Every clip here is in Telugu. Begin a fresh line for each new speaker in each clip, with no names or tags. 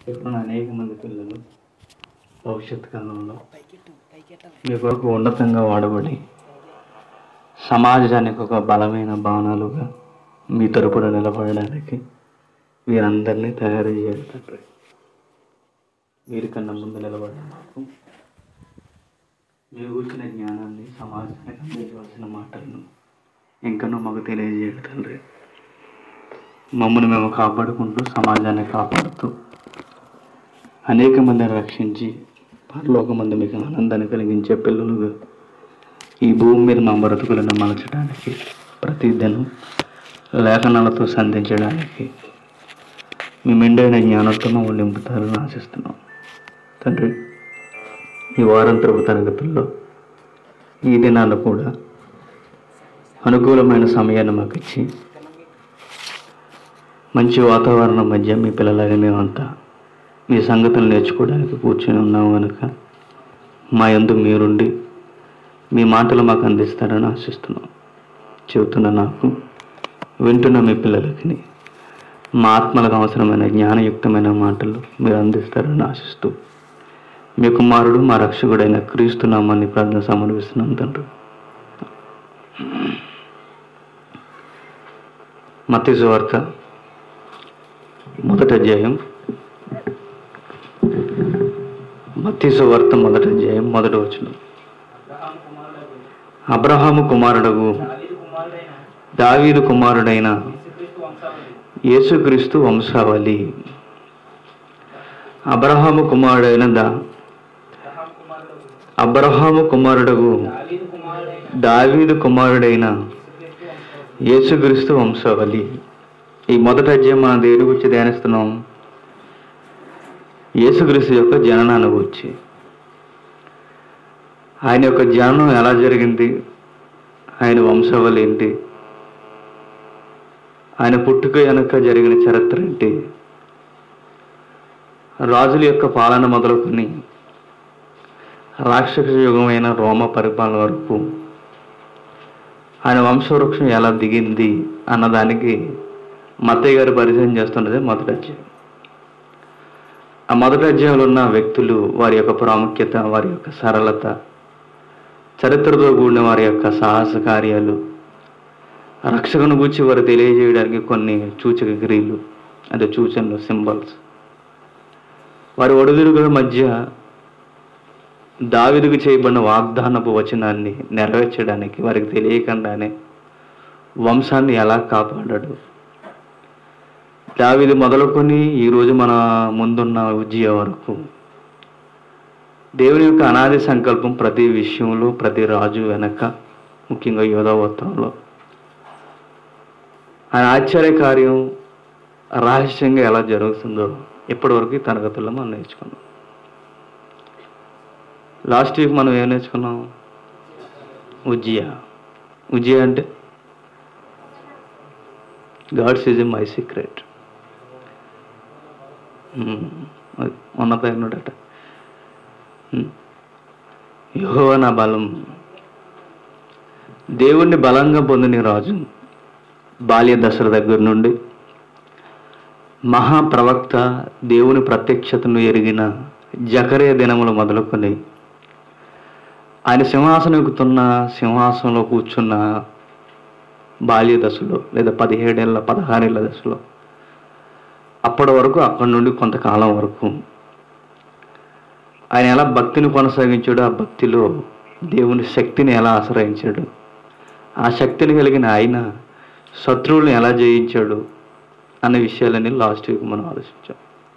ఇప్పుడు అనేక మంది పిల్లలు భవిష్యత్ కాలంలో మీ కొరకు ఉన్నతంగా వాడబడి సమాజానికి ఒక బలమైన బాణాలుగా మీ తరపున నిలబడడానికి వీరందరినీ తయారు చేయాలి తండ్రి వీరికన్నా ముందు నిలబడిన మాకు మీ కూర్చున్న జ్ఞానాన్ని సమాజానికి అందించవలసిన మాటలను ఇంకనూ మాకు తెలియజేయాలి తండ్రి మమ్మల్ని మేము కాపాడుకుంటూ సమాజాన్ని కాపాడుతూ అనేక మందిని రక్షించి పరలోక మంది మీకు ఆనందాన్ని కలిగించే పిల్లలుగా ఈ భూమి మీద మా బ్రతుకులను మలచడానికి ప్రతిదినం లేఖనాలతో సంధించడానికి మీ మెండైన జ్ఞానంతో మమ్మల్ని నింపుతారని ఆశిస్తున్నాం తండ్రి ఈ వారాంతరపు తరగతుల్లో ఈ దినాలు కూడా అనుకూలమైన సమయాన్ని మాకు ఇచ్చి మంచి వాతావరణం మధ్య మీ పిల్లలాగా మేమంతా మీ సంగతులు నేర్చుకోవడానికి కూర్చొని ఉన్నాము కనుక మా యందు మీరుండి మీ మాటలు మాకు అందిస్తారని ఆశిస్తున్నాం చెబుతున్న నాకు వింటున్న మీ పిల్లలకి మా ఆత్మలకు అవసరమైన జ్ఞానయుక్తమైన మాటలు మీరు అందిస్తారని ఆశిస్తూ మీ కుమారుడు మా రక్షకుడైన క్రీస్తు నామాన్ని ప్రార్థన సమర్పిస్తున్నాం తండ్రి మత్తి వార్త మొదటి అధ్యాయం మత్తి వార్త మొదటి అధ్యాయం మొదటి వచనం అబ్రహాము కుమారుడగు దావీదు కుమారుడైన యేసుక్రీస్తు వంశావళి అబ్రహాము కుమారుడైన దా అబ్రహాము కుమారుడగు దావీదు కుమారుడైన యేసుక్రీస్తు వంశావళి ఈ మొదటి అధ్యాయం మనం దేని గురించి ధ్యానిస్తున్నాం యేసుక్రీస్తు యొక్క జననాన్ని గురించి ఆయన యొక్క జననం ఎలా జరిగింది ఆయన వంశావళి ఏంటి ఆయన పుట్టుక వెనక జరిగిన చరిత్ర ఏంటి రాజుల యొక్క పాలన మొదలుకొని రాక్షస యుగమైన రోమ పరిపాలన వరకు ఆయన వంశవృక్షం ఎలా దిగింది అన్నదానికి మత్తయ్య గారు పరిచయం చేస్తున్నది మొదటి అధ్యాయం ఆ మొదటి అధ్యాయంలో ఉన్న వ్యక్తులు వారి యొక్క ప్రాముఖ్యత వారి యొక్క సరళత చరిత్రతో కూడిన వారి యొక్క సాహస కార్యాలు రక్షకుని గురించి వారు తెలియజేయడానికి కొన్ని సూచక క్రియలు అంటే సూచనలు సింబల్స్ వారి ఒడిదుడుగుల మధ్య దావిదుకు చేయబడిన వాగ్దానపు వచనాన్ని నెరవేర్చడానికి వారికి తెలియకుండానే వంశాన్ని ఎలా కాపాడాడు దావిది మొదలుకొని ఈరోజు మన ముందున్న ఉజ్జయ వరకు దేవుని యొక్క అనాది సంకల్పం ప్రతి విషయంలో ప్రతి రాజు వెనక ముఖ్యంగా యోధవత్వంలో ఆయన ఆశ్చర్య కార్యం రహస్యంగా ఎలా జరుగుతుందో ఇప్పటివరకు ఈ తరగతుల్లో మనం నేర్చుకున్నాం లాస్ట్ వీక్ మనం ఏం నేర్చుకున్నాం ఉజ్జియ ఉజ్జియ అంటే గాడ్స్ ఈజ్ మై సీక్రెట్ ఉన్నత ఉన్నాడట యహోవ నా బలం దేవుణ్ణి బలంగా పొందిన రాజు బాల్య దశల దగ్గర నుండి మహాప్రవక్త దేవుని ప్రత్యక్షతను ఎరిగిన జకరే దినములు మొదలుకొని ఆయన సింహాసనం ఎక్కుతున్న సింహాసనంలో కూర్చున్న బాల్య దశలో లేదా పదిహేడేళ్ళ పదహారేళ్ళ దశలో అప్పటి వరకు అక్కడి నుండి కొంతకాలం వరకు ఆయన ఎలా భక్తిని కొనసాగించాడు ఆ భక్తిలో దేవుని శక్తిని ఎలా ఆశ్రయించాడు ఆ శక్తిని కలిగిన ఆయన శత్రువులను ఎలా జయించాడు అన్న విషయాలని లాస్ట్ వీక్ మనం ఆలోచించాం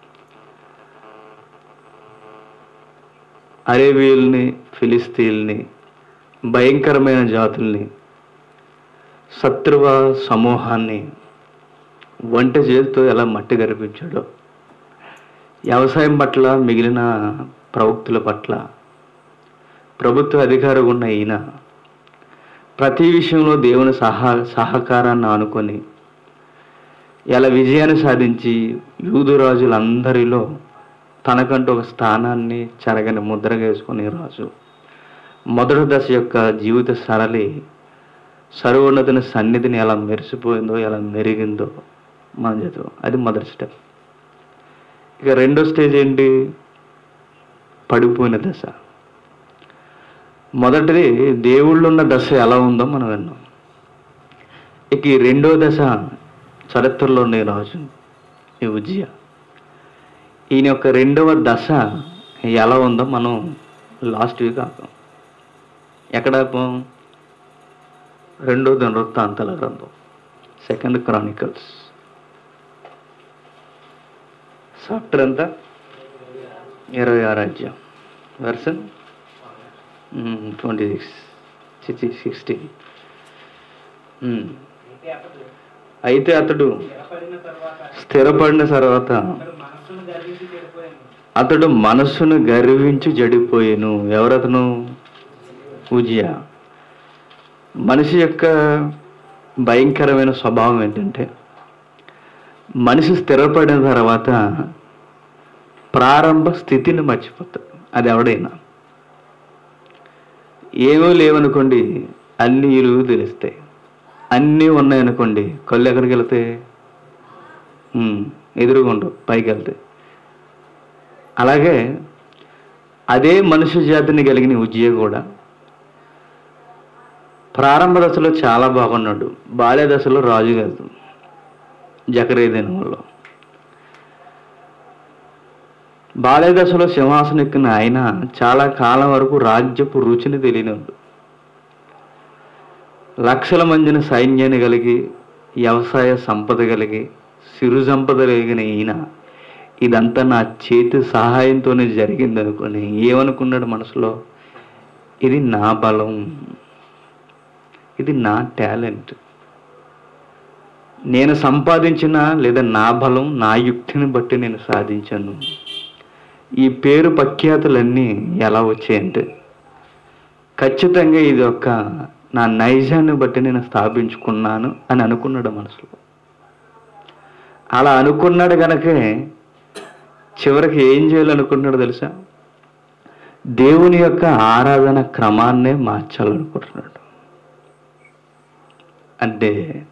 అరేబియల్ని ఫిలిస్తీన్ని భయంకరమైన జాతుల్ని శత్రువ సమూహాన్ని వంట చేతితో ఎలా మట్టి గరిపించాడో వ్యవసాయం పట్ల మిగిలిన ప్రవక్తుల పట్ల ప్రభుత్వ అధికారం ఉన్న ఈయన ప్రతి విషయంలో దేవుని సహా సహకారాన్ని ఆనుకొని ఎలా విజయాన్ని సాధించి యూదు రాజులందరిలో తనకంటూ ఒక స్థానాన్ని చెరగని ముద్రగా వేసుకునే రాజు మొదటి దశ యొక్క జీవిత సరళి సర్వోన్నతుని సన్నిధిని ఎలా మెరిసిపోయిందో ఎలా మెరిగిందో మనం చదువు అది మొదటి స్టెప్ ఇక రెండో స్టేజ్ ఏంటి పడిపోయిన దశ మొదటిది దేవుళ్ళు ఉన్న దశ ఎలా ఉందో మనం విన్నాం ఇక ఈ రెండో దశ చరిత్రలో ఉండే రాజు ఈ ఉజ్జయ ఈయన యొక్క రెండవ దశ ఎలా ఉందో మనం లాస్ట్ వీక్ ఆపాం ఎక్కడ ఆపాం రెండో దినవృత్తాంతాల గ్రంథం సెకండ్ క్రానికల్స్ చాప్టర్ ఎంత ఇరవై ఆరు అధ్యాయం version twenty six sixty sixty అయితే అతడు స్థిరపడిన తర్వాత అతడు మనస్సును గర్వించి జడిపోయాను ఎవరతను పూజ్య మనిషి యొక్క భయంకరమైన స్వభావం ఏంటంటే మనిషి స్థిరపడిన తర్వాత ప్రారంభ స్థితిని మర్చిపోతాడు అది ఎవడైనా ఏమో లేవనుకోండి అన్ని ఇరువు తెలుస్తాయి అన్నీ ఉన్నాయనుకోండి కళ్ళు ఎక్కడికి వెళ్తాయి ఉమ్, ఎదురుగా ఉండవు పైకి వెళ్తాయి అలాగే అదే మనుష్య జాతిని కలిగిన ఉజ్జయ కూడా ప్రారంభ దశలో చాలా బాగున్నాడు బాల్య దశలో రాజు కాదు జకరే దినంలో బాల్య దశలో సింహాసనం ఎక్కిన ఆయన చాలా కాలం వరకు రాజ్యపు రుచిని తెలియనివాడు లక్షల మందిని సైన్యాన్ని కలిగి వ్యవసాయ సంపద కలిగి సిరు సంపద కలిగిన ఈయన ఇదంతా నా చేతి సహాయంతోనే జరిగింది అనుకుని ఏమనుకున్నాడు మనసులో ఇది నా బలం ఇది నా టాలెంట్ నేను సంపాదించిన లేదా నా బలం నా యుక్తిని బట్టి నేను సాధించాను ఈ పేరు ప్రఖ్యాతులన్నీ ఎలా వచ్చాయంటే ఖచ్చితంగా ఇది ఒక నా నైజాన్ని బట్టి నేను స్థాపించుకున్నాను అని అనుకున్నాడు మనసులో అలా అనుకున్నాడు గనకే చివరికి ఏం చేయాలనుకుంటున్నాడు తెలుసా దేవుని యొక్క ఆరాధన క్రమాన్నే మార్చాలనుకుంటున్నాడు అంటే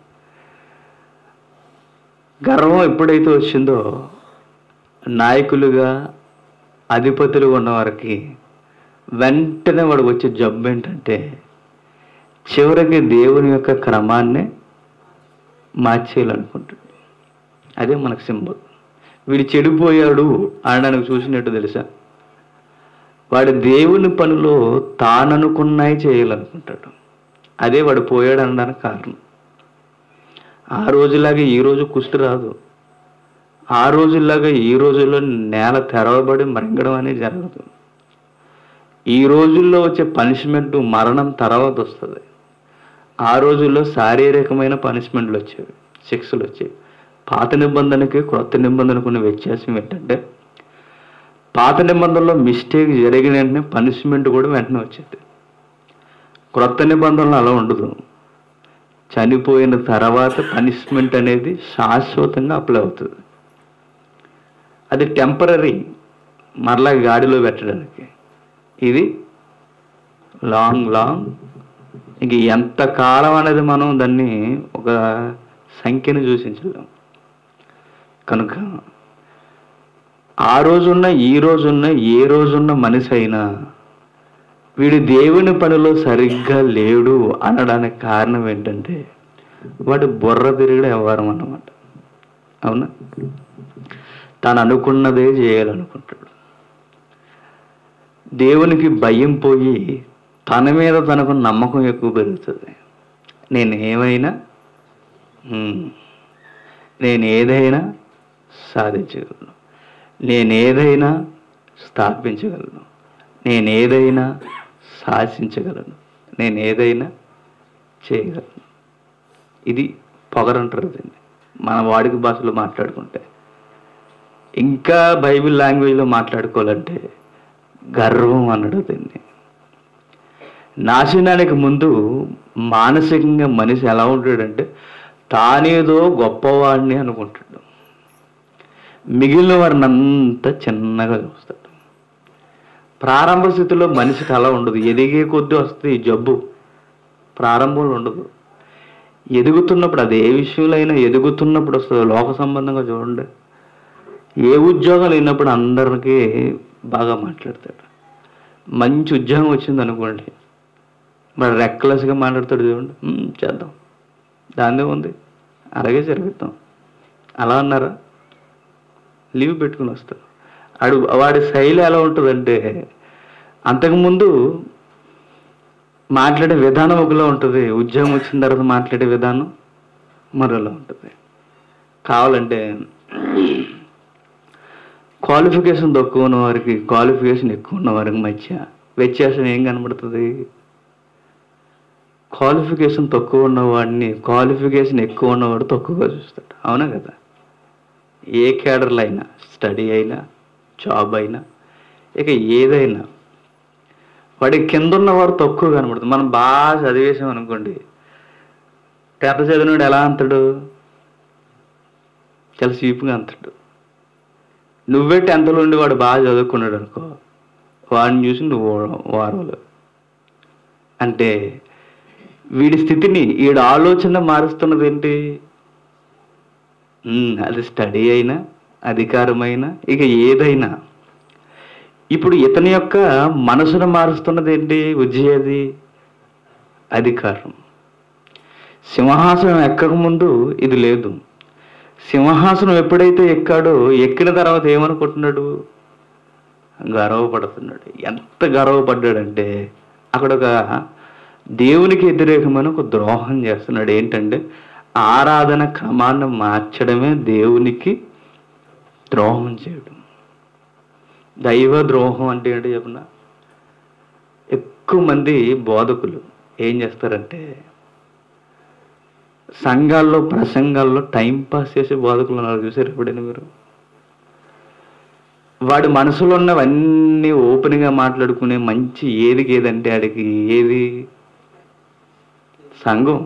గర్వం ఎప్పుడైతే వచ్చిందో నాయకులుగా అధిపతులు ఉన్నవారికి వెంటనే వాడికి వచ్చే జబ్బు ఏంటంటే చివరికి దేవుని యొక్క క్రమాన్నే మార్చేయాలనుకుంటాడు అదే మనకు సింబల్ వీడు చెడిపోయాడు అనడానికి చూసినట్టు తెలుసా వాడు దేవుని పనిలో తాననుకున్నాయి చేయాలనుకుంటాడు అదే వాడు పోయాడు అనడానికి కారణం ఆ రోజులాగా ఈ రోజు కుష్టి రాదు ఆ రోజుల్లాగా ఈ రోజుల్లో నేల తెరవబడి మరింగడం అనేది జరగదు ఈ రోజుల్లో వచ్చే పనిష్మెంట్ మరణం తర్వాత వస్తుంది ఆ రోజుల్లో శారీరకమైన పనిష్మెంట్లు వచ్చేవి శిక్షలు వచ్చేవి పాత నిబంధనకి క్రొత్త నిబంధనకు ఉన్న వ్యత్యాసం ఏంటంటే పాత నిబంధనలో మిస్టేక్ జరిగిన వెంటనే పనిష్మెంట్ కూడా వెంటనే వచ్చేది క్రొత్త నిబంధనలు అలా ఉండదు చనిపోయిన తర్వాత పనిష్మెంట్ అనేది శాశ్వతంగా అప్లై అవుతుంది అది టెంపరీ మరలా గాడిలో పెట్టడానికి ఇది లాంగ్ లాంగ్ ఇంక ఎంత కాలం అనేది మనం దాన్ని ఒక సంఖ్యను సూచించలేం కనుక ఆ రోజున్న ఈ రోజున్న ఏ రోజున్న మనిషి అయినా వీడు దేవుని పనిలో సరిగ్గా లేడు అనడానికి కారణం ఏంటంటే వాడు బుర్ర తిరిగిన వ్యవహారం అన్నమాట అవునా తాను అనుకున్నదే చేయాలనుకుంటాడు దేవునికి భయం పోయి తన మీద తనకు నమ్మకం ఎక్కువ పెరుగుతుంది నేను ఏమైనా ఉమ్, నేను ఏదైనా సాధించగలను నేను ఏదైనా స్థాపించగలను నేను ఏదైనా శాసించగలను నేను ఏదైనా చేయగలను ఇది పొగరంటారు దీన్ని మన వాడికి భాషలో మాట్లాడుకుంటే ఇంకా బైబిల్ లాంగ్వేజ్లో మాట్లాడుకోవాలంటే గర్వం అనడు దీన్ని నాశనానికి ముందు మానసికంగా మనిషి ఎలా ఉంటాడంటే తానేదో గొప్పవాడిని అనుకుంటాడు మిగిలిన వారిని అంతా చిన్నగా చూస్తాడు ప్రారంభ స్థితిలో మనిషికి అలా ఉండదు ఎదిగే కొద్దీ వస్తుంది ఈ జబ్బు ప్రారంభంలో ఉండదు ఎదుగుతున్నప్పుడు అది ఏ విషయంలో అయినా ఎదుగుతున్నప్పుడు వస్తుంది లోక సంబంధంగా చూడండి ఏ ఉద్యోగం లేనప్పుడు అందరికీ బాగా మాట్లాడతాడు మంచి ఉద్యోగం వచ్చింది అనుకోండి మరి రెక్లెస్గా మాట్లాడతాడు చూడండి "ఉమ్, చేద్దాం దాందే ఉంది అలాగే జరిగిద్దాం అలా అన్నారా లీవ్ పెట్టుకుని వస్తాడు వాడు వాడి శైలి ఎలా ఉంటుందంటే అంతకుముందు మాట్లాడే విధానం ఒకలా ఉంటుంది ఉద్యోగం వచ్చిన తర్వాత మాట్లాడే విధానం మరోలా ఉంటుంది కావాలంటే క్వాలిఫికేషన్ తక్కువ ఉన్న వారికి క్వాలిఫికేషన్ ఎక్కువ ఉన్న వారికి మధ్య వ్యత్యాసం ఏం కనబడుతుంది క్వాలిఫికేషన్ తక్కువ ఉన్నవాడిని క్వాలిఫికేషన్ ఎక్కువ ఉన్నవాడు తక్కువగా చూస్తాడు అవునా కదా ఏ క్యాడర్లో అయినా స్టడీ అయినా జాబ్ అయినా ఇక ఏదైనా వాడి కింద ఉన్నవాడు తక్కువ కనబడుతుంది మనం బాగా చదివేసాం అనుకోండి టెన్త్ చదివినవాడు ఎలా అంతాడు చాలా చీప్గా అంతాడు నువ్వే టెన్త్లో ఉండి వాడు బాగా చదువుకున్నాడు అనుకో వాడిని చూసి నువ్వు వారవలు అంటే వీడి స్థితిని వీడి ఆలోచన మారుస్తున్నది ఏంటి ఉమ్, అది స్టడీ అయినా అధికారమైనా ఇక ఏదైనా ఇప్పుడు ఇతని యొక్క మనసును మారుస్తున్నది ఏంటి ఉజ్జయది అధికారం సింహాసనం ఎక్కకముందు ఇది లేదు సింహాసనం ఎప్పుడైతే ఎక్కాడో ఎక్కిన తర్వాత ఏమనుకుంటున్నాడు గర్వపడుతున్నాడు ఎంత గర్వపడ్డాడంటే అక్కడ ఒక దేవునికి వ్యతిరేకమైన ఒక ద్రోహం చేస్తున్నాడు ఏంటంటే ఆరాధన క్రమాన్ని మార్చడమే దేవునికి ద్రోహం చేయడం దైవ ద్రోహం అంటే ఏంటో చెప్పిన ఎక్కువ మంది బోధకులు ఏం చేస్తారంటే సంఘాల్లో ప్రసంగాల్లో టైం పాస్ చేసే బోధకులు ఉన్నారు చూసారు ఎప్పుడైనా మీరు వాడి మనసులో ఉన్నవన్నీ ఓపెన్గా మాట్లాడుకునే మంచి ఏదికి ఏదంటే ఆడికి ఏది సంఘం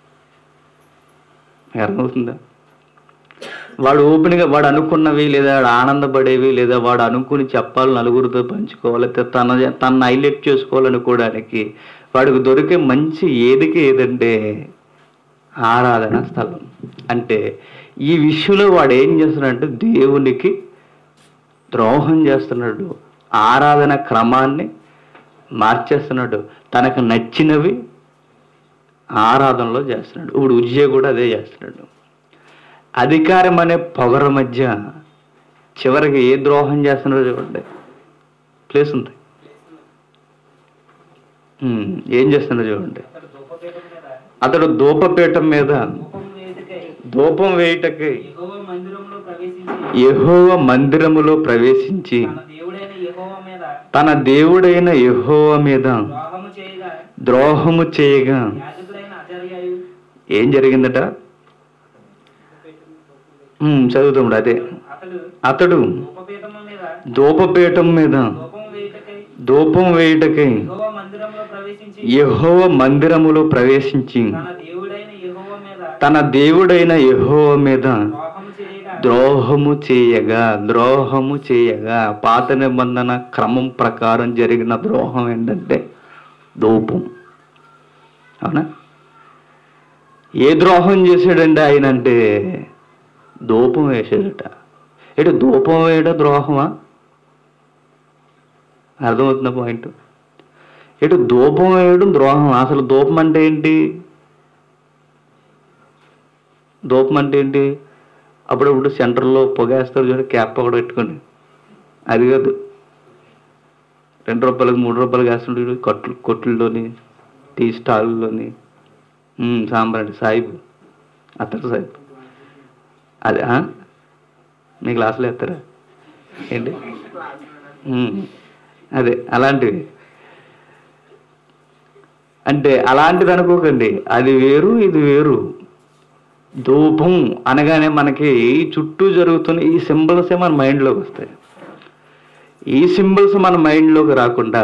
అర్థమవుతుందా వాడు ఓపెన్గా వాడు అనుకున్నవి లేదా వాడు ఆనందపడేవి లేదా వాడు అనుకుని చెప్పాలి నలుగురితో పంచుకోవాలి లేదా తన తన హైలైట్ చేసుకోవాలనుకోవడానికి వాడికి దొరికే మంచి ఏదికి ఏదంటే ఆరాధన స్థలం అంటే ఈ విషయంలో వాడు ఏం చేస్తున్నాడంటే దేవునికి ద్రోహం చేస్తున్నాడు ఆరాధన క్రమాన్ని మార్చేస్తున్నాడు తనకు నచ్చినవి ఆరాధనలో చేస్తున్నాడు ఇప్పుడు ఉజ్జయ కూడా అదే చేస్తున్నాడు అధికారం అనే పొగర మధ్య చివరికి ఏ ద్రోహం చేస్తున్నాడో చూడండి ప్లేస్ ఉంది ఉమ్, ఏం చేస్తున్నాడో చూడండి
అతడు ధూపపీఠం మీద
అతడు ధూపపీఠం మీద
ధూపం వేయుటకై
ధూపం వేయుటకై
యెహోవా మందిరంలో ప్రవేశించి
యెహోవ మందిరములో ప్రవేశించి
తన దేవుడైన యెహోవా మీద
తన దేవుడైన యెహోవ మీద
ద్రోహము చేయగా
ద్రోహము చేయగా
యాజకుడైన అజర్యాయు
ఏం జరిగిందట ఉమ్, చదువుతాడు అదే
అతడు
అతడు
ధూపపీఠము మీద
ధూపపీఠం మీద
ధూపం వేయుటకై
ధూపం వేయుటకై
యెహోవా మందిరంలో ప్రవేశించి
యెహోవ మందిరములో ప్రవేశించి
తన దేవుడైన యెహోవా మీద
తన దేవుడైన యెహోవ మీద
ద్రోహము చేయగా
ద్రోహము చేయగా ద్రోహము చేయగా పాత నిబంధన క్రమం ప్రకారం జరిగిన ద్రోహం ఏంటంటే ధూపం అవునా ఏ ద్రోహం చేశాడండి ఆయన అంటే ధూపం వేసాడట ఇటు ధూపం వేయడం ద్రోహమా అర్థమవుతున్న పాయింట్ ఇటు ధూపం వేయడం ద్రోహం అసలు ధూపం అంటే ఏంటి ధూపం అంటే ఏంటి అప్పుడప్పుడు సెంటర్లో పొగేస్తారు చూడండి క్యాప్ ఒకటి పెట్టుకొని అది కాదు రెండు రూపాయలకు మూడు రూపాయలు వేస్తుంటాడు కొట్లు కొట్లలోని టీ స్టాల్లోని సాంబ్రాణి సాయిబు అత్తరు సాయిబు అదే ఆ? మీ గ్లాసులో ఎత్తారా ఏంటి ఉమ్, అదే అలాంటివి అంటే అలాంటిది అనుకోకండి అది వేరు ఇది వేరు ధూపం అనగానే మనకి చుట్టూ జరుగుతున్న ఈ సింబల్సే మన మైండ్లోకి వస్తాయి ఈ సింబల్స్ మన మైండ్లోకి రాకుండా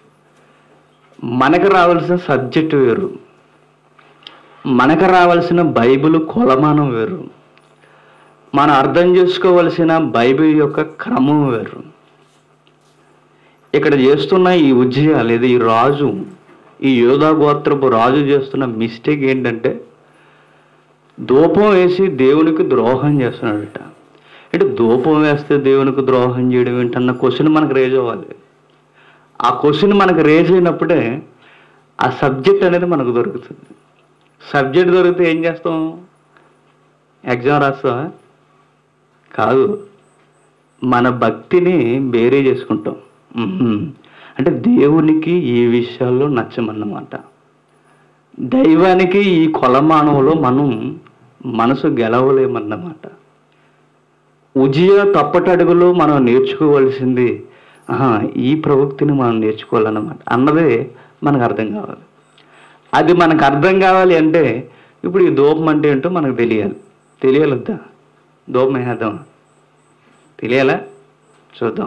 మనకు రావాల్సిన సబ్జెక్ట్ వేరు మనకు రావాల్సిన బైబిల్ కొలమానం వేరు మనం అర్థం చేసుకోవలసిన బైబిల్ యొక్క క్రమం వేరు ఇక్కడ చేస్తున్న ఈ ఉజ్జయ లేదా ఈ రాజు ఈ యోధా గోత్రపు రాజు చేస్తున్న మిస్టేక్ ఏంటంటే ధూపం వేసి దేవునికి ద్రోహం చేస్తున్నాడట అంటే ధూపం వేస్తే దేవునికి ద్రోహం చేయడం ఏంటన్న క్వశ్చన్ మనకు రేజ్ అవ్వాలి ఆ క్వశ్చన్ మనకు రేజ్ అయినప్పుడే ఆ సబ్జెక్ట్ అనేది మనకు దొరుకుతుంది సబ్జెక్ట్ దొరికితే ఏం చేస్తాం ఎగ్జామ్ రాస్తా కాదు మన భక్తిని బేరే చేసుకుంటాం మ్మ్. అంటే దేవునికి ఈ విషయాల్లో నచ్చమన్నమాట దైవానికి ఈ కొలమానంలో మనం మనసు గెలవలేమన్నమాట ఉజియ తప్పటడుగులో మనం నేర్చుకోవాల్సింది ఆహా, ఈ ప్రవృత్తిని మనం నేర్చుకోవాలన్నమాట అన్నదే మనకు అర్థం కావాలి అది మనకు అర్థం కావాలి అంటే ఇప్పుడు ఈ దూపం అంటే ఏంటో మనకు తెలియాలి తెలియాలి వద్దా దూపం వేసేద్దాం తెలియాలా చూద్దాం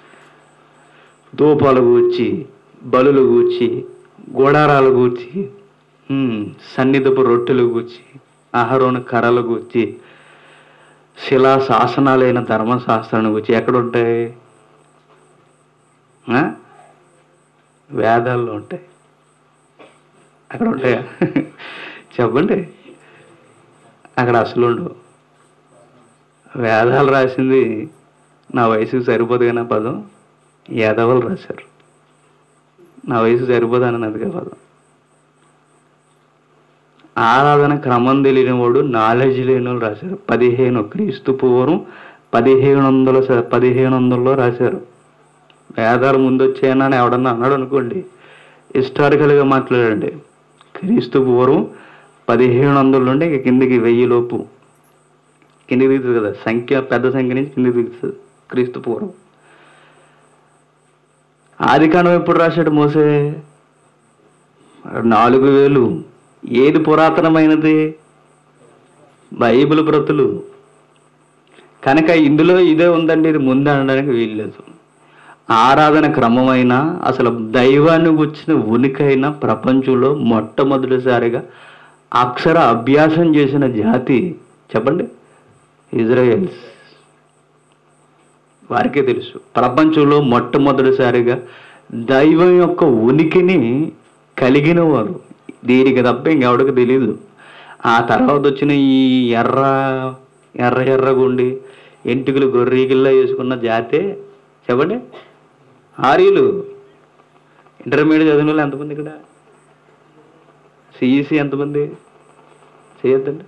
ధూపాలు గూర్చి బలులు గూర్చి గుడారాలు గూర్చి ఉమ్, సన్నిధపు రొట్టెలు గూర్చి ఆహారోని కర్రలు గూర్చి శిలా శాసనాలైన ధర్మశాస్త్రాన్ని గూర్చి ఎక్కడుంటాయి ఆ? వేదాల్లో ఉంటాయి అక్కడ ఉంటాయా చెప్పండి అక్కడ అసలు ఉండవు వేదాలు రాసింది నా వయసుకు సరిపోదు కానీ ఆ పదం యాదవులు రాశారు నా వయసు సరిపోదు అన్నది పదం ఆరాధన క్రమం తెలియని వాడు నాలెడ్జ్ లేని వాళ్ళు రాశారు పదిహేను క్రీస్తు పూర్వం పదిహేను వందల స- పదిహేను వందలలో రాశారు వేదాలు ముందు వచ్చాయని అని ఎవడన్నా అన్నాడు అనుకోండి హిస్టారికల్గా మాట్లాడండి క్రీస్తు పూర్వం పదిహేను వందల నుండి ఇక కిందికి వెయ్యి లోపు కిందికి దిగుతుంది కదా సంఖ్య పెద్ద సంఖ్య నుంచి కిందికి దిగుతుంది క్రీస్తు పూర్వం ఆది కాండం ఎప్పుడు రాశాడు మోసే నాలుగు వేలు ఏది పురాతనమైనది బైబిల్ ప్రతులు కనుక ఇందులో ఇదే ఉందండి ఇది ముందు అనడానికి వీల్లేదు ఆరాధన క్రమమైన అసలు దైవాన్ని వచ్చిన ఉనికైన ప్రపంచంలో మొట్టమొదటిసారిగా అక్షర అభ్యాసం చేసిన జాతి చెప్పండి ఇజ్రాయెల్స్ వారికే తెలుసు ప్రపంచంలో మొట్టమొదటిసారిగా దైవం యొక్క ఉనికిని కలిగిన వారు దీనికి తప్ప ఇంకెవడికి తెలియదు ఆ తర్వాత వచ్చిన ఈ ఎర్ర ఎర్ర ఎర్రగుండి ఎంటుకలు గొర్రెగిల్లా వేసుకున్న జాతే చెప్పండి ఆర్యులు ఇంటర్మీడియట్ చదివిన వాళ్ళు ఎంతమంది ఇక్కడ సిఈసి ఎంతమంది చేయొద్దండి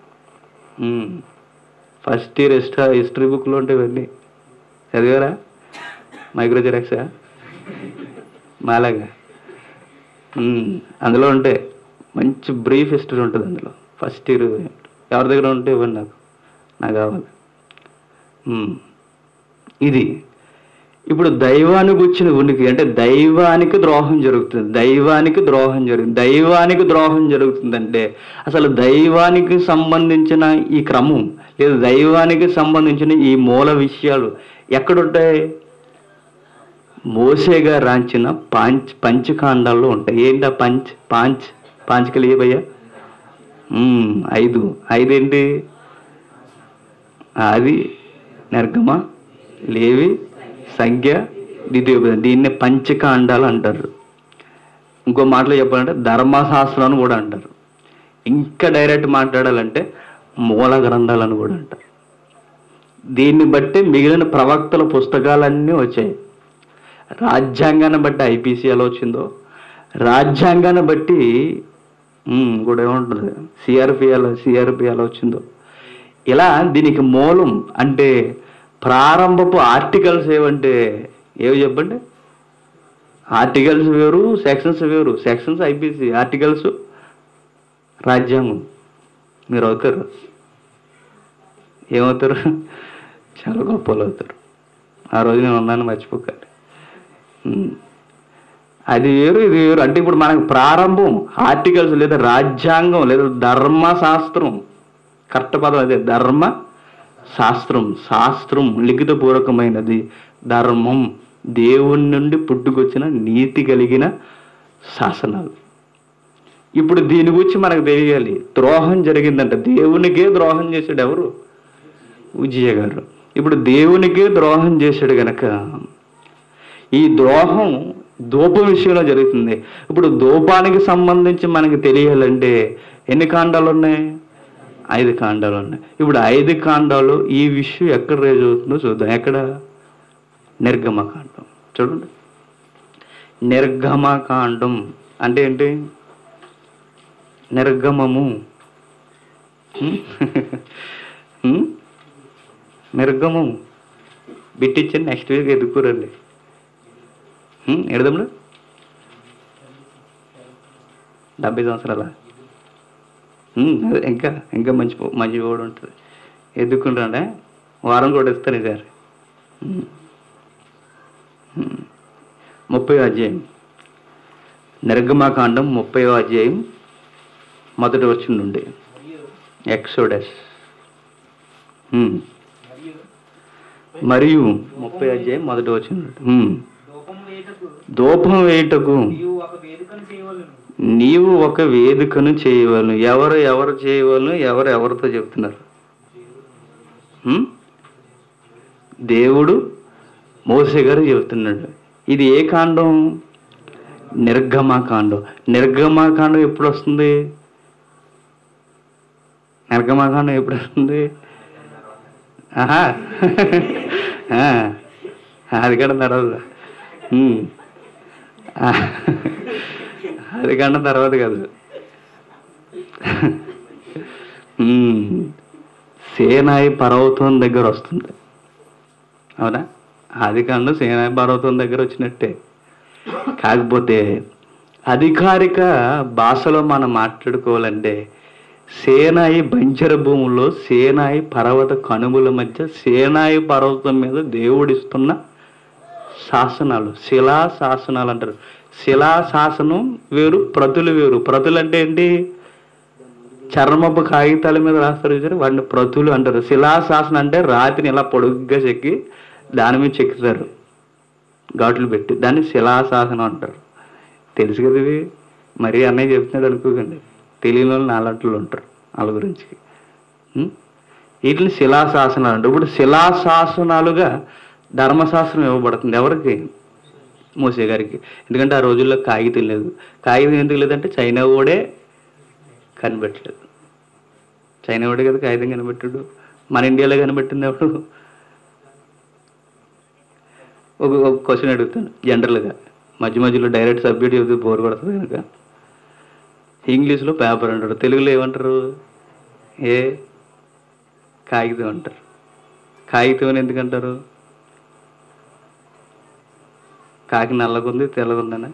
ఫస్ట్ ఇయర్ ఎక్స్ట్రా హిస్టరీ బుక్లో ఉంటాయి ఇవన్నీ చదివారా మైక్రో జెరాక్సా మాలాగా ఉమ్, అందులో ఉంటాయి మంచి బ్రీఫ్ హిస్టరీ ఉంటుంది అందులో ఫస్ట్ ఇయర్ ఎవరి దగ్గర ఉంటే ఇవ్వండి నాకు నాకు కావాలి ఉమ్, ఇది ఇప్పుడు దైవానికి వచ్చిన ఉనికి అంటే దైవానికి ద్రోహం జరుగుతుంది దైవానికి ద్రోహం జరుగుతుంది దైవానికి ద్రోహం జరుగుతుందంటే అసలు దైవానికి సంబంధించిన ఈ క్రమం లేదా దైవానికి సంబంధించిన ఈ మూల విషయాలు ఎక్కడుంటాయి మోసేగా రాంచిన పాంచ్ పంచకాండాల్లో ఉంటాయి ఏంటి ఆ పంచ్ పాంచ్ పాంచకలు ఏ భయ్యా ఉమ్, ఐదు ఐదేంటి ఆది నిర్గమ లేవి సంఖ్య ద్వితీయోపదేశం దీన్ని పంచకాండాలు అంటారు ఇంకో మాటలో చెప్పాలంటే ధర్మశాస్త్రం అని కూడా అంటారు ఇంకా డైరెక్ట్ మాట్లాడాలంటే మూల గ్రంథాలని కూడా అంటారు దీన్ని బట్టి మిగిలిన ప్రవక్తల పుస్తకాలన్నీ వచ్చాయి రాజ్యాంగాన్ని బట్టి ఐపీసీ ఎలా వచ్చిందో రాజ్యాంగాన్ని బట్టి ఉమ్, కూడా ఏముంటుంది సిఆర్పి ఎలా సిఆర్పి ఎలా వచ్చిందో ఇలా దీనికి మూలం అంటే ప్రారంభపు ఆర్టికల్స్ ఏవంటే ఏవి చెప్పండి ఆర్టికల్స్ వేరు సెక్షన్స్ వేరు సెక్షన్స్ ఐపీసీ ఆర్టికల్స్ రాజ్యాంగం మీరు అవుతారు ఏమవుతారు చాలా గొప్ప వాళ్ళు అవుతారు ఆ రోజు నేను ఉన్నాను మర్చిపోకండి ఉమ్. అది వేరు ఇది వేరు అంటే ఇప్పుడు మనకు ప్రారంభం ఆర్టికల్స్ లేదా రాజ్యాంగం లేదా ధర్మశాస్త్రం కరెక్ట్ పదం అదే ధర్మ శాస్త్రం శాస్త్రం లిఖితపూర్వకమైనది ధర్మం దేవుని నుండి పుట్టుకొచ్చిన నీతి కలిగిన శాసనాలు ఇప్పుడు దీని గురించి మనకు తెలియాలి ద్రోహం జరిగిందంట దేవునికే ద్రోహం చేశాడు ఎవరు ఉజ్జయ గారు ఇప్పుడు దేవునికే ద్రోహం చేశాడు గనక ఈ ద్రోహం ధూపం విషయంలో జరుగుతుంది ఇప్పుడు ధూపానికి సంబంధించి మనకి తెలియాలంటే ఎన్ని కాండాలు ఉన్నాయి ఐదు కాండాలు ఉన్నాయి ఇప్పుడు ఐదు కాండాలు ఈ విషయం ఎక్కడ రేజ్ అవుతుందో చూద్దాం ఎక్కడ నిర్గమకాండం చూడండి నిర్గమకాండం అంటే ఏంటి నిర్గమము హ్మ్? హ్మ్? నిర్గమము బిట్టిచ్చి నెక్స్ట్ వీక్ ఎదుర్కోరండి ఎడదాంలో డెబ్బై సంవత్సరాల హ్మ్, అదే ఇంకా ఇంకా మంచి పో- మంచి కూడా ఉంటుంది ఎదుర్కొంటాడే వారం కూడా ఇస్తాను ఈసారి హ్మ్. హ్మ్. ముప్పై అధ్యాయం నిర్గమాకాండం ముప్పై అధ్యాయం మొదటి వచ్చిన నుండి
మరియు
ఎక్సోడస్ హ్మ్.
మరియు
మరియు ముప్పై అధ్యాయం మొదటి వచ్చిన నుండి హ్మ్.
దూపం వేటకు
ధూపం వేయుటకు
నీవు ఒక వేదికను చేయవలను
నీవు ఒక వేదికను చేయవలను ఎవరు ఎవరు చేయవలను ఎవరు ఎవరితో చెప్తున్నారు హ్మ్? దేవుడు మోసే గారు చెబుతున్నాడు ఇది ఏ కాండం నిర్గమాకాండం నిర్గమాకాండం ఎప్పుడు వస్తుంది నిర్గమాకాండం ఎప్పుడు వస్తుంది ఆహా ఆ, అది కూడా తర్వాత హ్మ్. ఆ, అది కన్నా తర్వాత కాదు హ్మ్. సేనాయి పర్వతం దగ్గర వస్తుంది అవునా అది కన్నా సేనాయి పర్వతం దగ్గర వచ్చినట్టే కాకపోతే అధికారిక భాషలో మనం మాట్లాడుకోవాలంటే సేనాయి బంజర భూముల్లో సేనాయి పర్వత కనుమల మధ్య సేనాయి పర్వతం మీద దేవుడిస్తున్న శాసనాలు శిలా శాసనాలు అంటారు శిలా శాసనం వేరు ప్రతులు వేరు ప్రతులు అంటే ఏంటి చర్మపు కాగితాల మీద రాస్తారు చూసారు వాటిని ప్రతులు అంటారు శిలా శాసనం అంటే రాతిని ఇలా పొడుగ్గా చెక్కి దాని మీద చెక్కుతారు ఘాట్లు పెట్టి దాన్ని శిలాశాసనం అంటారు తెలుసు కదా ఇది మరీ అన్నయ్య చెప్తున్నాడు అనుకోకండి తెలియని వాళ్ళు నాలంట్లో ఉంటారు వాళ్ళ గురించి ఉం? వీటిని శిలాశాసనాలు అంటారు ఇప్పుడు శిలాశాసనాలుగా ధర్మశాస్త్రం ఇవ్వబడుతుంది ఎవరికి మోసే గారికి ఎందుకంటే ఆ రోజుల్లో కాగితం లేదు కాగితం ఎందుకు లేదంటే చైనా ఓడే కనిపెట్టలేదు చైనా ఓడే కదా కాగితం కనిపెట్టాడు మన ఇండియాలో కనిపెట్టింది ఎవడు ఒక ఒక క్వశ్చన్ అడుగుతాను జనరల్గా మధ్య మధ్యలో డైరెక్ట్ సబ్జెక్ట్ చెబితే బోర్ కొడుతుంది కనుక ఇంగ్లీష్లో పేపర్ అంటారు తెలుగులో ఏమంటారు ఏ కాగితం అంటారు కాగితం అని ఎందుకంటారు కాకి నల్లగుంది తెల్లగుందని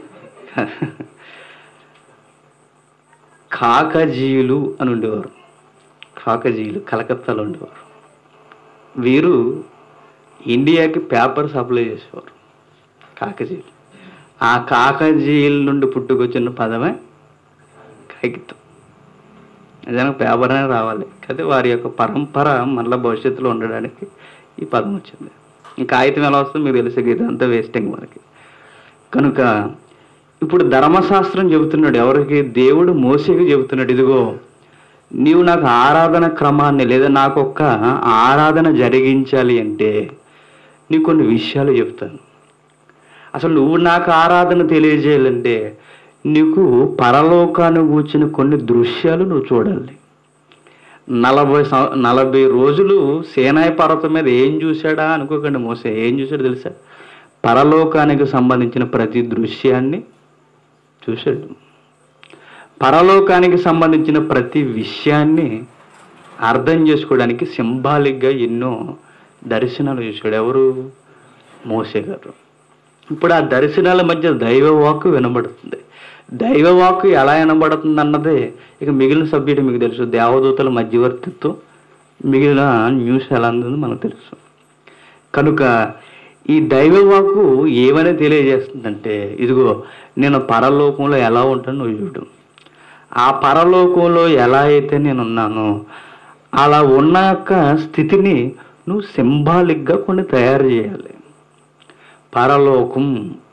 కాకజీయులు అని ఉండేవారు కాకజీయులు కలకత్తాలో ఉండేవారు వీరు ఇండియాకి పేపర్ సప్లై చేసేవారు కాకజీయులు ఆ కాకజీయుల నుండి పుట్టుకొచ్చిన పదమే కాగితం నిజంగా పేపర్ అనే రావాలి అయితే వారి యొక్క పరంపర మళ్ళీ భవిష్యత్తులో ఉండడానికి ఈ పదం వచ్చింది ఈ కాగితం ఎలా వస్తుందో మీకు తెలిసే ఇదంతా వేస్టింగ్ మనకి కనుక ఇప్పుడు ధర్మశాస్త్రం చెబుతున్నాడు ఎవరికి దేవుడు మోసేకి చెబుతున్నాడు ఇదిగో నీవు నాకు ఆరాధన క్రమాన్ని లేదా నాకు ఒక్క ఆరాధన జరిగించాలి అంటే నీకు కొన్ని విషయాలు చెప్తాను అసలు నువ్వు నాకు ఆరాధన తెలియజేయాలంటే నీకు పరలోకాన్ని కూర్చుని కొన్ని దృశ్యాలు నువ్వు చూడాలి నలభై సం నలభై రోజులు సేనాయి పర్వతం మీద ఏం చూశాడా అనుకోకండి మోసే ఏం చూశాడు తెలుసా పరలోకానికి సంబంధించిన ప్రతి దృశ్యాన్ని చూశాడు పరలోకానికి సంబంధించిన ప్రతి విషయాన్ని అర్థం చేసుకోవడానికి సింబాలిక్గా ఎన్నో దర్శనాలు చూశాడు ఎవరు మోసే గారు ఇప్పుడు ఆ దర్శనాల మధ్య దైవ వాక్కు వినబడుతుంది దైవ వాక్కు ఎలా వినబడుతుంది అన్నదే ఇక మిగిలిన సబ్జెక్ట్ మీకు తెలుసు దేవదూతల మధ్యవర్తిత్వం మిగిలిన న్యూస్ ఎలా ఉందో మనకు తెలుసు కనుక ఈ దైవ వాక్కు ఏమని తెలియజేస్తుందంటే ఇదిగో నేను పరలోకంలో ఎలా ఉంటాను నువ్వు చూడు ఆ పరలోకంలో ఎలా అయితే నేను ఉన్నానో అలా ఉన్న యొక్క స్థితిని నువ్వు సింబాలిక్గా కొన్ని తయారు చేయాలి పరలోకం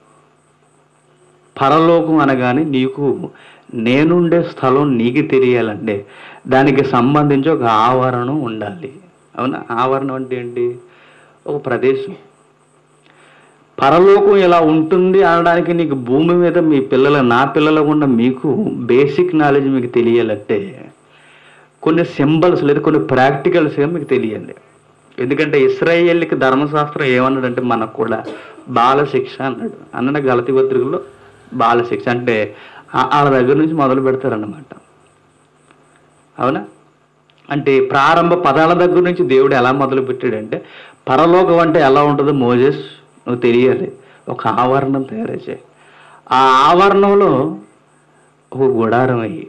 పరలోకం అనగానే నీకు నేనుండే స్థలం నీకు తెలియాలంటే దానికి సంబంధించి ఒక ఆవరణం ఉండాలి అవునా ఆవరణం అంటే ఏంటి ఒక ప్రదేశం పరలోకం ఇలా ఉంటుంది అనడానికి నీకు భూమి మీద మీ పిల్లల నా పిల్లల ఉన్న మీకు బేసిక్ నాలెడ్జ్ మీకు తెలియాలంటే కొన్ని సింబల్స్ లేదా కొన్ని ప్రాక్టికల్స్గా మీకు తెలియాలి ఎందుకంటే ఇస్రాయేల్కి ధర్మశాస్త్రం ఏమన్నాడంటే మనకు కూడా బాల శిక్ష అన్నాడు అన్న గలతి పత్రికలో బాల శిక్ష అంటే ఆ- వాళ్ళ దగ్గర నుంచి మొదలు పెడతారన్నమాట అవునా అంటే ప్రారంభ పదాల దగ్గర నుంచి దేవుడు ఎలా మొదలు పెట్టాడంటే పరలోకం అంటే ఎలా ఉంటుందో మోజెస్ నువ్వు తెలియాలి ఒక ఆవరణం తయారు చేయి ఆ ఆవరణంలో ఒక గుడారం అయ్యి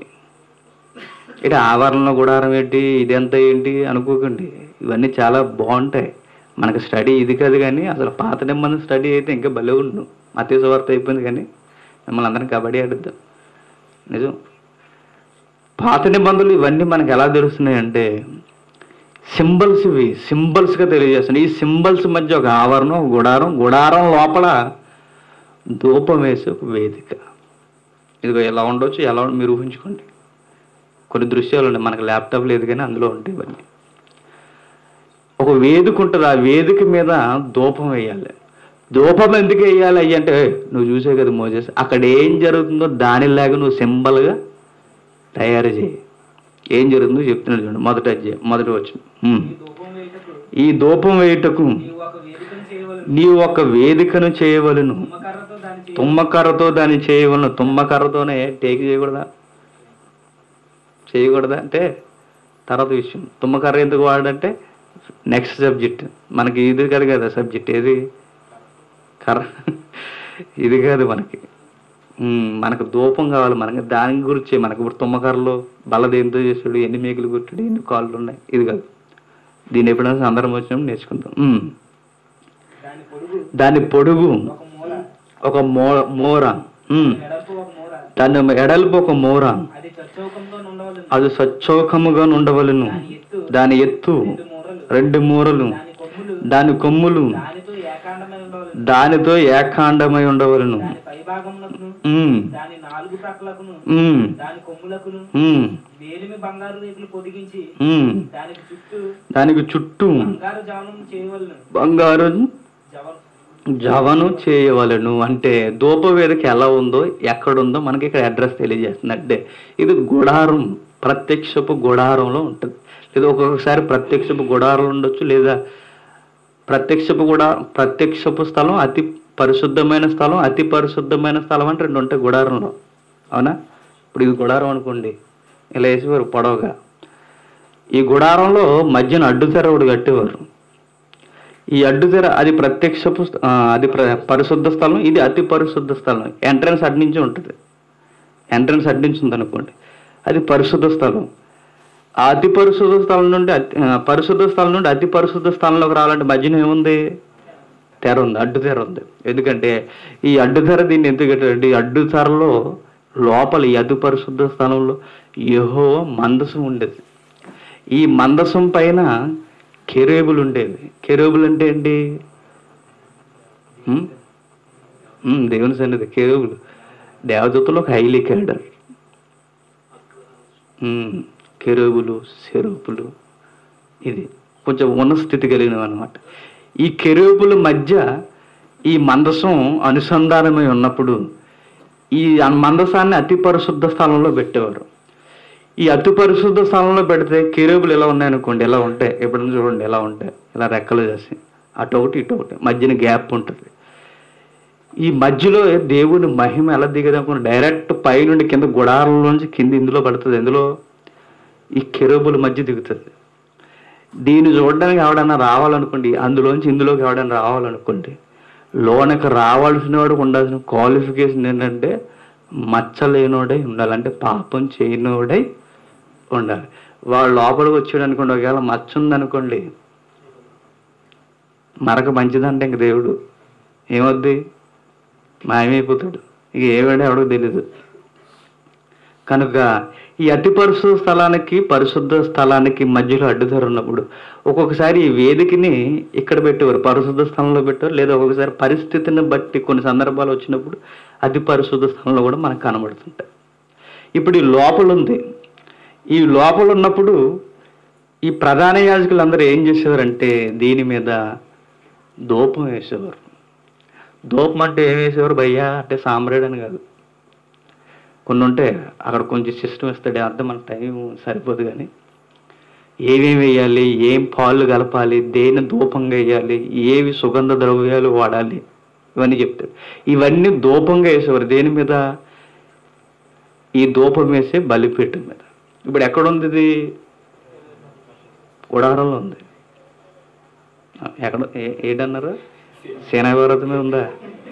ఇటు ఆవరణలో గుడారం ఏంటి ఇదంతా ఏంటి అనుకోకండి ఇవన్నీ చాలా బాగుంటాయి మనకి స్టడీ ఇది కాదు కానీ అసలు పాత నిమ్మని స్టడీ అయితే ఇంకా భలే ఉండు మతీసు వార్త అయిపోయింది కానీ మిమ్మల్ని అందరం కబడ్డీ ఆడిద్దాం నిజం పాత నిబంధనలు ఇవన్నీ మనకు ఎలా తెలుస్తున్నాయి అంటే సింబల్స్ ఇవి సింబల్స్గా తెలియజేస్తున్నాయి ఈ సింబల్స్ మధ్య ఒక ఆవరణం ఒక గుడారం గుడారం లోపల ధూపం వేసే ఒక వేదిక ఇదిగో ఎలా ఉండొచ్చు ఎలా ఉండ- మీరు ఊహించుకోండి కొన్ని దృశ్యాలు ఉన్నాయి మనకు ల్యాప్టాప్ లేదు కానీ అందులో ఉంటాయి ఇవన్నీ ఒక వేదిక ఉంటుంది ఆ వేదిక మీద ధూపం వేయాలి ధూపం ఎందుకు వేయాలి అయ్యి అంటే "ఏయ్, నువ్వు చూసే కదా మోజెస్ అక్కడ ఏం జరుగుతుందో దానిలాగా నువ్వు సింబల్గా తయారు చేయి ఏం జరుగుతుందో చెప్తున్నాడు చూడండి మొదట అధ్యాయం మొదటి వచ్చిన
ఈ ధూపం వేయటకు
ఈ ధూపం వేయుటకు
నీవు ఒక వేదికను చేయవలను
నీవు ఒక వేదికను చేయవలను
తుమ్మకర్రతో దాని చేయ
తుమ్మకర్రతో దాన్ని చేయవలను తుమ్మకర్రతోనే టేక్ చేయకూడదా చేయకూడదా అంటే తర్వాత విషయం తుమ్మకర్ర ఎందుకు వాడంటే నెక్స్ట్ సబ్జెక్ట్ మనకి ఇది కాదు కదా సబ్జెక్ట్ ఏది కర్ర ఇది కాదు మనకి ఉమ్, మనకు ధూపం కావాలి మనకి దాని గురించి మనకి ఇప్పుడు తుమ్మకర్రలో బల దేంతో చేసాడు ఎన్ని మేకులు కొట్టాడు ఎన్ని కాళ్ళు ఉన్నాయి ఇది కాదు దీన్ని ఎప్పుడైనా సందర్భం వచ్చినప్పుడు నేర్చుకుందాం ఉమ్.
దాని పొడుగు
దాని పొడుగు
ఒక మూల
ఒక మో మోర ఉమ్.
ఎడల్పు ఒక మూల
దాని ఎడల్పు ఒక మోర
అది చచ్చౌకంతో ఉండవలను
అది సచ్చోకముగా ఉండవలను
దాని ఎత్తు
దాని ఎత్తు
రెండు మూరలు
రెండు మూరలు
దాని కొమ్ములు
దాని కొమ్ములు
దానితో ఏకాండమై ఉండవలను
దానితో ఏకాండమై ఉండవలను
దాని పైభాగమునకును
ఉమ్,
దాని నాలుగు ప్రక్కలకును
ఉమ్,
దాని కొమ్ములకును
ఉమ్,
వేలిమి బంగారు రేకులు పొదిగించి
ఉమ్.
దానికి చుట్టూ
దానికి చుట్టూ
బంగారు జానం చేయవలను
బంగారు
జవ
జవను చేయవలను అంటే ధూపవేదిక ఎలా ఉందో ఎక్కడుందో మనకి ఇక్కడ అడ్రస్ తెలియజేస్తున్నట్టే ఇది గుడారం ప్రత్యక్షపు గుడారంలో ఉంటుంది లేదా ఒక్కొక్కసారి ప్రత్యక్షపు గుడారం ఉండొచ్చు లేదా ప్రత్యక్షపు కూడా ప్రత్యక్షపు స్థలం అతి పరిశుద్ధమైన స్థలం అతి పరిశుద్ధమైన స్థలం అంటే రెండు ఉంటాయి గుడారంలో అవునా ఇప్పుడు ఇది గుడారం అనుకోండి ఇలా వేసేవారు పొడవుగా ఈ గుడారంలో మధ్యన అడ్డుతెర ఒకటి కట్టేవారు ఈ అడ్డుతెర అది ప్రత్యక్షపు స్థ- ఆ, అది ప్ర- పరిశుద్ధ స్థలం ఇది అతి పరిశుద్ధ స్థలం ఎంట్రన్స్ అటు నుంచి ఉంటుంది ఎంట్రన్స్ అటు నుంచి ఉంది అనుకోండి అది పరిశుద్ధ స్థలం ఆ అతి పరిశుద్ధ స్థలం నుండి అతి ఆ, పరిశుద్ధ స్థలం నుండి అతి పరిశుద్ధ స్థలంలోకి రావాలంటే మధ్యన ఏముంది తెర ఉంది అడ్డు తెర ఉంది ఎందుకంటే ఈ అడ్డు తెర దీన్ని ఎందుకంటే ఈ అడ్డు తెరలో లోపల ఈ అతి పరిశుద్ధ స్థలంలో యహో మందసం ఉండేది ఈ మందసం పైన కెరేబులు ఉండేవి కెరేబులు అంటే ఏంటి ఉమ్? ఉమ్, దేవుని సన్నిధి కెరేబులు దేవదూతలు ఒక హైలీ క్యాడర్ కెరేబులు సెరూపులు ఇది కొంచెం ఉన్న స్థితి కలిగినవి అనమాట ఈ కెరూపుల మధ్య ఈ మందసం అనుసంధానమై ఉన్నప్పుడు ఈ మందసాన్ని అతి పరిశుద్ధ స్థలంలో పెట్టేవారు ఈ అతి పరిశుద్ధ స్థలంలో పెడితే కెరూపులు ఎలా ఉన్నాయనుకోండి ఎలా ఉంటాయి ఎప్పుడైనా చూడండి ఎలా ఉంటాయి ఇలా రెక్కలు చేసి అటు ఒకటి ఇటు ఒకటి మధ్యన గ్యాప్ ఉంటుంది ఈ మధ్యలో దేవుని మహిమ ఎలా దిగదు అనుకుని డైరెక్ట్ పైనుండి కింద గుడారంలోంచి కింద ఇందులో పడుతుంది ఎందులో ఈ కెరూబుల మధ్య దిగుతుంది దీన్ని చూడడానికి ఎవడన్నా రావాలనుకోండి అందులోంచి ఇందులోకి ఎవడన్నా రావాలనుకోండి లోనకి రావాల్సిన వాడికి ఉండాల్సిన క్వాలిఫికేషన్ ఏంటంటే మచ్చలేనోడై ఉండాలి అంటే పాపం చేయనోడై ఉండాలి వాడు లోపలికి వచ్చాడు అనుకోండి ఒకవేళ మచ్చ ఉందనుకోండి మరక మంచిదంటే ఇంక దేవుడు ఏమొద్ది మాయమైపోతాడు ఇక ఏవాడే ఎవడో తెలీదు కనుక ఈ అతి పరిశుద్ధ స్థలానికి పరిశుద్ధ స్థలానికి మధ్యలో అడ్డుదారు ఉన్నప్పుడు ఒక్కొక్కసారి ఈ వేదికని ఇక్కడ పెట్టేవారు పరిశుద్ధ స్థలంలో పెట్టారు లేదా ఒక్కొక్కసారి పరిస్థితిని బట్టి కొన్ని సందర్భాలు వచ్చినప్పుడు అతి పరిశుద్ధ స్థలంలో కూడా మనకు కనబడుతుంటాయి ఇప్పుడు ఈ లోపల ఉంది ఈ లోపల ఉన్నప్పుడు ఈ ప్రధాన యాజకులు అందరూ ఏం చేసేవారంటే దీని మీద దూపం వేసేవారు దూపం అంటే ఏం వేసేవారు భయ్యా అంటే సాంబ్రాయిడ్ అని కాదు కొన్ని ఉంటే అక్కడ కొంచెం సిస్టమ్ ఇస్తాడు అర్థం మన టైం సరిపోదు కానీ ఏమేమి వేయాలి ఏం పాలు కలపాలి దేని ధూపంగా వేయాలి ఏవి సుగంధ ద్రవ్యాలు వాడాలి ఇవన్నీ చెప్తాడు ఇవన్నీ ధూపంగా వేసేవారు దేని మీద ఈ ధూపం వేసే బలిపీఠం మీద ఇప్పుడు ఎక్కడుంది ఇది గుడారంలో ఉంది ఎక్కడ ఏ- ఏంటన్నారు సేనాభివృద్ధి మీద ఉందా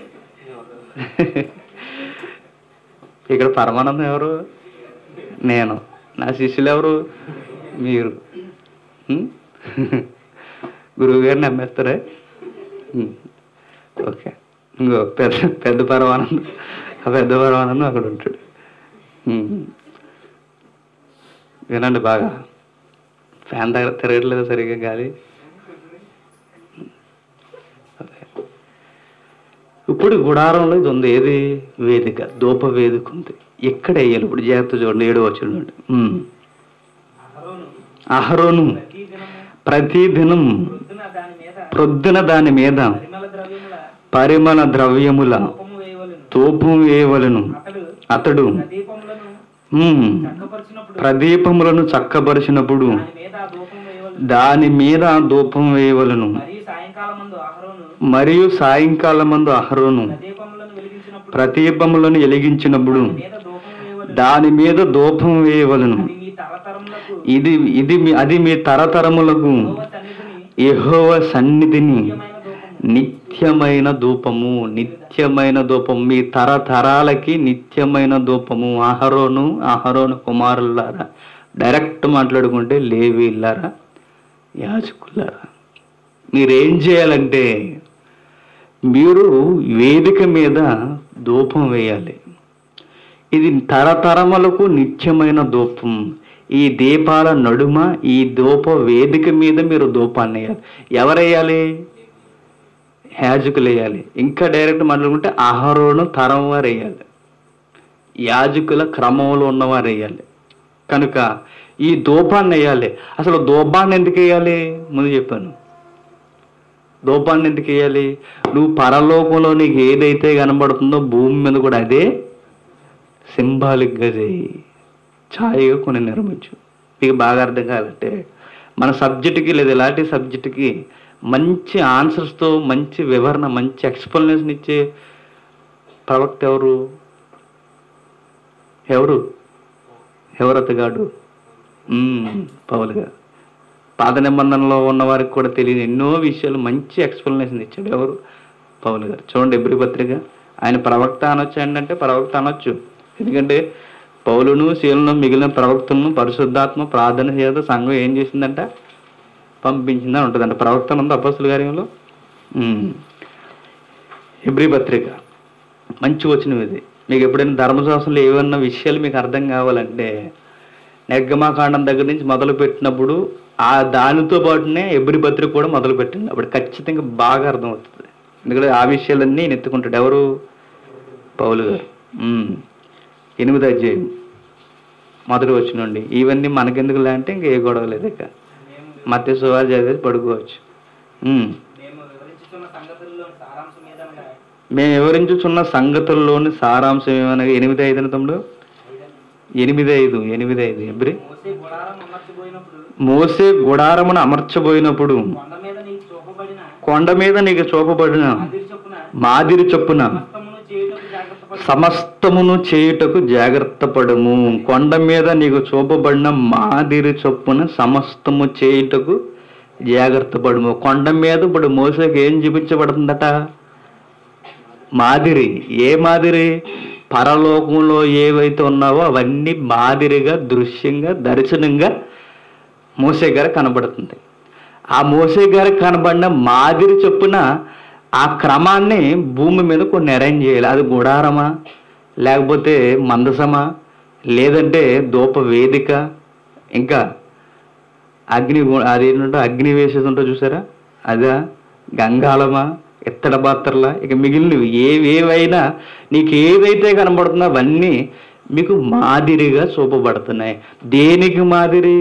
ఇక్కడ పరమానందం ఎవరు నేను నా శిష్యులు ఎవరు మీరు ఉం? గురువు గారిని నమ్మేస్తారా ఉం. ఓకే ఇంకో పెద్ద పెద్ద పరమానందం ఆ పెద్ద పరమానందం అక్కడ ఉంటాడు ఉం. వినండి బాగా ఫ్యాన్ దగ్గర తిరగట్లేదు సరిగ్గా గాలి ఓకే. ఇప్పుడు గుడారంలో ఇది ఉంది ఏది వేదిక దూప వేదిక ఉంది ఎక్కడ వేయాలి ఇప్పుడు జాగ్రత్త చూడండి ఏడు వచ్చిన
అహరోను
అహరోను
ప్రతి దినము
ప్రతి దినం
ప్రొద్దున దాని మీద
ప్రొద్దున దాని మీద
పరిమళ ద్రవ్యముల
పరిమళ ద్రవ్యముల
కోపము వేయవలెను
తూపం వేయవలను
అతడు
అతడు
ప్రదీపములను
ఉమ్,
చక్కపరిచినప్పుడు
ప్రదీపములను చక్కబరిచినప్పుడు
దాని మీద ఆ ధూపం వేయవలెను
దాని మీద ధూపం వేయవలను
మరియు సాయంకాలం మందు అహరోను
మరియు సాయంకాలమందు అహరోను
ప్రదీపములను వెలిగించినప్పుడు
ప్రదీపములను వెలిగించినప్పుడు
దాని మీద ధూపం వేయవలెను
దాని మీద ధూపం వేయవలను
అది మీ తరతరములకు
ఇది ఇది మీ- అది మీ తరతరములకు
యెహోవా సన్నిధిని
యెహోవ సన్నిధిని
నిత్యమైన ధూపము
నిత్యమైన ధూపము నిత్యమైన ధూపము మీ తరతరాలకి నిత్యమైన ధూపము అహరోను అహరోను కుమారులారా డైరెక్ట్ మాట్లాడుకుంటే లేవీలారా యాజకులారా మీరేం చేయాలంటే మీరు వేదిక మీద ధూపం వేయాలి ఇది తరతరములకు నిత్యమైన ధూపం ఈ దీపాల నడుమ ఈ ధూప వేదిక మీద మీరు ధూపాన్ని వేయాలి ఎవరేయాలి యాజకులు వేయాలి ఇంకా డైరెక్ట్ మాట్లాడుకుంటే అహరోను తరం వారు వేయాలి యాజకుల క్రమంలో ఉన్నవారు వేయాలి కనుక ఈ ధూపాన్ని వేయాలి అసలు ధూపాన్ని ఎందుకు వేయాలి ముందు చెప్పాను ధూపాన్ని ఎందుకు వేయాలి నువ్వు పరలోకంలో నీకు ఏదైతే కనబడుతుందో భూమి మీద కూడా అదే సింబాలిక్గా చేయి ఛాయగా కొన్ని నిర్మించు మీకు బాగా అర్థం కావాలంటే మన సబ్జెక్టుకి లేదా ఇలాంటి సబ్జెక్టుకి మంచి ఆన్సర్స్తో మంచి వివరణ మంచి ఎక్స్ప్లెనేషన్ ఇచ్చే ప్రవక్త ఎవరు ఎవరు ఎవరు అతగాడు మ్మ్, పౌలు గారు పాత నిబంధనలో ఉన్న వారికి కూడా తెలియని ఎన్నో విషయాలు మంచి ఎక్స్ప్లెనేషన్ ఇచ్చాడు ఎవరు పౌలు గారు చూడండి ఎబ్రి పత్రిక ఆయన ప్రవక్త అనొచ్చు అంటే ప్రవక్త అనొచ్చు ఎందుకంటే పౌలును శీలను మిగిలిన ప్రవక్తలను పరిశుద్ధాత్మ ప్రార్థన చేత సంఘం ఏం చేసిందంట పంపించిందని ఉంటుందంట ప్రవక్తలు ఉంది అప్పస్తుల కార్యంలో ఎబ్రి పత్రిక మంచి వచ్చిన ఇది మీకు ఎప్పుడైనా ధర్మశాస్త్రంలో ఏమన్నా విషయాలు మీకు అర్థం కావాలంటే నెగ్గమాకాండం దగ్గర నుంచి మొదలు పెట్టినప్పుడు ఆ దానితో పాటునే ఎబ్రి పత్రిక కూడా మొదలు పెట్టింది అప్పుడు ఖచ్చితంగా బాగా అర్థమవుతుంది ఎందుకంటే ఆ విషయాలన్నీ నేను ఎత్తుకుంటాడు ఎవరు పౌలు గారు ఉమ్. ఎనిమిది అధ్యాయం మొదటి వచ్చినండి ఇవన్నీ మనకెందుకు అంటే ఇంక ఏ గొడవ లేదు ఇక
మేము
మత్స్య సువారు చదివేసి పడుకోవచ్చు ఉమ్.
మేము వివరించుతున్న సంగతుల్లో సారాంశం ఏదనగా
మేము వివరించుచున్న సంగతుల్లోని సారాంశం ఏమనగా ఎనిమిది ఐదు తమ్ముడు ఎనిమిది ఐదు ఎనిమిది ఐదు ఎబ్రి
మోసే గుడారం అమర్చిపోయినప్పుడు
మోసే గుడారమును అమర్చబోయినప్పుడు
కొండ మీద నీకు చూపబడిన
కొండ మీద నీకు చూపబడిన
మాదిరి చొప్పున
మాదిరి చొప్పున
సమస్తమును చేయుటకు జాగ్రత్త పడు
సమస్తమును చేయుటకు జాగ్రత్త పడము కొండ మీద నీకు చూపబడిన మాదిరి చొప్పున సమస్తము చేయుటకు జాగ్రత్త పడము కొండ మీద ఇప్పుడు మోసకి ఏం చూపించబడుతుందట మాదిరి ఏ మాదిరి పరలోకంలో ఏవైతే ఉన్నావో అవన్నీ మాదిరిగా దృశ్యంగా దర్శనంగా మోసే గారు కనబడుతుంది ఆ మోసే గారికి కనబడిన మాదిరి చొప్పున ఆ క్రమాన్ని భూమి మీద కొన్ని అరేంజ్ చేయాలి అది గుడారమా లేకపోతే మందసమా లేదంటే దూప వేదిక ఇంకా అగ్ని గు- అదేంటంటే అగ్ని వేసేది ఉంటుంది చూసారా అదా గంగాళమా ఎత్తడ పాత్రలా ఇక మిగిలినవి ఏవేవైనా నీకు ఏదైతే కనబడుతుందో అవన్నీ మీకు మాదిరిగా చూపబడుతున్నాయి దేనికి మాదిరి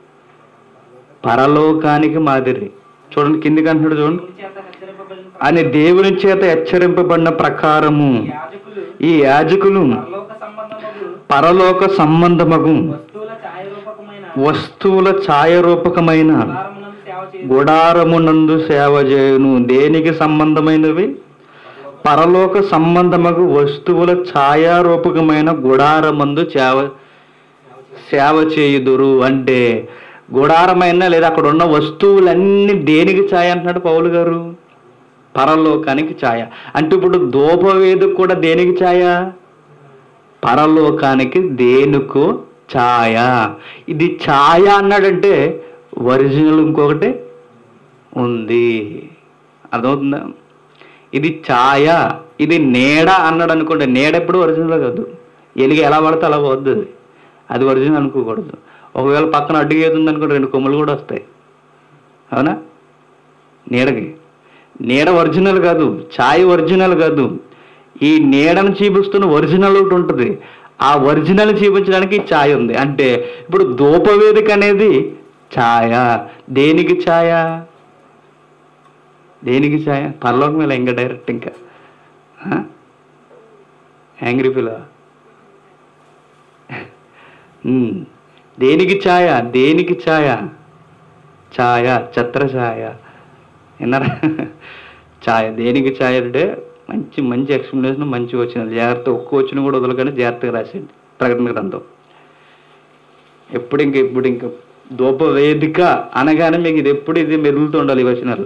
పరలోకానికి మాదిరి చూడండి కిందికి అంటున్నాడు చూడండి
దేవుని చేత హెచ్చరింపబడిన
అని దేవుని చేత హెచ్చరింపబడిన ప్రకారము
యాజకులు
ఈ యాజకులు
పరలోక సంబంధములు
పరలోక సంబంధమగు
వస్తువుల ఛాయారూపకమైన
వస్తువుల ఛాయరూపకమైన
గుడారమునందు సేవ చేయుదురు
గుడారమునందు సేవ చేయును దేనికి సంబంధమైనవి పరలోక సంబంధమగు వస్తువుల ఛాయారూపకమైన గుడారమందు సేవ సేవ చేయుదురు అంటే గుడారమైన లేదా అక్కడ ఉన్న వస్తువులన్నీ దేనికి ఛాయ అంటున్నాడు పౌలు గారు పరలోకానికి ఛాయ అంటే ఇప్పుడు దూపవేది కూడా దేనికి ఛాయ పరలోకానికి దేనికో ఛాయ ఇది ఛాయ అన్నాడంటే ఒరిజినల్ ఇంకొకటి ఉంది అర్థమవుతుందా ఇది ఛాయ ఇది నీడ అన్నాడు అనుకోండి నీడ ఎప్పుడు ఒరిజినల్ కాదు ఎలిగి ఎలా పడితే అలా పోద్ది అది. అది ఒరిజినల్ అనుకోకూడదు ఒకవేళ పక్కన అడ్డుగా ఏది ఉందనుకోండి రెండు కొమ్ములు కూడా వస్తాయి అవునా నీడకి నీడ ఒరిజినల్ కాదు ఛాయ్ ఒరిజినల్ కాదు ఈ నీడను చూపిస్తున్న ఒరిజినల్ ఒకటి ఉంటుంది ఆ ఒరిజినల్ చూపించడానికి ఈ ఛాయ్ ఉంది అంటే ఇప్పుడు ధూపవేదిక అనేది ఛాయ దేనికి ఛాయ దేనికి ఛాయ పరలోకం మీద ఇంకా డైరెక్ట్ ఇంకా యాంగ్రీ పిల్ల దేనికి ఛాయ దేనికి ఛాయ ఛాయ ఛత్ర ఛాయ విన్నారా ఛాయ దేనికి ఛాయ అంటే మంచి మంచి ఎక్స్ప్లెనేషన్ మంచి వచ్చిన జాగ్రత్త ఒక్క వచ్చిన కూడా వదలకండి జాగ్రత్తగా రాసేయండి ప్రకటన గ్రంథం ఎప్పుడు ఇంక ఇప్పుడు ఇంక దూప వేదిక అనగానే మీకు ఇది ఎప్పుడు ఇది మెదులుతూ ఉండాలి ఈ వచనాలు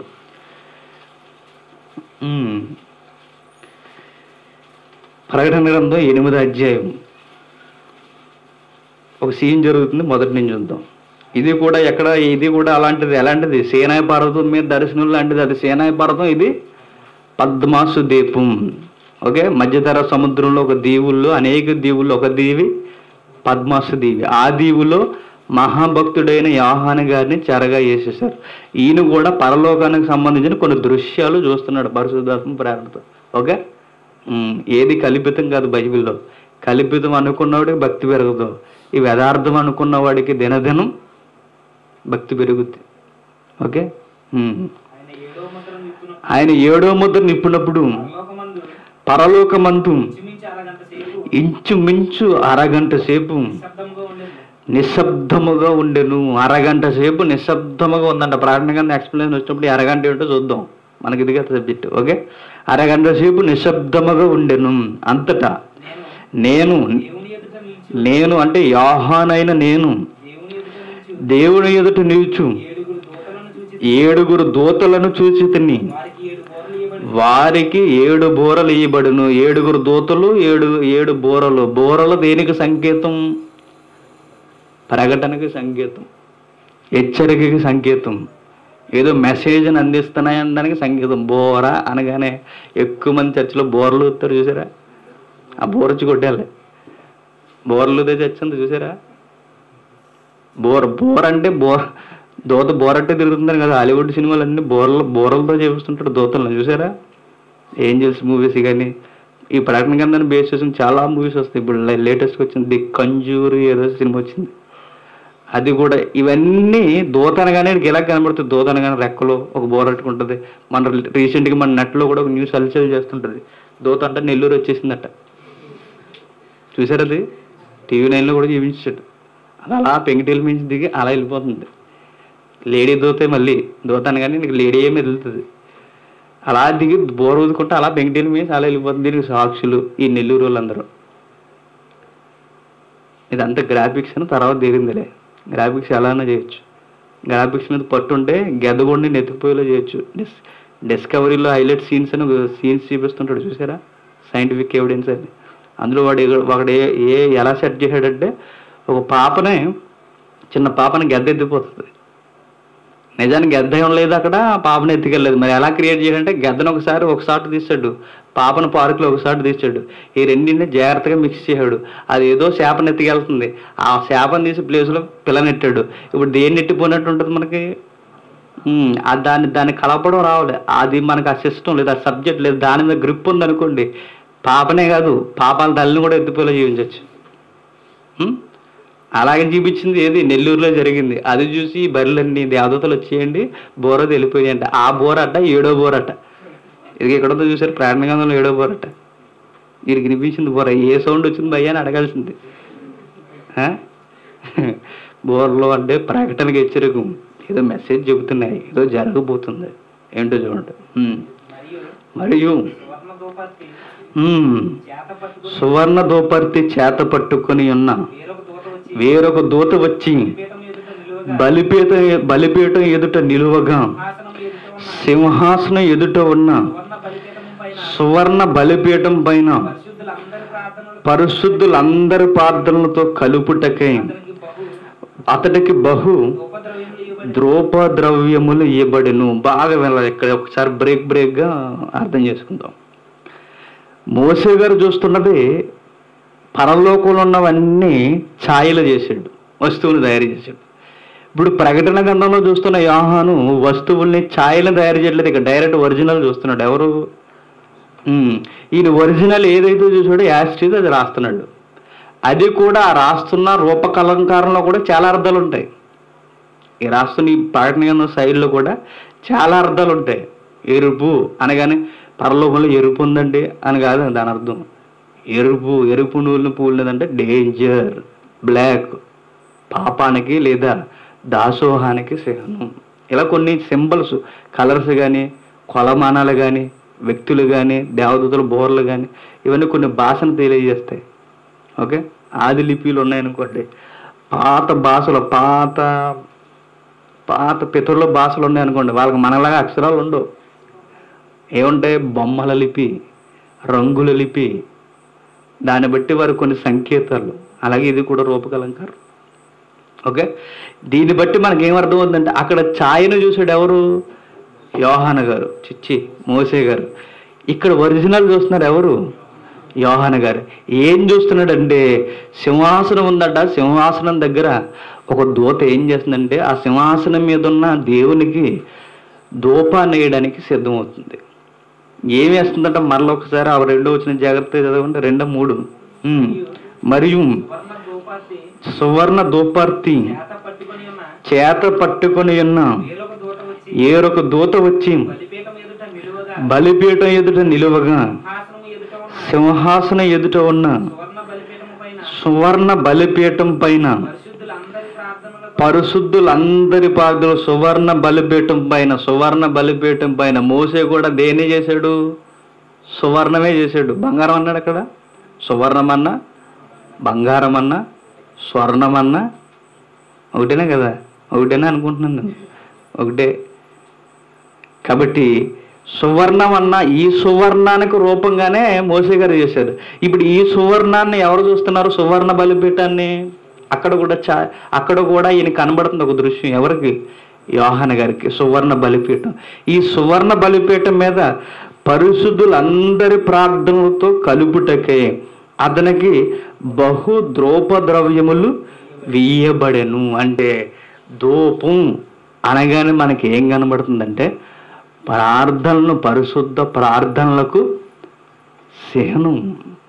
ఉమ్. ప్రకటన గ్రంథం ఎనిమిది అధ్యాయం ఒక సీన్ జరుగుతుంది మొదటి నుంచి చూద్దాం ఇది కూడా ఎక్కడ ఇది కూడా అలాంటిది ఎలాంటిది సేనాయ పర్వతం మీద దర్శనం లాంటిది అది సేనాయ పర్వతం ఇది పద్మాసు దీపం ఓకే మధ్యధర సముద్రంలో ఒక దీవుల్లో అనేక దీవుల్లో ఒక దీవి పద్మాసు దీవి ఆ దీవులో మహాభక్తుడైన యోహాను గారిని చెరగా వేసేశారు ఈయన కూడా పరలోకానికి సంబంధించిన కొన్ని దృశ్యాలు చూస్తున్నాడు పరిశుద్ధాత్మ ప్రేరణతో ఓకే ఉమ్, ఏది కల్పితం కాదు బైబిల్లో కల్పితం అనుకున్నవాడికి భక్తి పెరుగుతుంది ఈ యథార్థం అనుకున్న వాడికి దినదినం భక్తి పెరుగుద్ది ఓకే ఉమ్.
ఆయన ఏడో ముద్ర నిప్పును
ఆయన ఏడో ముద్ర నిప్పునప్పుడు
పరలోకమందు
పరలోకమంతు
ఇంచుమించు అరగంట సేపు
ఇంచుమించు అరగంట సేపు
శబ్దంగా ఉండేది
నిశ్శబ్దముగా ఉండెను అరగంట సేపు నిశ్శబ్దముగా ఉందంట ప్రారంభంగా ఎక్స్ప్లెయిన్ వచ్చినప్పుడు ఈ అరగంట ఏంటో చూద్దాం మనకి ఇది కదా సబ్జెక్ట్ ఓకే అరగంట సేపు నిశ్శబ్దముగా ఉండెను అంతటా
నేను
నేను
దేవుని ఎదుట నిలిచి
నేను అంటే యాహానైన నేను
దేవుని ఎదుట నిలిచి
దేవుని ఎదుట నిలుచు
ఏడుగురు దూతలను చూచి
ఏడుగురు దూతలను చూచి తిని
వారికి ఏడు బోర్లు ఇవ్వబడి
వారికి ఏడు బోరలు ఇయ్యబడును ఏడుగురు దూతలు ఏడు ఏడు బోరలు బోరలు దేనికి సంకేతం ప్రకటనకి సంకేతం హెచ్చరికకి సంకేతం ఏదో మెసేజ్ని అందిస్తున్నాయనడానికి సంకేతం బోర అనగానే ఎక్కువ మంది చర్చిలో బోర్లు ఊతారు చూసారా ఆ బోర వచ్చి కొట్టాలి బోర్లు చర్చ అంతా చూసారా బోర్ బోర్ అంటే బోర్ దూత బోరట్టే తిరుగుతుందని కదా హాలీవుడ్ సినిమాలు అన్ని బోర్ల బోరలతో చేపిస్తుంటాడు దూతలను చూసారా ఏంజల్స్ మూవీస్ కానీ ఈ ప్రకటన కింద బేస్ చేసిన చాలా మూవీస్ వస్తాయి ఇప్పుడు లేటెస్ట్గా వచ్చింది ది కంజూర్ ఏదో సినిమా వచ్చింది అది కూడా ఇవన్నీ దూత అనగానే నీకు ఎలా కనబడుతుంది దూత అనగానే రెక్కలో ఒక బోరట్టుకుంటుంది మన రీసెంట్గా మన నెట్లో కూడా ఒక న్యూస్ అల్చల్ చేస్తుంటుంది దూత అంటే నెల్లూరు వచ్చేసిందట చూసారు అది టీవీ నైన్లో కూడా చూపించాడు అది అలా పెంకిటీల మించి దిగి అలా వెళ్ళిపోతుంది లేడీ దూతే మళ్ళీ దూత అనగానే నీకు లేడీ ఏమి వెళ్తుంది అలా దిగి బోర్ ఊదుకుంటే అలా పెంకిటీల మీద అలా వెళ్ళిపోతుంది దీనికి సాక్షులు ఈ నెల్లూరు వాళ్ళందరూ ఇదంతా గ్రాఫిక్స్ అని తర్వాత దిగిందిలే గ్రాఫిక్స్ ఎలానే చేయొచ్చు గ్రాఫిక్స్ మీద పట్టుంటే గెదగొండి నెత్తిపోయేలా చేయొచ్చు డిస్ డిస్కవరీలో హైలైట్ సీన్స్ అని సీన్స్ చూపిస్తుంటాడు చూసారా సైంటిఫిక్ ఎవిడెన్స్ అని అందులో వాడు ఏ- వాడు ఏ ఏ ఎలా సెట్ చేశాడంటే ఒక పాపనే చిన్న పాపని గద్ద ఎత్తిపోతుంది నిజానికి గద్ద ఏం లేదు అక్కడ పాపను ఎత్తుకెళ్ళలేదు మరి ఎలా క్రియేట్ చేయాలంటే గద్దను ఒకసారి ఒక షాట్ తీసాడు పాపను పార్కులో ఒక షాట్ తీసాడు ఈ రెండింటిని జాగ్రత్తగా మిక్స్ చేశాడు అది ఏదో చేపను ఎత్తుకెళ్తుంది ఆ చేపను తీసి ప్లేస్లో పిల్లనెట్టాడు ఇప్పుడు దేన్ని ఎట్టిపోయినట్టు ఉంటుంది మనకి ఉమ్, ఆ దాన్ని దాన్ని కలపడం రావాలి అది మనకు ఆ సిస్టమ్ లేదు ఆ సబ్జెక్ట్ లేదు దాని మీద గ్రిప్ ఉంది అనుకోండి పాపనే కాదు పాపాల తల్లిని కూడా ఎత్తిపోయేలా జీవించవచ్చు ఉమ్, అలాగే చూపించింది ఏది నెల్లూరులో జరిగింది అది చూసి ఈ బర్రెలన్నీ దేవదతలు వచ్చేయండి బోర తెలిపోయాయంట ఆ బోరట ఏడో బోరట ఇది ఎక్కడ ఉందో చూసారు ప్రాణగంధంలో ఏడో బోరట వీరికి వినిపించింది బోర ఏ సౌండ్ వచ్చింది భయ్యా అని అడగాల్సింది ఆ? బోర్లో అంటే ప్రకటనకి హెచ్చరిక ఏదో మెసేజ్ చెబుతున్నాయి ఏదో జరగబోతుంది ఏంటో చూడండి ఉమ్.
మరియు
మరియు
సువర్ణ దూపర్తి
ఉమ్,
చేత పట్టుకుని
సువర్ణ దోపర్తి చేత పట్టుకొని ఉన్న
వేరొక దూత వచ్చి
వేరొక దూత వచ్చి
పీఠం ఎదుట నిలువగా
బలిపీత బలిపీఠం ఎదుట నిలువగా
సింహాసనం ఎదుట ఉన్న
సింహాసనం ఎదుట ఉన్న
సువర్ణ బలిపీఠము పైన
సువర్ణ బలిపీఠం పైన
పరిశుద్ధులందరి ప్రార్థనలు
పరిశుద్ధులందరి ప్రార్థనలతో కలుపుటకై
అతనికి బహు
అతడికి బహు
ఉపద్రవ్యములు ఇవ్వబడి
ద్రోపద్రవ్యములు ఇవ్వబడిను బాగా వెళ్ళాలి ఇక్కడ ఒకసారి బ్రేక్ బ్రేక్ గా అర్థం చేసుకుందాం మోసే గారు చూస్తున్నది పరలోకంలో ఉన్నవన్నీ ఛాయలు చేసాడు వస్తువులు తయారు చేశాడు ఇప్పుడు ప్రకటన గ్రంథంలో చూస్తున్న యోహాను వస్తువుల్ని ఛాయలను తయారు చేయట్లేదు ఇక డైరెక్ట్ ఒరిజినల్ చూస్తున్నాడు ఎవరు ఉమ్, ఈయన ఒరిజినల్ ఏదైతే చూసాడో యాస్టీజ్ అది రాస్తున్నాడు అది కూడా ఆ రాస్తున్న రూపకలంకారంలో కూడా చాలా అర్థాలు ఉంటాయి ఈ రాస్తున్న ఈ ప్రకటన గ్రంథం శైలిలో కూడా చాలా అర్థాలు ఉంటాయి ఎరుపు అనగానే పరలోకంలో ఎరుపు ఉందండి అని కాదు దాని అర్థం ఎరుపు ఎరుపు నూనె పూలదంటే డేంజర్ బ్లాక్ పాపానికి లేదా దాసోహానికి చిహ్నం ఇలా కొన్ని సింబల్స్ కలర్స్ కానీ కొలమానాలు కానీ వ్యక్తులు కానీ దేవదూతల బోర్లు కానీ ఇవన్నీ కొన్ని భాషను తెలియజేస్తాయి ఓకే ఆది లిపిలు ఉన్నాయనుకోండి పాత భాషలు పాత పాత పితరుల భాషలు ఉన్నాయనుకోండి వాళ్ళకి మనలాగా అక్షరాలు ఉండవు ఏముంటాయి బొమ్మల లిపి రంగుల లిపి దాన్ని బట్టి వారు కొన్ని సంకేతాలు అలాగే ఇది కూడా రూపకలంకారం ఓకే దీన్ని బట్టి మనకి ఏమర్థం అవుతుందంటే అక్కడ ఛాయను చూసాడు ఎవరు యోహాన గారు చిచ్చి మోసే గారు ఇక్కడ ఒరిజినల్ చూస్తున్నారు ఎవరు యోహాన గారు ఏం చూస్తున్నాడంటే సింహాసనం ఉందట సింహాసనం దగ్గర ఒక దూత ఏం చేస్తుందంటే ఆ సింహాసనం మీద ఉన్న దేవునికి దూపాన్ని వేయడానికి సిద్ధమవుతుంది ఏం వేస్తుందంటే మరలా ఒకసారి ఆ రెండో వచ్చిన జాగ్రత్త చదవండి రెండో మూడు ఉమ్. మరియు
సువర్ణ దూపార్తి
సువర్ణ దూపార్తి
చేత పట్టుకొని ఉన్న
చేత పట్టుకొని ఉన్న
వేరొక దూత వచ్చి
ఏరొక దూత వచ్చి
బలిపీఠం ఎదుట నిలువగా
బలిపీఠం ఎదుట నిలువగా
సింహాసనము ఎదుట ఉన్న
సింహాసనం ఎదుట ఉన్న
సువర్ణ బలిపీఠము పైన
సువర్ణ బలిపీఠం పైన
పరిశుద్ధులందరి ప్రార్థనలకు
పరిశుద్ధులందరి పాదులు సువర్ణ బలిపీఠం పైన సువర్ణ బలిపీఠం పైన మోసే కూడా దేన్ని చేశాడు సువర్ణమే చేశాడు బంగారం అన్నాడు అక్కడ సువర్ణం అన్నా బంగారం అన్నా స్వర్ణం అన్నా ఒకటేనే కదా ఒకటేనే అనుకుంటున్నాను నేను ఒకటే కాబట్టి సువర్ణం అన్న ఈ సువర్ణానికి రూపంగానే మోసే గారు చేశారు ఇప్పుడు ఈ సువర్ణాన్ని ఎవరు చూస్తున్నారు సువర్ణ బలిపీఠాన్ని అక్కడ కూడా చా అక్కడ కూడా ఈయన కనబడుతుంది ఒక దృశ్యం ఎవరికి యోహాన గారికి సువర్ణ బలిపీఠం ఈ సువర్ణ బలిపీఠం మీద పరిశుద్ధులందరి ప్రార్థనలతో కలుపుటకే అతనికి బహు ద్రోపద్రవ్యములు వీయబడెను అంటే దూపం అనగానే మనకి ఏం కనబడుతుందంటే ప్రార్థనలు పరిశుద్ధ ప్రార్థనలకు చిహ్నం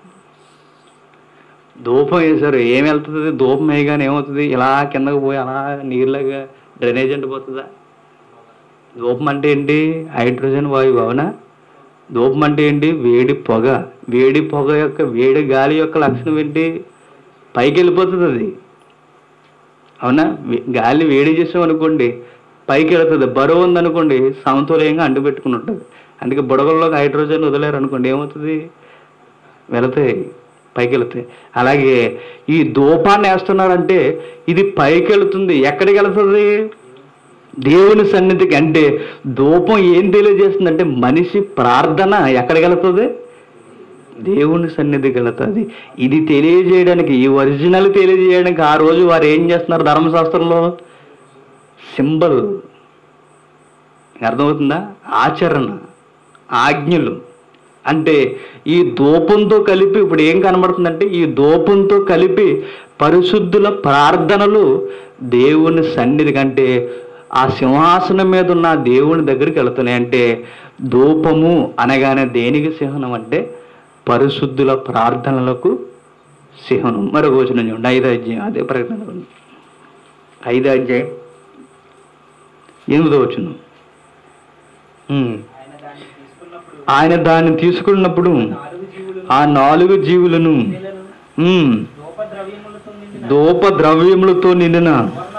ధూపం వేశారు ఏం వెళ్తుంది ధూపం వేయగానే ఏమవుతుంది ఇలా కిందకు పోయి అలా నీళ్ళగా డ్రైనేజ్ అంటే పోతుందా ధూపం అంటే ఏంటి హైడ్రోజన్ వాయువు అవునా ధూపం అంటే ఏంటి వేడి పొగ వేడి పొగ యొక్క వేడి గాలి యొక్క లక్షణం ఏంటి పైకి వెళ్ళిపోతుంది అది అవునా వే- గాలి వేడి చేసాం అనుకోండి పైకి వెళుతుంది బరువు ఉందనుకోండి సమతుల్యంగా అంటు పెట్టుకుని ఉంటుంది అందుకే బుడగల్లోకి హైడ్రోజన్ వదిలేరు అనుకోండి ఏమవుతుంది వెళతాయి పైకి వెళతాయి అలాగే ఈ ధూపాన్ని వేస్తున్నారంటే ఇది పైకి వెళుతుంది ఎక్కడికి వెళుతుంది దేవుని సన్నిధికి అంటే ధూపం ఏం తెలియజేస్తుందంటే మనిషి ప్రార్థన ఎక్కడికి వెళుతుంది దేవుని సన్నిధికి వెళుతుంది ఇది తెలియజేయడానికి ఈ ఒరిజినల్ తెలియజేయడానికి ఆ రోజు వారు ఏం చేస్తున్నారు ధర్మశాస్త్రంలో సింబల్ అర్థమవుతుందా ఆచరణ ఆజ్ఞలు అంటే ఈ దూపంతో కలిపి ఇప్పుడు ఏం కనబడుతుందంటే ఈ దూపంతో కలిపి పరిశుద్ధుల ప్రార్థనలు దేవుని సన్నిధి కంటే ఆ సింహాసనం మీద ఉన్న ఆ దేవుని దగ్గరికి వెళుతున్నాయి అంటే ధూపము అనగానే దేనికి చిహ్నం అంటే పరిశుద్ధుల ప్రార్థనలకు చిహ్నం మరొక వచనం చూడండి ఐదో అధ్యాయం అదే ప్రకటన ఉంది. ఐదో అధ్యాయం ఎనిమిదో వచనం ఉమ్.
ఆయన దాన్ని తీసుకున్నప్పుడు
ఆయన దాన్ని తీసుకున్నప్పుడు
నాలుగు జీవులు
ఆ నాలుగు జీవులను
నెలను
ఉమ్,
ధూప ద్రవ్యములతో నిండిన
ధూప ద్రవ్యములతో నిండిన
సువర్ణ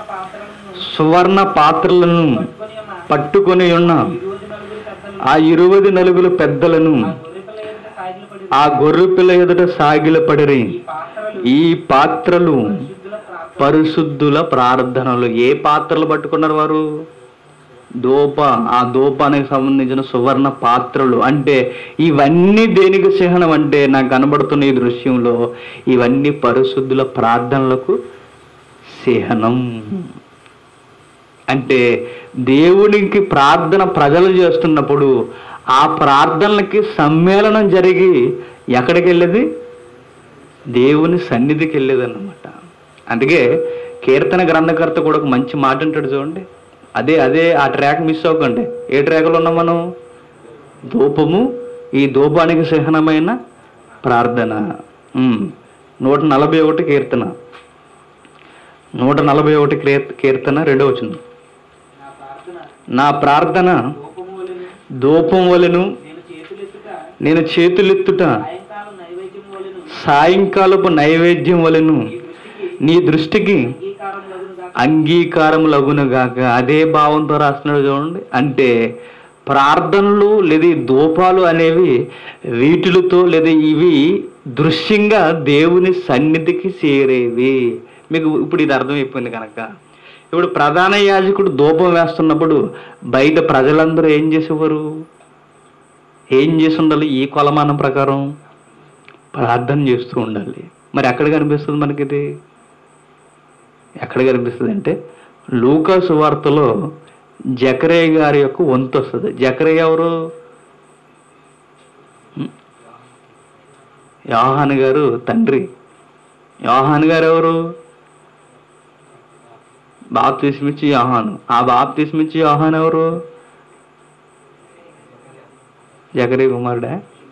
సువర్ణ పాత్రలను
పట్టుకొని ఉన్న
పట్టుకొని ఉన్న
ఈ రోజు నలుగురు
ఆ ఇరువది నలుగురు
పెద్దలు
పెద్దలను
ఆ గొర్రెపిల్ల ఎదుట సాగిల పడి
ఆ గొర్రె పిల్ల ఎదుట సాగిలపడిరి
ఈ పాత్రలు
ఈ పాత్రలు
శుద్ధుల ప్రార్థన
పరిశుద్ధుల ప్రార్థనలు ఏ పాత్రలు పట్టుకున్నారు వారు దోప ఆ దోపానికి సంబంధించిన సువర్ణ పాత్రలు అంటే ఇవన్నీ దేనికి చిహ్నం అంటే నాకు కనబడుతున్న ఈ దృశ్యంలో ఇవన్నీ పరిశుద్ధుల ప్రార్థనలకు చిహ్నం అంటే దేవునికి ప్రార్థన ప్రజలు చేస్తున్నప్పుడు ఆ ప్రార్థనలకి సమ్మేళనం జరిగి ఎక్కడికి వెళ్ళేది దేవుని సన్నిధికి వెళ్ళేది అన్నమాట అందుకే కీర్తన గ్రంథకర్త కూడా ఒక మంచి మాట అంటాడు చూడండి అదే అదే ఆ ట్రాక్ మిస్ అవ్వకండి ఏ ట్రాక్లో ఉన్నాం మనం ధూపము ఈ ధూపానికి చిహ్నమైన ప్రార్థన ఉమ్. నూట నలభై ఒకటి కీర్తన నూట నలభై ఒకటి కీర్త- కీర్తన రెండో వచ్చింది
నా ప్రార్థన
నా ప్రార్థన
రూపము వలెను
ధూపం వలెను
నేను చేతులెత్తుట
నేను చేతులెత్తుట
సాయంకాలం నైవేద్యం వలెను
సాయంకాలపు నైవేద్యం వలెను
ఈ దృష్టికి
నీ దృష్టికి
అంగీకారం లగునుగా
అంగీకారం లగునగాక అదే భావంతో రాస్తున్నాడు చూడండి అంటే ప్రార్థనలు లేదా ఈ ధూపాలు అనేవి వీటిలతో లేదా ఇవి దృశ్యంగా దేవుని సన్నిధికి చేరేవి మీకు ఇప్పుడు ఇది అర్థమైపోయింది కనుక ఇప్పుడు ప్రధాన యాజకుడు ధూపం వేస్తున్నప్పుడు బయట ప్రజలందరూ ఏం చేసేవారు ఏం చేసి ఉండాలి ఈ కొలమానం ప్రకారం ప్రార్థన చేస్తూ ఉండాలి మరి ఎక్కడ కనిపిస్తుంది మనకి ఇది ఎక్కడ కనిపిస్తుంది అంటే లూకాసు వార్తలో జకరయ్య గారి యొక్క వంతు వస్తుంది జకరయ్య ఎవరు హ్మ్? యోహాన్ గారు తండ్రి యోహాన్ గారు ఎవరు బాప్తిస్మిచ్చి యోహాను ఆ బాప్తిస్మిచ్చి యోహాన్ ఎవరు జకరయ్య కుమారుడా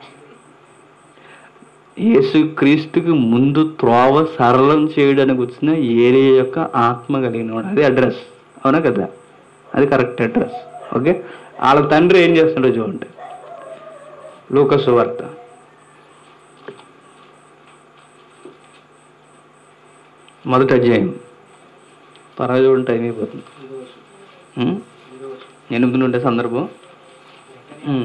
యేసు క్రీస్తుకి ముందు త్రోవ సరళం చేయడానికి వచ్చిన ఏరియా యొక్క ఆత్మ కలిగినవాడు అది అడ్రస్ అవునా కదా అది కరెక్ట్ అడ్రస్ ఓకే వాళ్ళ తండ్రి ఏం చేస్తున్నాడో చూడండి లూకసు వార్త మొదటి అధ్యాయం పర్వాలేదు చూడండి టైం అయిపోతుంది ఉం? ఎనిమిది నుండే సందర్భం ఉం.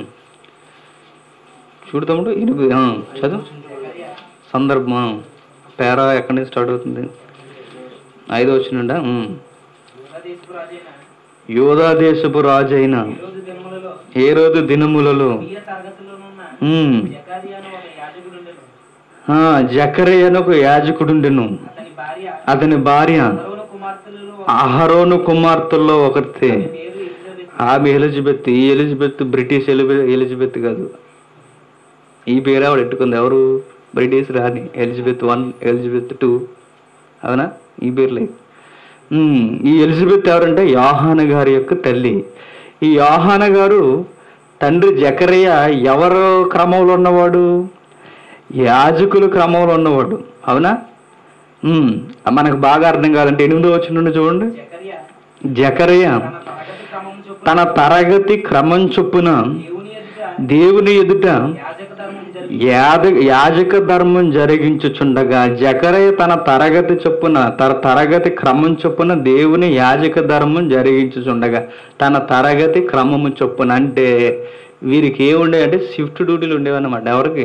చూడు తమ్ముడు ఎనిమిది ఆ, చదువు సందర్భం పేరా ఎక్కడి నుంచి స్టార్ట్ అవుతుంది ఐదో వచ్చినండా
దేశపు రాజైన
యోధా దేశపు రాజైన
ఈ రోజు దినములలో
ఏ రోజు దినములలో
ప్రియ తరగతిలోనున్న
ఉమ్,
జకారియా అను ఒక యాజకుడు ఉండెను.
ఆ, జకరయ్య అని ఒక యాజకుడుండెను
అతని భార్య
అతని భార్య
అహరోను కుమార్తెలలో
అహరోను కుమార్తెల్లో ఒకటి
పేరు ఎలిజబెత్.
ఆమె ఎలిజబెత్ ఈ ఎలిజబెత్ బ్రిటిష్ ఎలిజబెత్ ఎలిజబెత్ కాదు ఈ పేరు ఆవిడ ఎట్టుకుంది ఎవరు బ్రిటిష్ రాని ఎలిజబెత్ వన్ ఎలిజబెత్ టూ అవునా ఈ పేర్లే ఉమ్, ఈ ఎలిజబెత్ ఎవరంటే యోహాన గారి యొక్క తల్లి ఈ యోహాన గారు తండ్రి జకరయ్య ఎవరు క్రమంలో ఉన్నవాడు యాజకుల క్రమంలో ఉన్నవాడు అవునా ఉమ్, మనకు బాగా అర్థం కావాలంటే ఎనిమిదో వచ్చిన చూడండి
జకరియా
జకరయ్య
తన తరగతి క్రమం చొప్పున
తన తరగతి క్రమం చొప్పున
దేవుని ఎదుట
దేవుని ఎదుట
యాజక ధర్మం జరిగి
యాద యాజక ధర్మం జరిగించుచుండగా జకరయ్య తన తరగతి చొప్పున తన తరగతి క్రమం చొప్పున దేవుని యాజక ధర్మం జరిగించుచుండగా తన తరగతి క్రమము చొప్పున అంటే వీరికి ఏముండే అంటే షిఫ్ట్ డ్యూటీలు ఉండేవన్నమాట ఎవరికి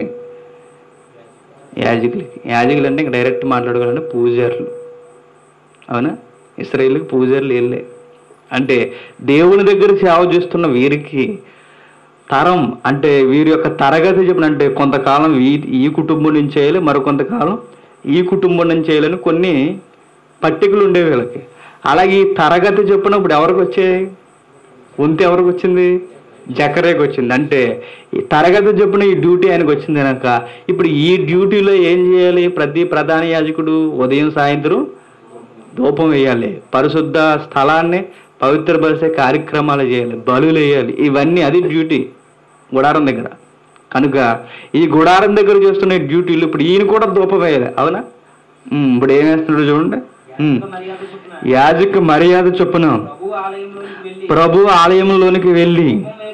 యాజకులకి యాజకులు అంటే ఇంక డైరెక్ట్ మాట్లాడుకోవాలంటే పూజారులు అవునా ఇస్రాయేల్కి పూజారులు వెళ్ళే అంటే దేవుని దగ్గర సేవ చేస్తున్న వీరికి తరం అంటే వీరి యొక్క తరగతి చెప్పిన అంటే కొంతకాలం ఈ ఈ కుటుంబం నుంచి చేయాలి మరికొంతకాలం ఈ కుటుంబం నుంచి చేయాలని కొన్ని పట్టికలు ఉండేవి వీళ్ళకి అలాగే ఈ తరగతి చెప్పినప్పుడు ఎవరికి వచ్చాయి వంతు ఎవరికి వచ్చింది జకరేకి వచ్చింది అంటే ఈ తరగతి చెప్పిన ఈ డ్యూటీ ఆయనకు వచ్చింది కనుక ఇప్పుడు ఈ డ్యూటీలో ఏం చేయాలి ప్రతి ప్రధాన యాజకుడు ఉదయం సాయంత్రం ధూపం వేయాలి పరిశుద్ధ స్థలాన్ని పవిత్రపరిచే కార్యక్రమాలు చేయాలి బలులు వేయాలి ఇవన్నీ అది డ్యూటీ గుడారం దగ్గర కనుక ఈ గుడారం దగ్గర చేస్తున్న ఈ డ్యూటీలు ఇప్పుడు ఈయన కూడా ధూపం వేయాలి అవునా ఉమ్, ఇప్పుడు ఏం వేస్తున్నాడు చూడండి ఉమ్.
యాజక మర్యాద చొప్పున
యాజక మర్యాద చొప్పున
ప్రభు ఆలయంలోనికి వెళ్ళి
ప్రభు ఆలయంలోనికి వెళ్ళి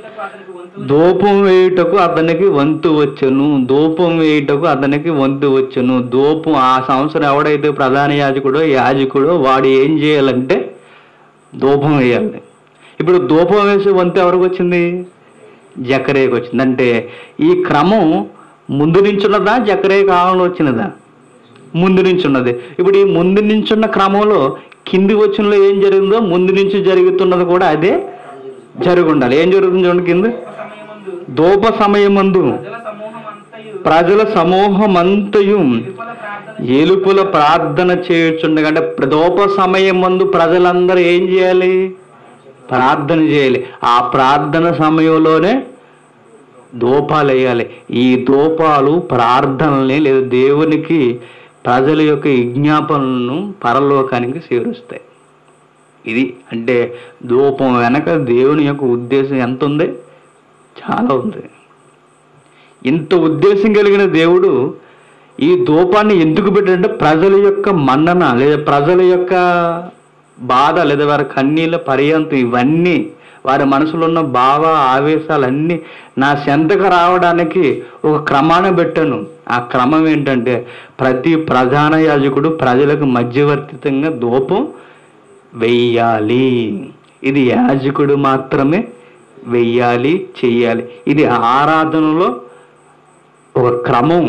ధూపం వేయటకు అతనికి వంతు
ధూపం వేయుటకు అతనికి వంతు వచ్చును ధూపం వేయుటకు అతనికి వంతు వచ్చును ధూపం ఆ సంవత్సరం ఎవడైతే ప్రధాన యాజకుడో యాజకుడో వాడు ఏం చేయాలంటే ధూపం వేయాలి ఇప్పుడు ధూపం వేసే వంతు ఎవరికి వచ్చింది జకరేకి వచ్చింది అంటే ఈ క్రమం ముందు నుంచి ఉన్నదా జకరే కాలంలో వచ్చినదా ముందు నుంచి ఉన్నది ఇప్పుడు ఈ ముందు నుంచి ఉన్న క్రమంలో కింది వచ్చినలో ఏం జరిగిందో ముందు నుంచి జరుగుతున్నది కూడా అదే జరిగి ఉండాలి ఏం జరుగుతుంది చూడండి కింద
సమయమందు
దోప సమయమందు
ప్రజల సమూహం అంతయు
ప్రజల సమూహమంతయు
విఫల ప్రార్థన
ఏలుపుల ప్రార్థన చేయుచుండగా అంటే దోప సమయం ముందు ప్రజలందరూ ఏం చేయాలి ప్రార్థన చేయాలి ఆ ప్రార్థన సమయంలోనే దూపాలు వేయాలి ఈ దూపాలు ప్రార్థనల్ని లేదా దేవునికి ప్రజల యొక్క విజ్ఞాపనలను పరలోకానికి చేరుస్తాయి ఇది అంటే ధూపం వెనక దేవుని యొక్క ఉద్దేశం ఎంత ఉంది చాలా ఉంది ఇంత ఉద్దేశం కలిగిన దేవుడు ఈ ధూపాన్ని ఎందుకు పెట్టాడంటే ప్రజల యొక్క మన్నన లేదా ప్రజల యొక్క బాధ లేదా వారి కన్నీళ్ళ పర్యంతం ఇవన్నీ వారి మనసులో ఉన్న భావ ఆవేశాలన్నీ నా చెంతకు రావడానికి ఒక క్రమాన్ని పెట్టాను ఆ క్రమం ఏంటంటే ప్రతి ప్రధాన యాజకుడు ప్రజలకు మధ్యవర్తితంగా ధూపం వెయ్యాలి ఇది యాజకుడు మాత్రమే వెయ్యాలి చెయ్యాలి ఇది ఆరాధనలో ఒక క్రమం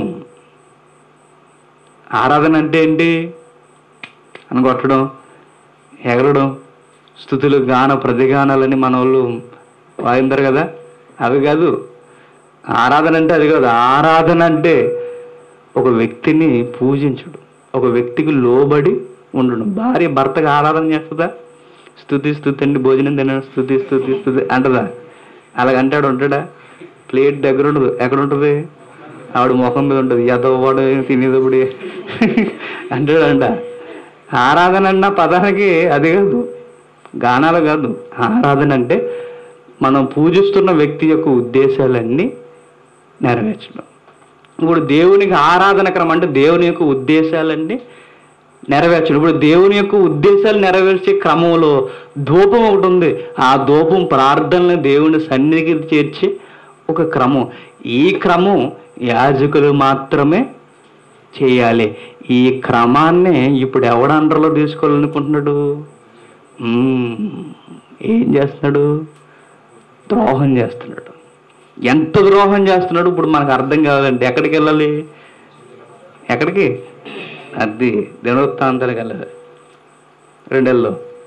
ఆరాధన అంటే ఏంటి అనగొట్టడం ఎగరడం స్థుతులు గాన ప్రతిగానాలని మన వాళ్ళు వాయిందరు కదా అవి కాదు ఆరాధన అంటే అది కాదు ఆరాధన అంటే ఒక వ్యక్తిని పూజించడం ఒక వ్యక్తికి లోబడి ఉండడం భార్య భర్తకు ఆరాధన చేస్తుందా స్థుతి స్థుతి అండి భోజనం తినడం స్థుతి స్థుతి స్థుతి అంటదా అలాగంటాడు ఉంటాడా ప్లేట్ దగ్గర ఉండదు ఎక్కడ ఉంటుంది ఆవిడ ముఖం మీద ఉంటుంది ఎదవాడు తినేటప్పుడు అంటాడంట ఆరాధన అన్న పదానికి అది కాదు గానాలు కాదు ఆరాధన అంటే మనం పూజిస్తున్న వ్యక్తి యొక్క ఉద్దేశాలన్నీ నెరవేర్చడం ఇప్పుడు దేవునికి ఆరాధన క్రమం అంటే దేవుని యొక్క ఉద్దేశాలన్నీ నెరవేర్చడం ఇప్పుడు దేవుని యొక్క ఉద్దేశాలు నెరవేర్చే క్రమంలో ధూపం ఒకటి ఉంది ఆ ధూపం ప్రార్థనలు దేవుని సన్నిధికి చేర్చి ఒక క్రమం ఈ క్రమం యాజకులు మాత్రమే చేయాలి ఈ క్రమాన్ని ఇప్పుడు ఎవడ అండర్లో తీసుకోవాలనుకుంటున్నాడు మ్మ్. ఏం చేస్తున్నాడు ద్రోహం చేస్తున్నాడు ఎంత ద్రోహం చేస్తున్నాడు ఇప్పుడు మనకు అర్థం కావాలంటే ఎక్కడికి వెళ్ళాలి ఎక్కడికి అది దినవృత్తాంతాలకు వెళ్ళాలి రెండేళ్ళు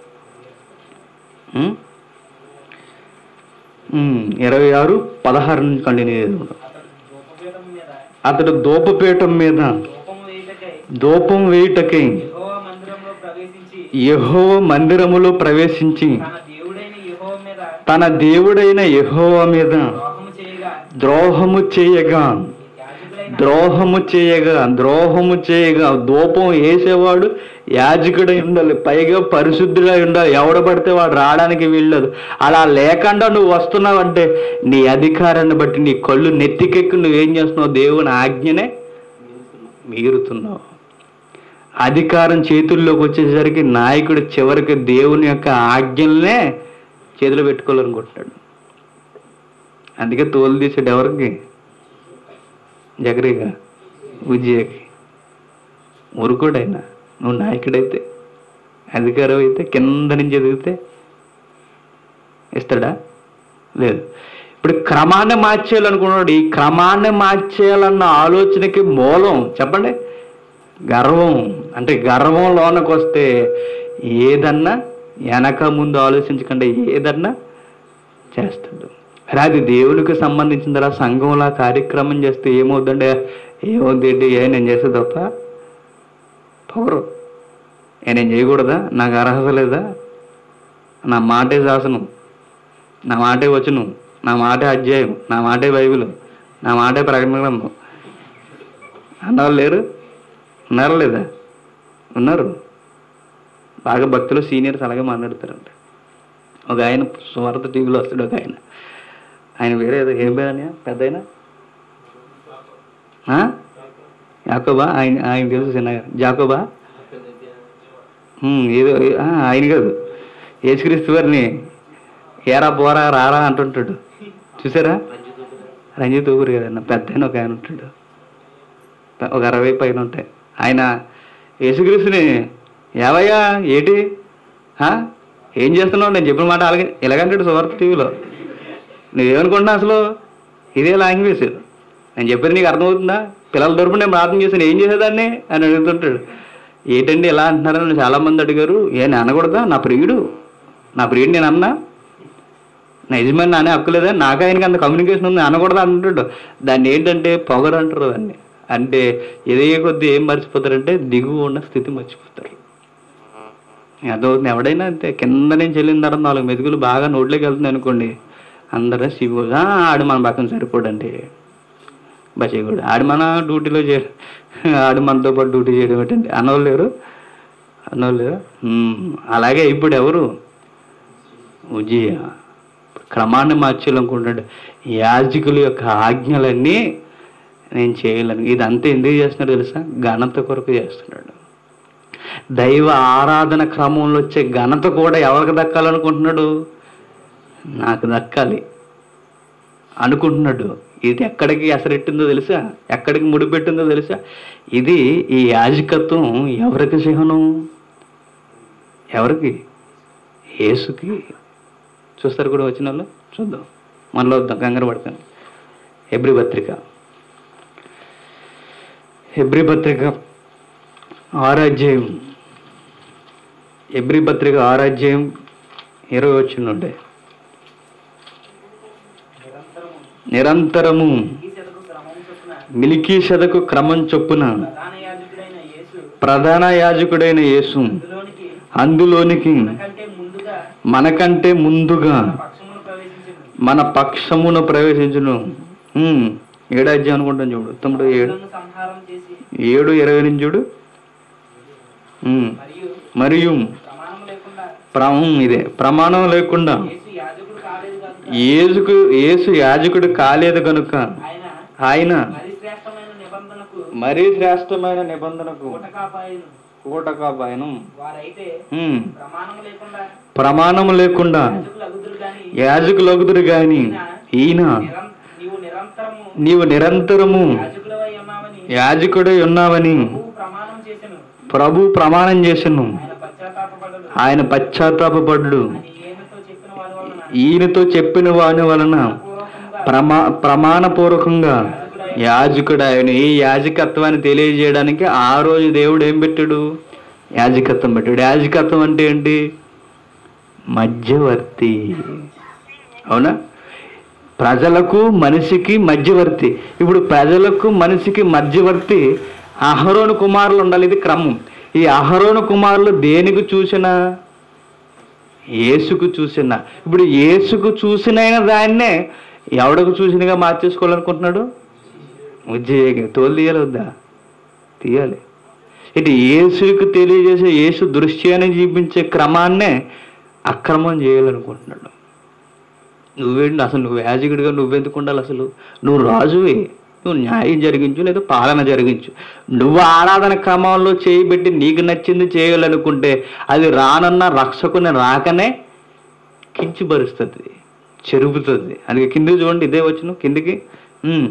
ఉమ్? ఉమ్, ఇరవై ఆరు పదహారు నుంచి కంటిన్యూ చేసుకుంటాం
ధూపపీఠం మీద
అతడు దూపపీఠం మీద
ధూపము వేయుటకై
దూపం వేయుటకై
యెహోవా మందిరంలో ప్రవేశించి
యెహో మందిరములో ప్రవేశించి
తన దేవుడైన యెహోవా మీద
తన దేవుడైన యెహోవా మీద
ద్రోహము చేయగా
ద్రోహము చేయగా
యాజకులైన
ద్రోహము చేయగా ద్రోహము చేయగా దూపం వేసేవాడు యాజకుడై ఉండాలి పైగా పరిశుద్ధుడై ఉండాలి ఎవడ పడితే వాడు రావడానికి వీల్లేదు అలా లేకుండా నువ్వు వస్తున్నావంటే నీ అధికారాన్ని బట్టి నీ కళ్ళు నెత్తికెక్కి నువ్వేం చేస్తున్నావు దేవుని ఆజ్ఞనే మీరుతున్నావు అధికారం చేతుల్లోకి వచ్చేసరికి నాయకుడు చివరికి దేవుని యొక్క ఆజ్ఞలనే చేతిలో పెట్టుకోవాలనుకుంటున్నాడు అందుకే తోలు తీసాడు ఎవరికి జగరిగా విజయకి ఊరుకోడైనా నువ్వు నాయకుడైతే అధికారం అయితే కింద నుంచి ఎదిగితే ఇస్తాడా లేదు ఇప్పుడు క్రమాన్ని మార్చేయాలనుకున్నాడు ఈ క్రమాన్ని మార్చేయాలన్న ఆలోచనకి మూలం చెప్పండి గర్వం అంటే గర్వం లోనకు వస్తే ఏదన్నా వెనక ముందు ఆలోచించకుండా ఏదన్నా చేస్తాడు అరే అది దేవునికి సంబంధించిన సంఘంలో కార్యక్రమం చేస్తే ఏమవుతుందంటే ఏమవుద్ది ఏ నేను చేస్తే తప్ప పొగరు ఏ నేను చేయకూడదా నాకు అర్హత లేదా నా మాటే శాసనం నా మాటే వచనం నా మాటే అధ్యాయం నా మాటే బైబిల్ నా మాటే ప్రకటన గ్రంథం అన్నవాళ్ళు లేరు ఉన్నారా లేదా ఉన్నారు బాగా భక్తులు సీనియర్స్ అలాగే మాట్లాడతారంట ఒక ఆయన సువార్త టీవీలో వస్తాడు ఒక ఆయన ఆయన వేరే ఏదో ఏం పేరు అని పెద్ద ఆయన ఆ? యాకోబా ఆయన ఆయన తెలుసు చిన్న జాకోబా ఉమ్, ఏదో ఆ, ఆయన కాదు యేసుక్రీస్తు వారిని ఏరా పోరా రారా అంటుంటాడు చూసారా రంజిత్ ఊరు కదన్న పెద్ద ఆయన ఒక ఆయన ఉంటాడు ఒక అరవై పైన ఉంటాయి ఆయన యేసుక్రీస్తుని ఏవయ్యా ఏటి ఆ? ఏం చేస్తున్నావు నేను చెప్పిన మాట అలాగే ఎలాగంటాడు సువార్త టీవీలో నువ్వేమనుకుంటున్నావు అసలు ఇదే లాంగ్వేజ్ నేను చెప్పేది నీకు అర్థమవుతుందా పిల్లల తరపున నేను ప్రార్థన చేశాను ఏం చేసేదాన్ని అని అడుగుతుంటాడు ఏంటండి ఇలా అంటున్నారని చాలా మంది అడిగారు ఏ నేను అనకూడదా నా ప్రియుడు నా ప్రియుడు నేను అన్నా నా యజమాని నానే హక్కులేదా నాకు ఆయనకి అంత కమ్యూనికేషన్ ఉంది అనకూడదు అంటుంటాడు దాన్ని ఏంటంటే పొగరు అంటారు దాన్ని అంటే ఎదిగే కొద్దీ ఏం మర్చిపోతారంటే దిగువ ఉన్న స్థితి మర్చిపోతారు అదవుతుంది ఎవడైనా అంతే కింద నుంచి వెళ్ళిన తర్వాత నాలుగు మెతుకులు బాగా నోట్లోకి వెళ్తుంది అనుకోండి అందరూ శివు "ఆ, ఆడు మన పక్కన సరిపోడండి బసేగుడు ఆడు మన డ్యూటీలో చే ఆడు మనతో పాటు డ్యూటీ చేయడం ఏంటండి అన్నోళ్ళు లేరు అన్నోళ్ళు లేరు ఉమ్, అలాగే ఇప్పుడు ఎవరు ఉజయ క్రమాన్ని మార్చాలనుకుంటాడు యాజకుల యొక్క ఆజ్ఞలన్నీ నేను చేయలేను ఇదంతా ఎందుకు చేస్తున్నాడు తెలుసా ఘనత కొరకు చేస్తున్నాడు దైవ ఆరాధన క్రమంలో వచ్చే ఘనత కూడా ఎవరికి దక్కాలనుకుంటున్నాడు నాకు దక్కాలి అనుకుంటున్నాడు ఇది ఎక్కడికి ఎసరెట్టిందో తెలుసా ఎక్కడికి ముడిపెట్టిందో తెలుసా ఇది ఈ యాజకత్వం ఎవరికి చిహ్నం ఎవరికి యేసుకి చూస్తారు కూడా వచ్చిన వాళ్ళు చూద్దాం మనలో వద్దాం కంగారు పడతాను ఎబ్రి పత్రిక ఎబ్రి పత్రిక ఆరాధ్యాయం ఎబ్రి పత్రిక ఆరాధ్యాయం ఇరవై వచ్చినుండే
నిరంతరము
నిరంతరము
ఈ శతకు క్రమం చొప్పున
మిలికీ శదకు క్రమం చొప్పున
ప్రధాన యాజకుడైన యేసు
ప్రధాన యాజకుడైన యేసు
అందులోనికి
అందులోనికి
మనకంటే ముందుగా
మనకంటే ముందుగా
మన పక్షమును ప్రవేశించను
మన పక్షమును ప్రవేశించును ఉమ్, ఏడాధ్యాయం అనుకుంటాను చూడు తమ్ముడు ఏడు
యూదులను సంహారం చేసి
ఏడు ఇరవై నుంచి చూడు ఉమ్,
మరియు
మరియు
ప్రమాణం లేకుండా
ప్రమం ఇదే ప్రమాణం లేకుండా
యేసు యాజకుడు కాలేదు కనుక
ఏసుకు ఏసు యాజకుడు కాలేదు కనుక
ఆయన
ఆయన
మరి శ్రేష్టమైన నిబంధనకు
మరీ శ్రేష్టమైన నిబంధనకు
ఊటకాపాయను
కూటకాపాయనం
వారైతే
ఉమ్,
ప్రమాణం లేకుండా
ప్రమాణం లేకుండా
యాజకులు అగుదురు గాని
యాజకులగుదురు గాని ఈయన
నిరం- నీవు నిరంతరము
నీవు నిరంతరము
యాజకుడవై ఉన్నావని
యాజకుడై ఉన్నావని
ప్రభువు ప్రమాణం చేసెను
ప్రభు ప్రమాణం చేసెను
ఆయన పశ్చాత్తాపపడడు
ఆయన పశ్చాత్తాపడు
అని ఏమితో చెప్పిన వారి వలన
ఈయనతో చెప్పిన వాని వలన
పూర్వకంగా
ప్రమా ప్రమాణపూర్వకంగా యాజకుడు ఆయన ఈ యాజకత్వాన్ని తెలియజేయడానికి ఆ రోజు దేవుడు ఏం పెట్టాడు యాజకత్వం పెట్టాడు యాజకత్వం అంటే ఏంటి మధ్యవర్తి అవునా ప్రజలకు మనిషికి మధ్యవర్తి ఇప్పుడు ప్రజలకు మనిషికి మధ్యవర్తి అహరోను కుమారులు ఉండాలి ఇది క్రమం ఈ అహరోను కుమారులు దేనికి చూసినా ఏసుకు చూసిన ఇప్పుడు ఏసుకు చూసినైన దాన్నే ఎవడకు చూసినగా మార్చేసుకోవాలనుకుంటున్నాడు ఉద్యోగి తోలు తీయాలి వద్దా తీయాలి ఇటు యేసుకు తెలియజేసే యేసు దృశ్యాన్ని చూపించే క్రమాన్నే అక్రమం చేయాలనుకుంటున్నాడు నువ్వేంటి అసలు నువ్వు యాజకుడిగా నువ్వెందుకు ఉండాలి అసలు నువ్వు రాజువే నువ్వు న్యాయం జరిగించు లేదా పాలన జరిగించు నువ్వు ఆరాధన క్రమంలో చేయబెట్టి నీకు నచ్చింది చేయాలనుకుంటే అది రానన్న రక్షకుని రాకనే కించిపరుస్తుంది చెరుపుతుంది అందుకే కిందికి చూడండి ఇదే వచ్చును కిందికి ఉమ్.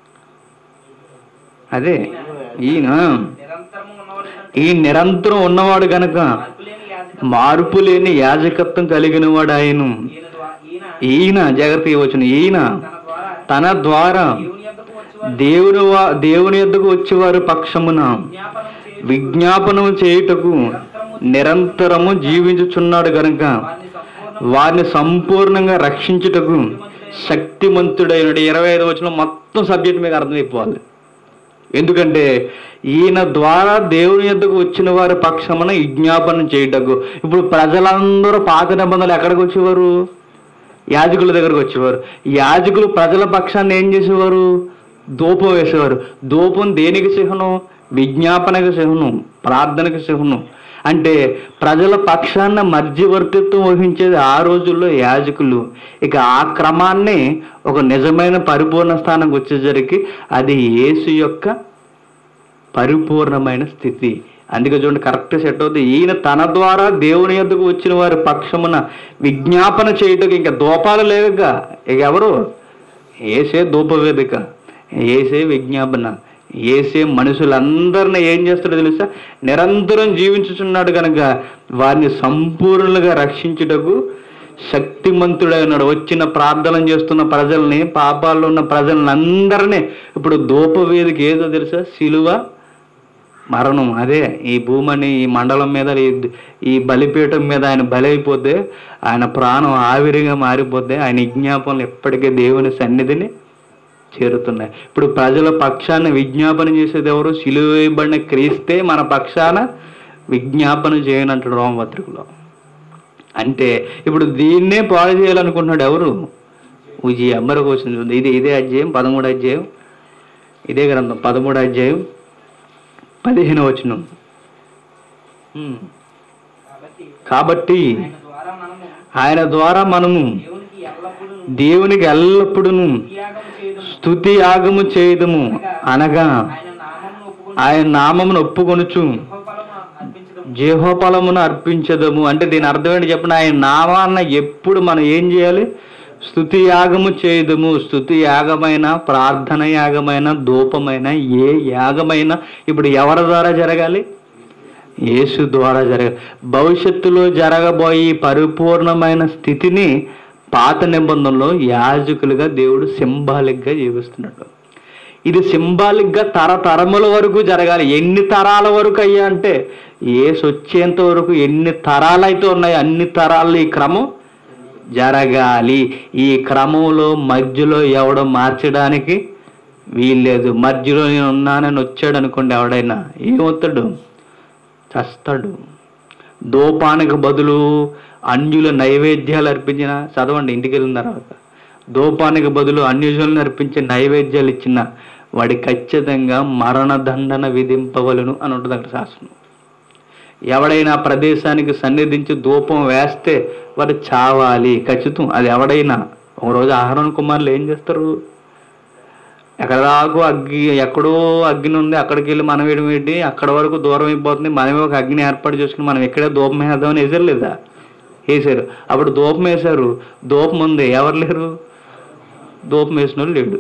అదే ఈయన
నిరంతరము ఉన్నవాడు కనుక
ఈ నిరంతరం ఉన్నవాడు గనక
మార్పులేని యాజక
మార్పు లేని యాజకత్వం కలిగిన వాడు ఆయన
ఈయన ద్వా- ఈయన
ఈయన జాగ్రత్తగా వచ్చిన ఈయన
తన ద్వారా
తన ద్వారా
దేవుని యొద్దకు వచ్చి
దేవుని వా- దేవుని యొద్దకు వచ్చేవారు పక్షమున
విజ్ఞాపనం చేసి
విజ్ఞాపనం చేయుటకు నిరంతరము జీవించుచున్నాడు గనుక
వారిని సంపూర్ణ
వారిని సంపూర్ణంగా రక్షించుటకు శక్తిమంతుడైన ఇరవై ఐదు వచ్చిన మొత్తం సబ్జెక్ట్ మీకు అర్థమైపోవాలి ఎందుకంటే ఈయన ద్వారా దేవుని యొద్దకు వచ్చిన వారి పక్షమున విజ్ఞాపనం చేయుటకు ఇప్పుడు ప్రజలందరూ పాత నిబంధనలు ఎక్కడికి వచ్చేవారు యాజకుల దగ్గరకు వచ్చేవారు యాజకులు ప్రజల పక్షాన్ని ఏం చేసేవారు ధూపం వేసేవారు ధూపం దేనికి చిహ్నం విజ్ఞాపనకు చిహ్నం ప్రార్థనకు చిహ్నం అంటే ప్రజల పక్షాన మధ్యవర్తిత్వం వహించేది ఆ రోజుల్లో యాజకులు ఇక ఆ క్రమాన్ని ఒక నిజమైన పరిపూర్ణ స్థానంకి వచ్చేసరికి అది యేసు యొక్క పరిపూర్ణమైన స్థితి అందుకే చూడండి కరెక్ట్ సెట్ అవుతుంది ఈయన తన ద్వారా దేవుని యొద్దకు వచ్చిన వారి పక్షమున విజ్ఞాపన చేయటకు ఇంకా దూపాలు లేవుగా ఇక ఎవరు ఏసే ధూపవేదిక ఏసే విజ్ఞాపన ఏసే మనుషులందరిని ఏం చేస్తాడో తెలుసా నిరంతరం జీవించుచున్నాడు కనుక వారిని సంపూర్ణంగా రక్షించుటకు శక్తిమంతుడై ఉన్నాడు వచ్చిన ప్రార్థన చేస్తున్న ప్రజల్ని పాపాల్లో ఉన్న ప్రజల్ని అందరినీ ఇప్పుడు ధూపవేదిక ఏదో తెలుసా సిలువ మరణం అదే ఈ భూమని ఈ మండలం మీద ఈ- ఈ బలిపీఠం మీద ఆయన బలైపోతే ఆయన ప్రాణం ఆవిరిగా మారిపోతే ఆయన విజ్ఞాపనలు ఎప్పటికీ దేవుని సన్నిధిని చేరుతున్నాయి ఇప్పుడు ప్రజల పక్షాన విజ్ఞాపన చేసేది ఎవరు సిలువ వేయబడిన క్రీస్తే మన పక్షాన విజ్ఞాపన చేయనంటాడు రోమపత్రికలో అంటే ఇప్పుడు దీన్నే పాడు చేయాలనుకుంటున్నాడు ఎవరు ఉజి అమ్మరకు వచ్చింది చూడండి. ఇది ఇదే అధ్యాయం పదమూడు అధ్యాయం ఇదే గ్రంథం పదమూడు అధ్యాయం పదిహేను వచనం హ్మ్.
కాబట్టి
కాబట్టి
ఆయన ద్వారా మనము
ఆయన ద్వారా మనము
దేవునికి ఎల్లప్పుడూ
దేవునికి ఎల్లప్పుడూ
త్యాగం చేయదము
స్తుతి యాగము చేయదము అనగా
ఆయన నామమును ఒప్పుకొని
ఆయన నామమును ఒప్పుకొనుచు
ఫలము అర్పించడం
జీహోఫలమును అర్పించదము అంటే దీని అర్థం ఏంటి చెప్పండి ఆయన నామాన్న ఎప్పుడు మనం ఏం చేయాలి స్తుతి యాగము చేయదము స్తుతి యాగమైన ప్రార్థన యాగమైన ధూపమైన ఏ యాగమైనా ఇప్పుడు ఎవరి ద్వారా జరగాలి యేసు ద్వారా జరగాలి భవిష్యత్తులో జరగబోయే ఈ పరిపూర్ణమైన స్థితిని పాత నిబంధనలో యాజకులుగా దేవుడు సింబాలిక్గా జీవిస్తున్నాడు ఇది సింబాలిక్గా తరతరముల వరకు జరగాలి ఎన్ని తరాల వరకు అయ్యా అంటే ఏసు వచ్చేంత వరకు ఎన్ని తరాలు అయితే ఉన్నాయో అన్ని తరాలు ఈ క్రమం జరగాలి ఈ క్రమంలో మధ్యలో ఎవడో మార్చడానికి వీల్లేదు మధ్యలో నేను ఉన్నానని వచ్చాడు అనుకోండి ఎవడైనా ఏమవుతాడు చస్తాడు దూపానికి బదులు అన్యుల నైవేద్యాలు అర్పించిన చదవండి ఇంటికి వెళ్ళిన తర్వాత దూపానికి బదులు అన్యుజులను అర్పించే నైవేద్యాలు ఇచ్చిన వాడి ఖచ్చితంగా మరణదండన విధింపవలను అని ఉంటుంది అక్కడ శాసనం ఎవడైనా ప్రదేశానికి సన్నిధించి ధూపం వేస్తే వాడు చావాలి ఖచ్చితం అది ఎవడైనా ఒకరోజు ఆహరణ కుమారులు ఏం చేస్తారు ఎక్కడ దాకా అగ్గి ఎక్కడో అగ్ని ఉంది అక్కడికి వెళ్ళి మనం వేయడం ఏంటి అక్కడ వరకు దూరం అయిపోతుంది మనమే ఒక అగ్ని ఏర్పాటు చేసుకుని మనం ఎక్కడే దూపం వేద్దామని వేసారు లేదా వేసారు అప్పుడు దూపం వేశారు దూపం ఉంది ఎవరు లేరు దూపం వేసిన వాళ్ళు లేడు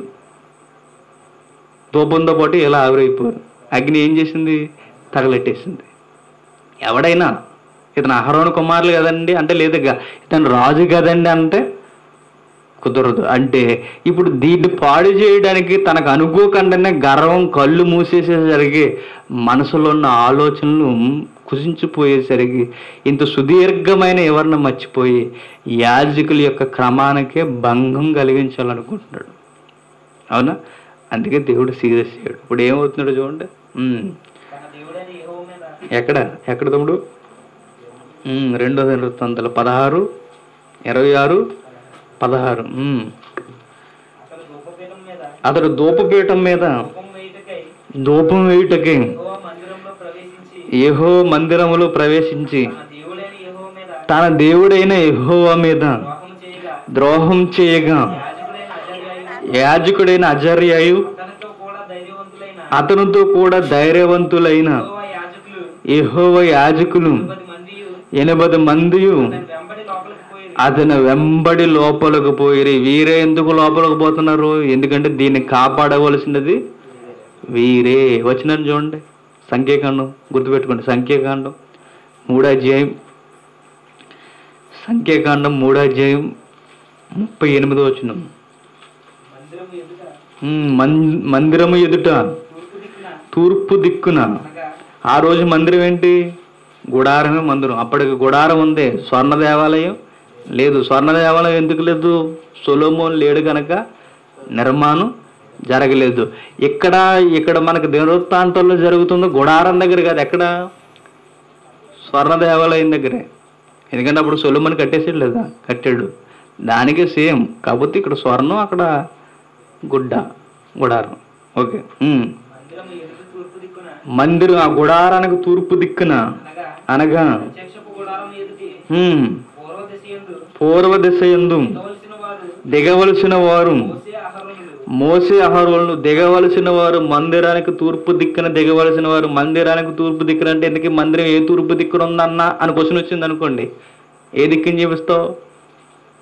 దూపంతో పాటు ఇలా ఆవిరైపోయారు అగ్ని ఏం చేసింది తగలెట్టేసింది ఎవడైనా ఇతను అహరోణ కుమారులు కదండి అంటే లేదు ఇక ఇతను రాజు కదండి అంటే కుదరదు అంటే ఇప్పుడు దీన్ని పాడు చేయడానికి తనకు అనుకోకుండానే గర్వం కళ్ళు మూసేసేసరికి మనసులో ఉన్న ఆలోచనలు కుసించిపోయేసరికి ఇంత సుదీర్ఘమైన ఎవరిని మర్చిపోయి యాజకుల యొక్క క్రమానికే భంగం కలిగించాలనుకుంటున్నాడు అవునా అందుకే దేవుడు సీరియస్ చేయడు ఇప్పుడు ఏమవుతున్నాడు చూడండి ఉమ్.
తన దేవుడైన యెహోవా మీద
ఎక్కడ ఎక్కడ తమ్ముడు ఉమ్, రెండో వృత్తాంతాలు పదహారు ఇరవై ఆరు పదహారు ఉమ్.
అతడు ధూపపీఠం మీద
అతడు ధూపపీఠం మీద
ధూపం వేయుటకై
ధూపం వేయుటకి
యెహోవా మందిరంలో ప్రవేశించి
ఏహో మందిరములో ప్రవేశించి
తన దేవుడైన యెహోవా మీద
తన దేవుడైన యెహోవా మీద
ద్రోహం చేయగా
ద్రోహం చేయగా
యాజకుడైన అజర్యాయు
యాజకుడైన అజర్యాయు
అతనితో కూడా ధైర్యవంతులైన
అతనితో కూడా ధైర్యవంతులైన
యెహోవా యాజకులు
యెహోవా యాజకులు
పది మంది
ఎనభై మందియు
వెంబడి లోపలికి పోయి
అతను వెంబడి లోపలకు పోయిరి వీరే ఎందుకు లోపలికి పోతున్నారు ఎందుకంటే దీన్ని కాపాడవలసినది వీరే వచ్చినారు చూడండి సంఖ్యాకాండం గుర్తుపెట్టుకోండి సంఖ్యాకాండం మూడో అధ్యాయం సంఖ్యాకాండం మూడో అధ్యాయం ముప్పై ఎనిమిదో వచ్చిన
మందిరం ఎదుట
మందిరము ఎదుట
తూర్పు దిక్కున
తూర్పు దిక్కున
అనగా
ఆ రోజు మందిరం ఏంటి గుడారమే మందిరం అప్పటికి గుడారం ఉంది స్వర్ణ దేవాలయం లేదు స్వర్ణ దేవాలయం ఎందుకు లేదు సొలోమోన్ లేడు కనుక నిర్మాణం జరగలేదు ఇక్కడ ఇక్కడ మనకు దేవృత్తాంతంలో జరుగుతుందో గుడారం దగ్గర కాదు ఎక్కడ స్వర్ణ దేవాలయం దగ్గరే ఎందుకంటే అప్పుడు సొలోమన్ కట్టేసాడు లేదా కట్టాడు దానికి సేమ్ కాకపోతే ఇక్కడ స్వర్ణం అక్కడ గుడ్డ గుడారం ఓకే ఉమ్.
మందిరం ఎదుట తూర్పు దిక్కున
మందిరం ఆ గుడారానికి తూర్పు దిక్కున
అనగా
అనగా
ప్రత్యక్షపు గుడారం ఎదుటి
హ్మ్,
పూర్వ దిశ యందు
పూర్వ దిశ ఎందు
ఉండవలసిన వారు
దిగవలసిన వారు
మోసే అహరోనులు
మోసే అహరోలను దిగవలసిన వారు మందిరానికి తూర్పు దిక్కున దిగవలసిన వారు మందిరానికి తూర్పు దిక్కున అంటే ఎందుకు ఈ మందిరం ఏ తూర్పు దిక్కున ఉందన్నా అని క్వశ్చన్ వచ్చింది అనుకోండి ఏ దిక్కుని చూపిస్తావు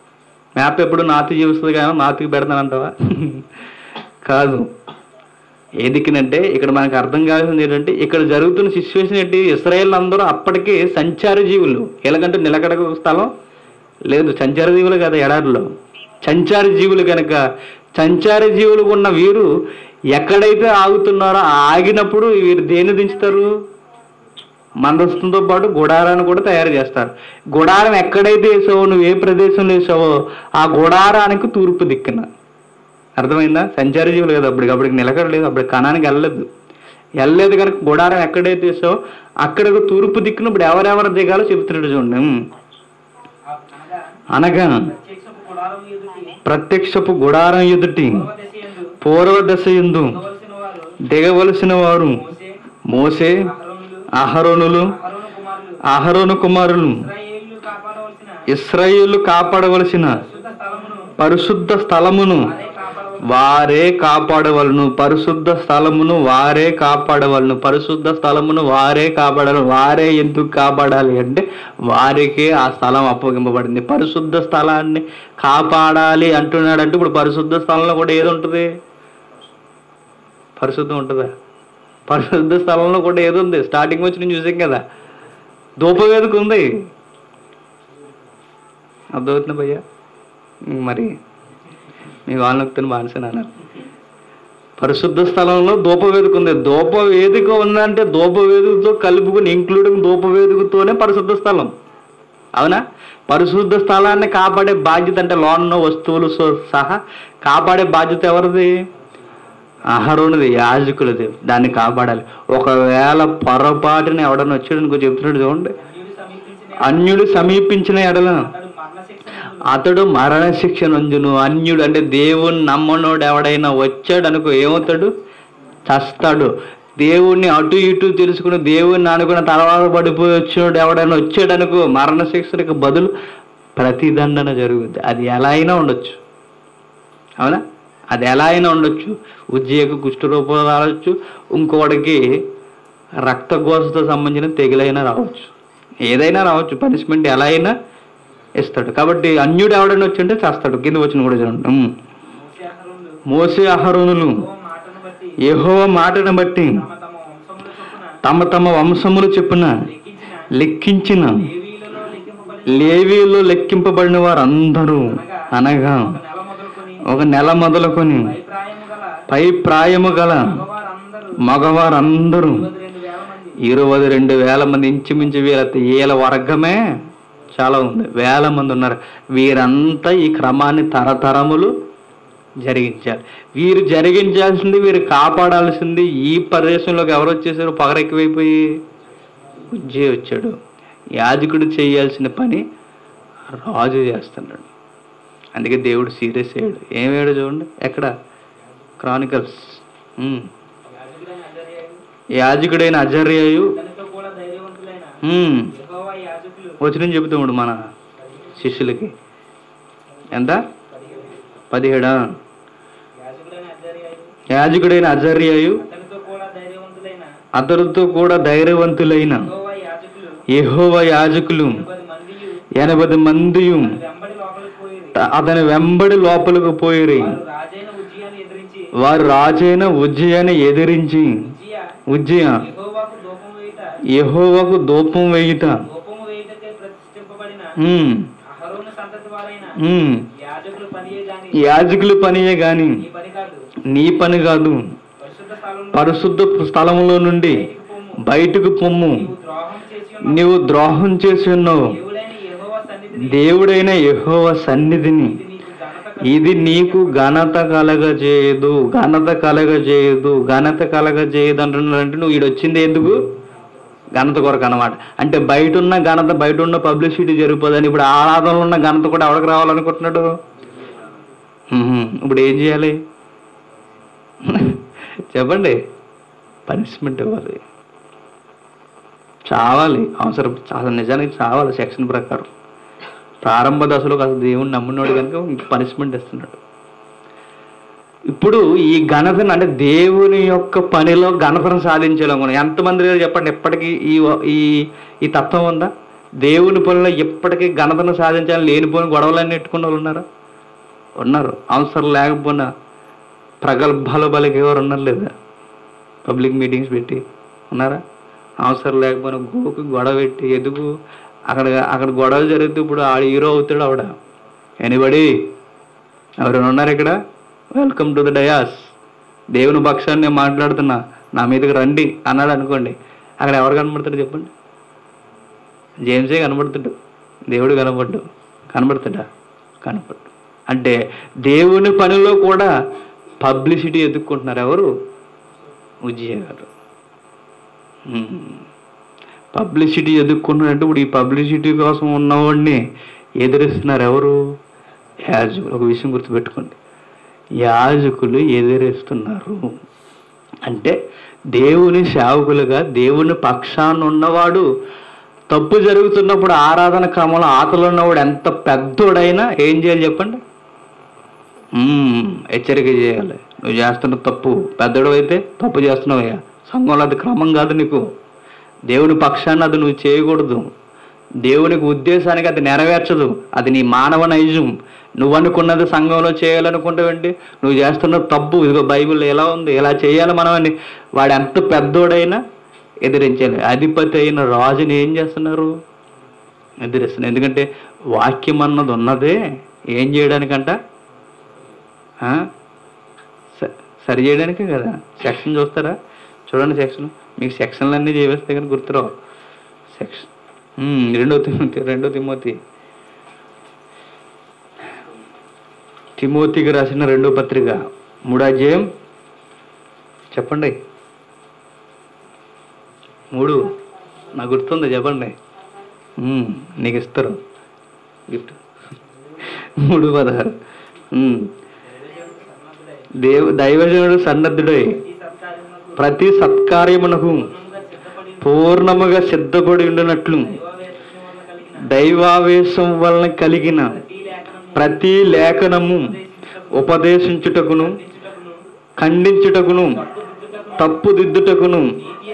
మ్యాప్ ఎప్పుడు నాతి చూపిస్తుంది కానీ నాతికి పెడతానంటావా కాదు ఏ దిక్కునంటే ఇక్కడ మనకు అర్థం కావాల్సింది ఏంటంటే ఇక్కడ జరుగుతున్న సిచ్యువేషన్ ఏంటి ఇస్రాయేల్ అందరూ అప్పటికే సంచార జీవులు ఎలాగంటే నిలకడ స్థలం లేదు సంచార జీవులు కదా ఎడారిలో సంచార జీవులు కనుక సంచార జీవులు ఉన్న వీరు ఎక్కడైతే ఆగుతున్నారో ఆ ఆగినప్పుడు వీరు దేన్ని దించుతారు మందస్థంతో పాటు గుడారాన్ని కూడా తయారు చేస్తారు గుడారం ఎక్కడైతే వేసావో నువ్వు ఏ ప్రదేశంలో వేసావో ఆ గుడారానికి తూర్పు దిక్కున అర్థమైందా సంచార జీవులు కదా అప్పటికి అప్పటికి నిలకడ లేదు అప్పటికి కణానికి వెళ్ళలేదు వెళ్ళలేదు కనుక గుడారం ఎక్కడైతే వేసావో అక్కడికి తూర్పు దిక్కున ఇప్పుడు ఎవరెవరు దిగాలో చెబుతున్నాడు చూడండి ఉమ్.
అనగా
అనగా
ప్రత్యక్షపు గుడారం ఎదుటి
ప్రత్యక్షపు గుడారం ఎదుటి
పూర్వ దశ యందు
పూర్వ దశ ఎందు
ఉండవలసిన వారు
దిగవలసిన వారు
మోసే
మోసే
అహరోనులు
అహరోనులు
అహరోను కుమారులు
అహరోను కుమారులు
ఇశ్రాయేలు కాపాడవలసిన
ఇస్రాయేలు కాపాడవలసిన
శుద్ధ స్థలమును
పరిశుద్ధ స్థలమును
వారే కాపాడవలెను.
వారే కాపాడవలను పరిశుద్ధ స్థలమును వారే కాపాడవలను పరిశుద్ధ స్థలమును వారే కాపాడాలి వారే ఎందుకు కాపాడాలి అంటే వారికే ఆ స్థలం అప్పగింపబడింది పరిశుద్ధ స్థలాన్ని కాపాడాలి అంటున్నాడంటే ఇప్పుడు పరిశుద్ధ స్థలంలో కూడా ఏది ఉంటుంది పరిశుద్ధం ఉంటుందా పరిశుద్ధ స్థలంలో కూడా ఏది ఉంది స్టార్టింగ్ వచ్చి నేను చూసాం కదా ధూపవేదిక ఉంది అర్థమవుతుంది భయ్యా మరి మీ వాళ్ళని బానిసని అన్నారు పరిశుద్ధ స్థలంలో ధూపవేదిక ఉంది ధూపవేదిక ఉందంటే ధూపవేదికతో కలుపుకుని ఇంక్లూడింగ్ ధూపవేదికతోనే పరిశుద్ధ స్థలం అవునా పరిశుద్ధ స్థలాన్ని కాపాడే బాధ్యత అంటే లోన్న వస్తువులు సో- సహా కాపాడే బాధ్యత ఎవరిది అహరోనిది యాజకులది దాన్ని కాపాడాలి ఒకవేళ పొరపాటున ఎవడన్నా వచ్చాడు ఇంకో చెప్తున్నాడు చూడండి
అన్యుడు సమీపించిన
అన్యుడు సమీపించిన ఎడల
అతడు మరణ శిక్ష
అతడు మరణ శిక్ష నందును అన్యుడు అంటే దేవుని నమ్మనోడు ఎవడైనా వచ్చాడు అనుకో ఏమవుతాడు చస్తాడు దేవుణ్ణి అటు ఇటు తెలుసుకుని దేవుణ్ణి అనుకున్న తర్వాత పడిపోయి వచ్చినోడు ఎవడైనా వచ్చాడు అనుకో మరణ శిక్షకు బదులు ప్రతిదండన జరుగుద్ది అది ఎలా అయినా ఉండొచ్చు అవునా అది ఎలా అయినా ఉండొచ్చు ఉద్యోగ కుష్ఠరూపంలో రావచ్చు ఇంకోటికి రక్తకోశతో సంబంధించిన తెగులైనా రావచ్చు ఏదైనా రావచ్చు పనిష్మెంట్ ఎలా అయినా ఇస్తాడు కాబట్టి అన్యుడు ఎవడైనా వచ్చింటే చేస్తాడు కింద వచ్చిన కూడా చూడండి ఉమ్.
మోసే అహరోనులు
మోసే అహరోనులు
యెహోవా మాటను బట్టి
యెహోవ మాటను బట్టి
తమ తమ వంశముల చొప్పున
తమ తమ వంశములు చెప్పున
లెక్కించిన
లెక్కించిన
లేవీయులలో లెక్కింపబడి
లేవీలో లెక్కింపబడిన వారు అందరూ అనగా
ఒక నెల మొదలుకొని
ఒక నెల మొదలుకొని
అభిప్రాయము గల
పై ప్రాయము గల
మగవారందరూ
మగవారందరూ
ఇరవై రెండు వేల మంది
ఇరవై రెండు వేల మంది ఇంచుమించు వీళ్ళ వీళ్ళ వర్గమే చాలా ఉంది వేల మంది ఉన్నారు వీరంతా ఈ క్రమాన్ని తరతరములు జరిగించాలి వీరు జరిగించాల్సింది వీరు కాపాడాల్సింది ఈ ప్రదేశంలోకి ఎవరు వచ్చేసారు పగరెక్కువైపోయి ఉజ్జే వచ్చాడు యాజకుడు చేయాల్సిన పని రాజు చేస్తున్నాడు అందుకే దేవుడు సీరియస్ అయ్యాడు ఏమయ్యాడు చూడండి ఎక్కడ క్రానికల్స్ ఉమ్.
యాజకుడైన అజర్యాయు,
యాజకుడైన అజర్యయు
తనతో కూడా ధైర్యవంతులైన
ఉమ్,
యెహోవా యాజకులు
వచనం చెబుతాడు మన శిష్యులకి ఎంత పదిహేడా
యాజకుడైన అజర్యాయు,
యాజకుడైన అజర్యయు
అతనితో కూడా ధైర్యవంతులైన
అతడితో కూడా ధైర్యవంతులైన
యెహోవా యాజకులు
యెహోవ యాజకులు
ఎనభై మందియు
ఎనభై మందియు
వెంబడి లోపలికి పోయి
త- అతని వెంబడి లోపలకు పోయిరి
వారు రాజైన ఉజ్జియాను ఎదిరించి
వారు రాజైన ఉజ్జయని ఎదిరించి
ఉజ్జియా
ఉజ్జయ
యెహోవాకు దూపం వేయుట
యెహోవకు దూపం వేయుట
దూపము వేయుటకై ప్రతిష్ఠింపబడిన
ఉమ్,
అహరోను సంతతి వారైన
ఉమ్,
యాజకులు పనియే గాని
యాజకులు పనియే గాని
ఈ పని కాదు
నీ పని కాదు
పరిశుద్ధ స్థలంలో
పరిశుద్ధ స్థలములో నుండి
బయటికి పొమ్ము
బయటకు పొమ్ము
నీవు ద్రోహం చేసి ఉన్నావు.
నీవు ద్రోహం చేసి ఉన్నావు
దేవుడైన యెహోవా సన్నిధిని
దేవుడైన యెహోవ సన్నిధిని
ఇది నీకు ఘనత
ఇది నీకు ఘనత కలగజేయదు ఘనత కలగజేయదు ఘనత కలగజేయదు అంటున్నాడంటే నువ్వు ఈడు వచ్చింది ఎందుకు ఘనత కొరకు అన్నమాట అంటే బయట ఉన్న ఘనత బయట ఉన్న పబ్లిసిటీ జరిగిపోదని ఇప్పుడు ఆరాధనలో ఉన్న ఘనత కూడా ఎవరికి రావాలనుకుంటున్నాడు హ్మ్, ఇప్పుడు ఏం చేయాలి చెప్పండి పనిష్మెంట్ ఇవ్వాలి చావాలి అవసరం అసలు నిజానికి చావాలి సెక్షన్ ప్రకారం ప్రారంభ దశలో అసలు దేవుని నమ్మినోడు కనుక ఇంక పనిష్మెంట్ ఇస్తున్నాడు ఇప్పుడు ఈ ఘనతను అంటే దేవుని యొక్క పనిలో ఘనతను సాధించాలనుకున్నాం ఎంతమంది లేరు చెప్పండి ఎప్పటికీ ఈ ఈ ఈ తత్వం ఉందా దేవుని పనిలో ఎప్పటికీ ఘనతను సాధించాలని లేనిపోయిన గొడవలన్నీ ఎట్టుకున్న వాళ్ళు ఉన్నారా ఉన్నారు అవసరం లేకపోయినా ప్రగల్భాలు బలికి ఎవరు ఉన్నారు లేదా పబ్లిక్ మీటింగ్స్ పెట్టి ఉన్నారా అవసరం లేకపోయినా గోకు గొడవ పెట్టి ఎందుకు అక్కడ అక్కడ గొడవలు జరిగితే ఇప్పుడు ఆడ హీరో అవుతాడు ఆవిడ ఎనిబడి ఎవరైనా ఉన్నారు ఇక్కడ వెల్కమ్ టు ద డయాస్ దేవుని పక్షాన్ని నేను మాట్లాడుతున్నా నా మీదకి రండి అన్నాడు అనుకోండి అక్కడ ఎవరు కనబడతాడు చెప్పండి జేమ్సే కనబడుతాడు దేవుడు కనబడ్డు కనబడతాడా కనపడ్డు అంటే దేవుని పనిలో కూడా పబ్లిసిటీ ఎదుర్కొంటున్నారు ఎవరు ఉజ్జయ గారు పబ్లిసిటీ ఎదుర్కొన్నారంటే ఇప్పుడు ఈ పబ్లిసిటీ కోసం ఉన్నవాడిని ఎదిరిస్తున్నారు ఎవరు యాజకులు ఒక విషయం గుర్తుపెట్టుకోండి యాజకులు ఎదిరిస్తున్నారు అంటే దేవుని సేవకులుగా దేవుని పక్షాన ఉన్నవాడు తప్పు జరుగుతున్నప్పుడు ఆరాధన క్రమంలో ఆతలో ఉన్నవాడు ఎంత పెద్దోడైనా ఏం చేయాలి చెప్పండి మ్మ్, హెచ్చరిక చేయాలి నువ్వు చేస్తున్న తప్పు పెద్దోడు అయితే తప్పు చేస్తున్నావయ్యా సంఘంలో అది క్రమం కాదు నీకు దేవుని పక్షాన్ని అది నువ్వు చేయకూడదు దేవునికి ఉద్దేశానికి అది నెరవేర్చదు అది నీ మానవ నైజం నువ్వు అనుకున్నది సంఘంలో చేయాలనుకుంటావండి నువ్వు చేస్తున్న తప్పు ఇదిగో బైబిల్ ఎలా ఉంది ఎలా చేయాలి మనం అని వాడు ఎంత పెద్దోడైనా ఎదిరించాలి అధిపతి అయిన రాజుని ఏం చేస్తున్నారు ఎదిరిస్తున్నారు ఎందుకంటే వాక్యం అన్నది ఉన్నదే ఏం చేయడానికంట ఆ? స- సరి చేయడానికే కదా సెక్షన్ చూస్తారా చూడండి సెక్షన్ మీకు సెక్షన్లు అన్నీ చేస్తే కానీ గుర్తురావు సెక్షన్ ఉమ్, రెండో తిమోతి రెండో తిమోతి తిమోతికి రాసిన రెండో పత్రిక మూడో అధ్యాయం చెప్పండి మూడు నాకు గుర్తుంది చెప్పండి ఉమ్, నీకు ఇస్తారు గిఫ్ట్ మూడు పదహారు ఉమ్. దేవ దైవజనుడు సన్నద్ధుడై
ఈ సత్కార్యమునకు
ప్రతి సత్కార్యమునకు
పూర్ణముగా
పూర్ణముగా
సిద్ధపడి
సిద్ధపడి ఉండినట్లు
దైవావేశం వలన కలిగిన
దైవావేశం వలన కలిగిన
ప్రతి లేఖనము
ప్రతి లేఖనము ఉపదేశించుటకును
ఉపదేశించుటకును,
ఖండించుటకును
తప్పుదిద్దుటకును,
తప్పుదిద్దుటకును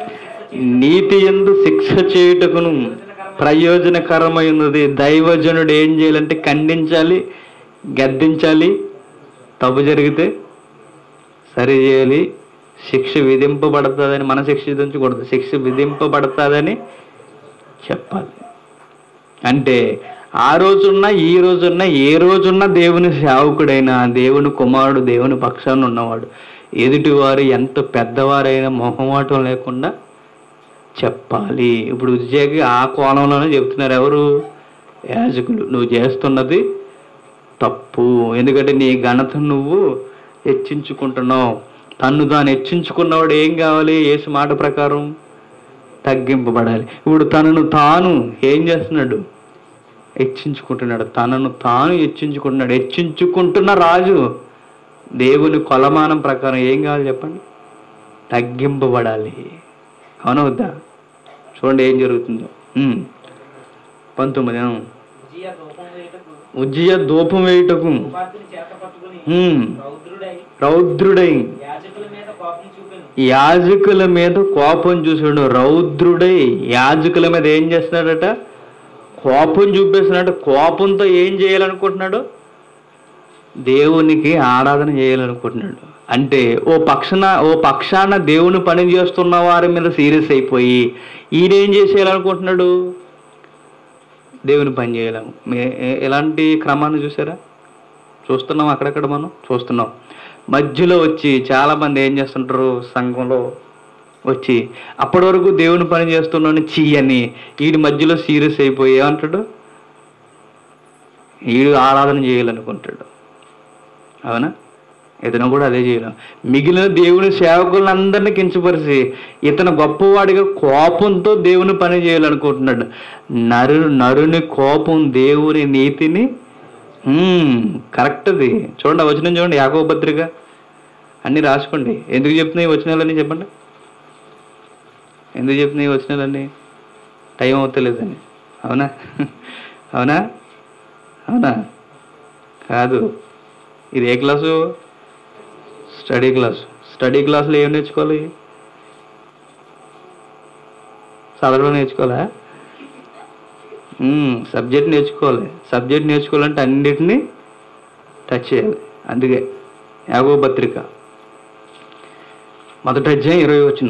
నీతి యందు శిక్ష
నీతి ఎందు శిక్ష
చేయుటకును,
చేయుటకును ప్రయోజనకరమైనది దైవజనుడు ఏం చేయాలంటే ఖండించాలి గద్దించాలి తప్పు జరిగితే సరి చేయాలి శిక్ష విధింపబడుతుందని మన శిక్ష విధించకూడదు శిక్ష విధింపబడుతుందని చెప్పాలి అంటే ఆ రోజున్న ఈ రోజున్న ఏ రోజున్న దేవుని సేవకుడైనా దేవుని కుమారుడు దేవుని పక్షాన ఉన్నవాడు ఎదుటివారు ఎంత పెద్దవారైనా మొహమాటం లేకుండా చెప్పాలి ఇప్పుడు ఉద్యోగి ఆ కోణంలోనే చెప్తున్నారు ఎవరు యాజకులు నువ్వు చేస్తున్నది తప్పు ఎందుకంటే నీ ఘనత నువ్వు హెచ్చించుకుంటున్నావు తన్ను తాను హెచ్చించుకున్నవాడు ఏం కావాలి యేసు మాట ప్రకారం తగ్గింపబడాలి ఇప్పుడు తనను తాను ఏం చేస్తున్నాడు హెచ్చించుకుంటున్నాడు తనను తాను హెచ్చించుకుంటున్నాడు హెచ్చించుకుంటున్న రాజు దేవుని కొలమానం ప్రకారం ఏం కావాలి చెప్పండి తగ్గింపబడాలి అవునా వద్దా చూడండి ఏం జరుగుతుందో ఉమ్. పంతొమ్మిది ఆ.
విజయ రూపం వేయుటకు
ఉజ్జయ ధూపం వేయుటకు
ఉపాధిని చేత పట్టుకుని
ఉమ్.
రౌద్రుడై
రౌద్రుడై
యాజకుల మీద కోపం చూపెను
యాజకుల మీద కోపం చూసాడు రౌద్రుడై యాజకుల మీద ఏం చేస్తున్నాడట కోపం చూపిస్తున్నాడు కోపంతో ఏం చేయాలనుకుంటున్నాడు దేవునికి ఆరాధన చేయాలనుకుంటున్నాడు అంటే ఓ పక్షాన ఓ పక్షాన దేవుని పని చేస్తున్న వారి మీద సీరియస్ అయిపోయి ఈయన ఏం చేసేయాలనుకుంటున్నాడు దేవుని పని చేయాలను మే- ఎ- ఎలాంటి క్రమాన్ని చూసారా చూస్తున్నాం అక్కడక్కడ మనం చూస్తున్నాం మధ్యలో వచ్చి చాలా మంది ఏం చేస్తుంటారు సంఘంలో వచ్చి అప్పటి వరకు దేవుని పని చేస్తున్నాను చెయ్యని వీడి మధ్యలో సీరియస్ అయిపోయి ఏమంటాడు వీడు ఆరాధన చేయాలనుకుంటాడు అవునా ఇతను కూడా అదే చేయడం మిగిలిన దేవుని సేవకులను అందరినీ కించపరిచి ఇతను గొప్పవాడిగా కోపంతో దేవుని పని చేయాలనుకుంటున్నాడు నరు నరుని కోపం దేవుని నీతిని కరెక్ట్ అది చూడండి ఆ వచనం చూడండి యాకవ పత్రిక అన్నీ రాసుకోండి ఎందుకు చెప్తున్నాయి ఈ వచనాలన్నీ చెప్పండి ఎందుకు చెప్తున్నాయి ఈ వచనాలన్నీ టైం అవుతలేదని అవునా అవునా అవునా కాదు ఇది ఏ క్లాసు స్టడీ క్లాస్ స్టడీ క్లాస్లో ఏం నేర్చుకోవాలి చదవడం నేర్చుకోవాలా సబ్జెక్ట్ నేర్చుకోవాలి సబ్జెక్ట్ నేర్చుకోవాలంటే అన్నిటినీ టచ్ చేయాలి అందుకే యాగో పత్రిక మొదటి అధ్యాయం ఇరవై వచ్చిన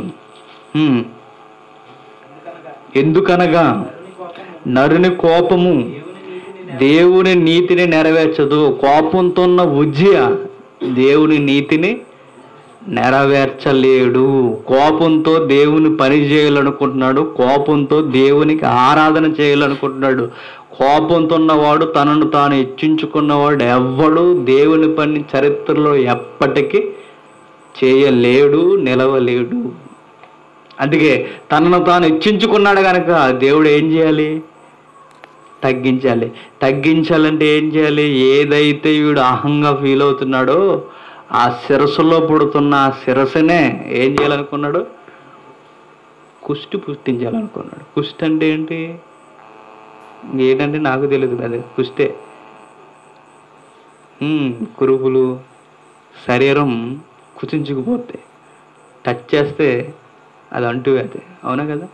ఎందుకనగా
ఎందుకనగా
నరుని కోపము
నరుని కోపము
దేవుని నీతిని
దేవుని నీతిని నెరవేర్చదు కోపంతో ఉన్న ఉజ్జయ దేవుని నీతిని నెరవేర్చలేడు కోపంతో దేవుని పని చేయాలనుకుంటున్నాడు కోపంతో దేవునికి ఆరాధన చేయాలనుకుంటున్నాడు కోపంతో ఉన్నవాడు తనను తాను హెచ్చించుకున్నవాడు ఎవ్వడు దేవుని పని చరిత్రలో ఎప్పటికీ చేయలేడు నిలవలేడు అందుకే తనను తాను హెచ్చించుకున్నాడు కనుక దేవుడు ఏం చేయాలి తగ్గించాలి తగ్గించాలంటే ఏం చేయాలి ఏదైతే వీడు అహంగా ఫీల్ అవుతున్నాడో ఆ శిరస్సులో పుడుతున్న ఆ శిరస్సునే ఏం చేయాలనుకున్నాడు కుష్టి పుష్టించాలనుకున్నాడు కుష్టి అంటే ఏంటి ఏంటంటే నాకు తెలియదు అదే కుష్టే ఉమ్, కురుపులు శరీరం కుచించుకుపోతే టచ్ చేస్తే అది అంటువ్యాధి అవునా కదా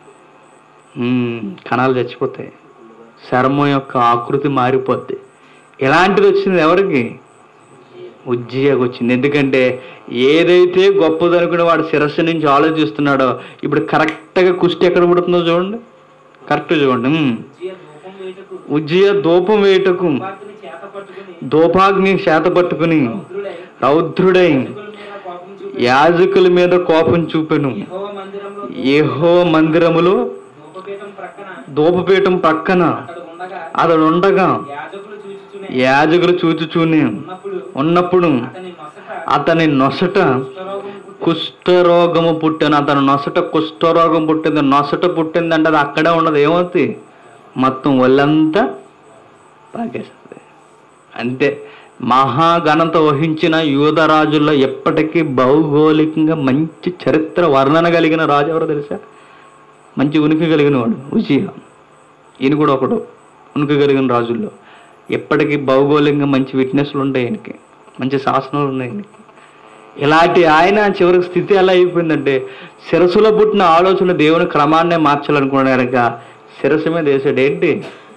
ఉమ్, కణాలు చచ్చిపోతాయి చర్మం యొక్క ఆకృతి మారిపోద్ది ఇలాంటిది వచ్చింది ఎవరికి ఉజ్జీయకు వచ్చింది ఎందుకంటే ఏదైతే గొప్పదనుకుని వాడు శిరస్సు నుంచి ఆలోచిస్తున్నాడో ఇప్పుడు కరెక్ట్గా కుష్టి ఎక్కడ పుడుతుందో చూడండి కరెక్ట్ చూడండి ఉమ్.
ఉజ్జియా ధూపం వేటకు
ఉజ్జీయ ధూపం వేయటకు
కుమార్తెని చేత పట్టుకుని
ధూపాగ్ని చేత పట్టుకుని
రౌద్రుడై
రౌద్రుడై
యాజకుల మీద కోపం చూపి
యాజకుల మీద కోపం చూపెను
యెహోవా మందిరంలో
ఏహో మందిరములో
ధూపపీఠం ప్రక్కన
ధూపపీఠం పక్కన
అతడు ఉండగా
అతడు ఉండగా
యాజకులు చూచుచునే
యాజకులు చూచుచూని
ఉన్నప్పుడు
ఉన్నప్పుడు
అతని నొసట
అతని నొసట
కుష్ఠరోగం పుట్టి
కుష్ఠరోగము పుట్టిన అతని నొసట కుష్ఠరోగం పుట్టింది నొసట పుట్టిందంటే అది అక్కడే ఉండదు ఏమవుతుంది మొత్తం ఒళ్ళంతా పాకేస్తుంది అంతే మహాఘనత వహించిన యూదరాజుల్లో ఎప్పటికీ భౌగోళికంగా మంచి చరిత్ర వర్ణన కలిగిన రాజు ఎవరో తెలుసా మంచి ఉనికి కలిగిన వాడు ఉజియా ఈయన కూడా ఒకడు ఉనికి కలిగిన రాజుల్లో ఎప్పటికీ భౌగోళికంగా మంచి విట్నెస్లు ఉంటాయి ఆయనకి మంచి శాసనాలు ఉన్నాయి ఆయనకి ఇలాంటి ఆయన చివరికి స్థితి ఎలా అయిపోయిందంటే శిరస్సులో పుట్టిన ఆలోచన దేవుని క్రమాన్నే మార్చాలనుకున్నాడు కనుక శిరస్సు మీద వేసాడు ఏంటి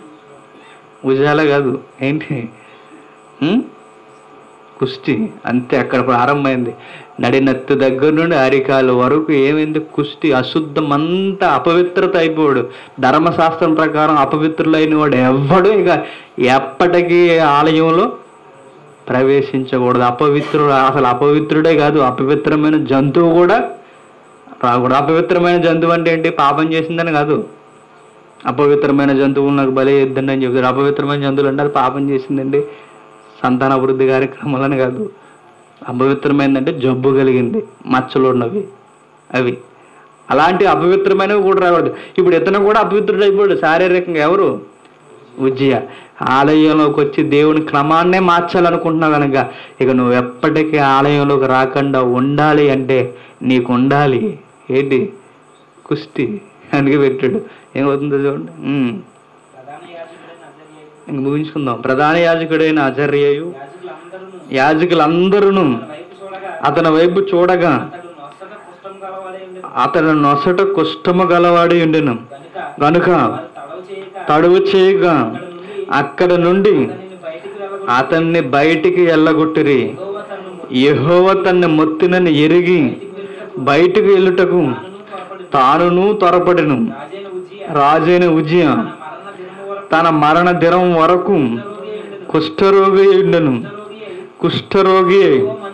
ఉజాల కాదు ఏంటి ఉం? కుష్టి అంతే అక్కడ ప్రారంభమైంది నడినత్తు దగ్గర నుండి అరికాలు వరకు ఏమైంది కుష్టి అశుద్ధం అంతా అపవిత్రత అయిపోయాడు ధర్మశాస్త్రం ప్రకారం అపవిత్రులైన వాడు ఎవ్వడు ఇక ఎప్పటికీ ఆలయంలో ప్రవేశించకూడదు అపవిత్రుడు అసలు అపవిత్రుడే కాదు అపవిత్రమైన జంతువు కూడా రాకూడదు అపవిత్రమైన జంతువు అంటే ఏంటి పాపం చేసిందని కాదు అపవిత్రమైన జంతువులు నాకు బలి ఇద్దండి అని చెప్తారు అపవిత్రమైన జంతువులు అంటే అది పాపం చేసిందండి సంతాన అభివృద్ధి కార్యక్రమాలని కాదు అపవిత్రమైందంటే జబ్బు కలిగింది మచ్చలు ఉన్నవి అవి అలాంటి అపవిత్రమైనవి కూడా రాకూడదు ఇప్పుడు ఇతను కూడా అపవిత్రుడు అయిపోయాడు శారీరకంగా ఎవరు ఉజ్జయ ఆలయంలోకి వచ్చి దేవుని క్రమాన్నే మార్చాలనుకుంటున్నావు కనుక ఇక నువ్వు ఎప్పటికీ ఆలయంలోకి రాకుండా ఉండాలి అంటే నీకు ఉండాలి ఏంటి కుస్తీ అందుకే పెట్టాడు ఏమవుతుందో చూడండి ఉమ్.
ప్రధాన యాజకుడైన అజర్యయు
ఇంక ముగించుకుందాం ప్రధాన యాజకుడైన అజర్యయు
యాజకులందరూ
యాజకులందరూ
తన వైపు చూడగా
అతని వైపు చూడగా
అతడు నొసట కుష్ఠం గలవాడై ఉండెను.
అతని నొసట కుష్టము గలవాడి ఉండెను
గనుక
గనుక
వారు తడవు చేయక
తడువు చేయగా
అక్కడ నుండి
అక్కడ నుండి
అతనిని బయటికి వెళ్ళగొట్టి
అతన్ని బయటికి ఎల్లగొట్టిరి
యెహోవా తన్ను ముట్టి
యెహోవ తన్ని మొత్తినని ఎరిగి
బయటికి వెళ్ళుటకు
బయటికి వెళ్ళుటకు
తానును త్వరపడి
తానును త్వరపడెను
రాజైన ఉజ్జియా
రాజైన ఉజ్జయ
తన మరణ దినము వరకు
తన మరణ దినం వరకు కుష్ఠరోగి ఉండెను
రోగి అయి
కుష్ఠరోగి అయి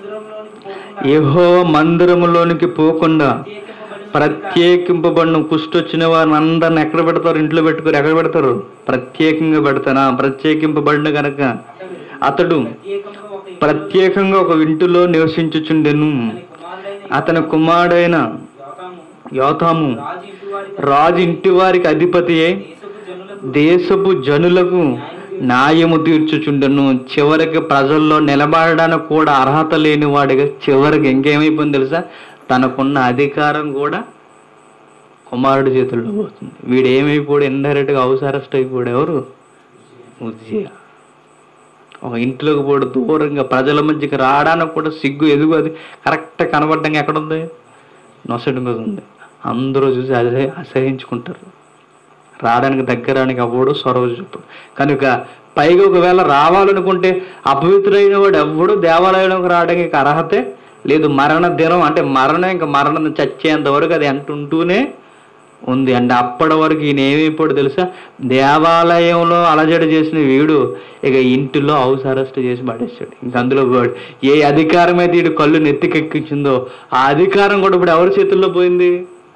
యెహోవా మందిరంలోనికి పోకుండా
యెహోవా మందిరములోనికి పోకుండా
ప్రత్యేకింపబడి
ప్రత్యేకింపబడిన కుష్టి వచ్చిన వారిని అందరిని ఎక్కడ పెడతారు ఇంట్లో పెట్టుకోరు ఎక్కడ పెడతారు ప్రత్యేకంగా పెడతారా ప్రత్యేకింపబడిన కనుక అతడు
ప్రత్యేకంగా ఒక
ప్రత్యేకంగా ఒక ఇంటిలో నివసించుచుండెను
అతని కుమారుడైన
అతని కుమారుడైన
యోతాము
యోతాము
రాజు ఇంటి వారికి
రాజు ఇంటి వారికి అధిపతి అయి
దేశపు జనులకు
దేశపు జనులకు న్యాయము తీర్చుచుండెను చివరికి ప్రజల్లో నిలబడడానికి కూడా అర్హత లేని వాడిగా చివరికి ఇంకేమైపోయింది తెలుసా తనకున్న అధికారం కూడా కుమారుడి చేతుల్లో పోతుంది వీడు ఏమైపోయాడు ఇండైరెక్ట్ గా హౌస్ అరెస్ట్ అయిపోయాడు ఎవరు ఉజ్జయ ఒక ఇంట్లోకి పోడు దూరంగా ప్రజల మధ్యకి రావడానికి కూడా సిగ్గు ఎదుగు అది కరెక్ట్ కనబడ్డంగా ఎక్కడుంది నొసటి మీద ఉంది అందరూ చూసి అదే అసహించుకుంటారు రావడానికి దగ్గరానికి అవ్వడు సొరవ చూపు కనుక పైగా ఒకవేళ రావాలనుకుంటే అపవిత్రుడైన వాడు ఎవ్వడు దేవాలయంలోకి రావడానికి అర్హతే లేదు మరణ దినం అంటే మరణం ఇంకా మరణం చచ్చేంత వరకు అది అంటుంటూనే ఉంది అంటే అప్పటి వరకు ఈయన ఏమైపోయాడు తెలుసా దేవాలయంలో అలజడి చేసిన వీడు ఇక ఇంటిలో హౌస్ అరెస్ట్ చేసి పడేసాడు ఇంక అందులో పోయాడు ఏ అధికారం అయితే వీడు కళ్ళు నెత్తికెక్కించిందో ఆ అధికారం కూడా ఇప్పుడు ఎవరి చేతుల్లో పోయింది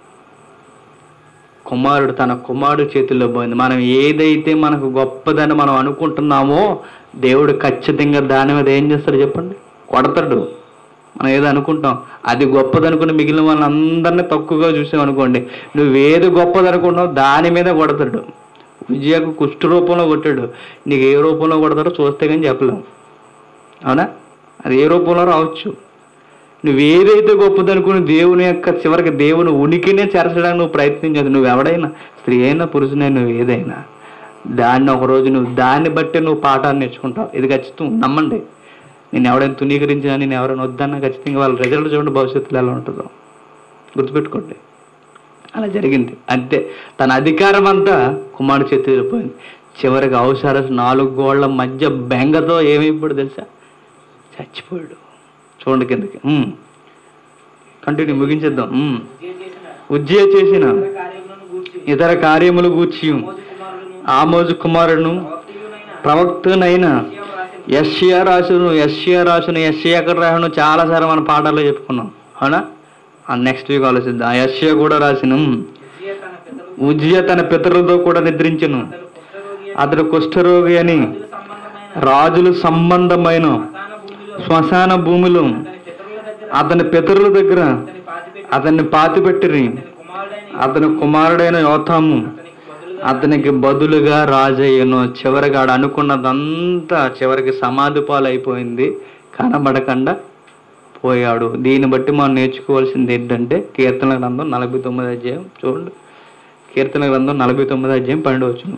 కుమారుడు తన కుమారుడు చేతుల్లో పోయింది మనం ఏదైతే మనకు గొప్పదని మనం అనుకుంటున్నామో దేవుడు ఖచ్చితంగా దాని మీద ఏం చేస్తాడు చెప్పండి కొడతాడు మనం ఏదో అనుకుంటాం అది గొప్పదనుకుని మిగిలిన వాళ్ళందరినీ తక్కువగా చూసాం అనుకోండి నువ్వేది గొప్పదనుకుంటున్నావు దాని మీద కొడతాడు విజయకు కుష్ఠ రూపంలో కొట్టాడు నీకు ఏ రూపంలో కొడతాడో చూస్తే కానీ చెప్పలేము అవునా అది ఏ రూపంలో రావచ్చు నువ్వేదైతే గొప్పదనుకుని దేవుని యొక్క చివరికి దేవుని ఉనికినే చేర్చడానికి నువ్వు ప్రయత్నించదు నువ్వు ఎవడైనా స్త్రీ అయినా పురుషునైనా నువ్వు ఏదైనా దాన్ని ఒక రోజు నువ్వు దాన్ని బట్టి నువ్వు పాఠాన్ని నేర్చుకుంటావు ఇది ఖచ్చితం నమ్మండి నేను ఎవడైనా తునీకరించినా నేను ఎవరైనా వద్దన్నా ఖచ్చితంగా వాళ్ళ రిజల్ట్ చూడండి భవిష్యత్తులో ఎలా ఉంటుందో గుర్తుపెట్టుకోండి అలా జరిగింది అంతే తన అధికారం అంతా కుమారుడు చేతి వెళ్ళిపోయింది చివరికి అవసర నాలుగు గోళ్ల మధ్య బెంగతో ఏమైపోయాడు తెలుసా చచ్చిపోయాడు చూడండి కిందకి కంటిన్యూ ముగించేద్దాం ఉమ్.
ఉజ్జయ చేసిన
ఉజ్జయ చేసిన
ఇతర కార్యములను గూర్చి
ఇతర కార్యములు గూర్చి
మోజు కుమారులను
ఆమోజు కుమారుడును
భక్తియునైన
ప్రవక్తనైన
యెషయా వ్రాసిన
యష్యా రాసును యష్యా రాసును యష్యా ఎక్కడ రాసును చాలాసార్లు మన పాఠాల్లో చెప్పుకున్నాం అవునా నెక్స్ట్ వీక్ ఆలోచిద్దాం ఆ యష్యా కూడా రాసిన
ఉజ్జయ తన పితరులు
ఉజ్జయ తన పితరులతో కూడా నిద్రించను
అతడు
అతడు
కుష్ఠరోగి
కుష్ఠరోగి అని
రాజుల సంబంధమైన
రాజులు సంబంధమైన
శ్మశాన
శ్మశాన
భూమిలో
భూములు
అతని పితరుల దగ్గర
అతని పితరుల దగ్గర
అతని పాతిపెట్టి
అతన్ని పాతిపెట్టిరి
అతని కుమారుడైన
అతని కుమారుడైన యోతాము
అతనికి బదులుగా
అతనికి బదులుగా రాజయ్యను చివరికి ఆడు అనుకున్నదంతా చివరికి సమాధి పాలైపోయింది కనబడకుండా పోయాడు దీన్ని బట్టి మనం నేర్చుకోవాల్సింది ఏంటంటే కీర్తన గ్రంథం నలభై తొమ్మిది అధ్యాయం చూడండి కీర్తన గ్రంథం నలభై తొమ్మిది అధ్యాయం పన్నెండు వచ్చును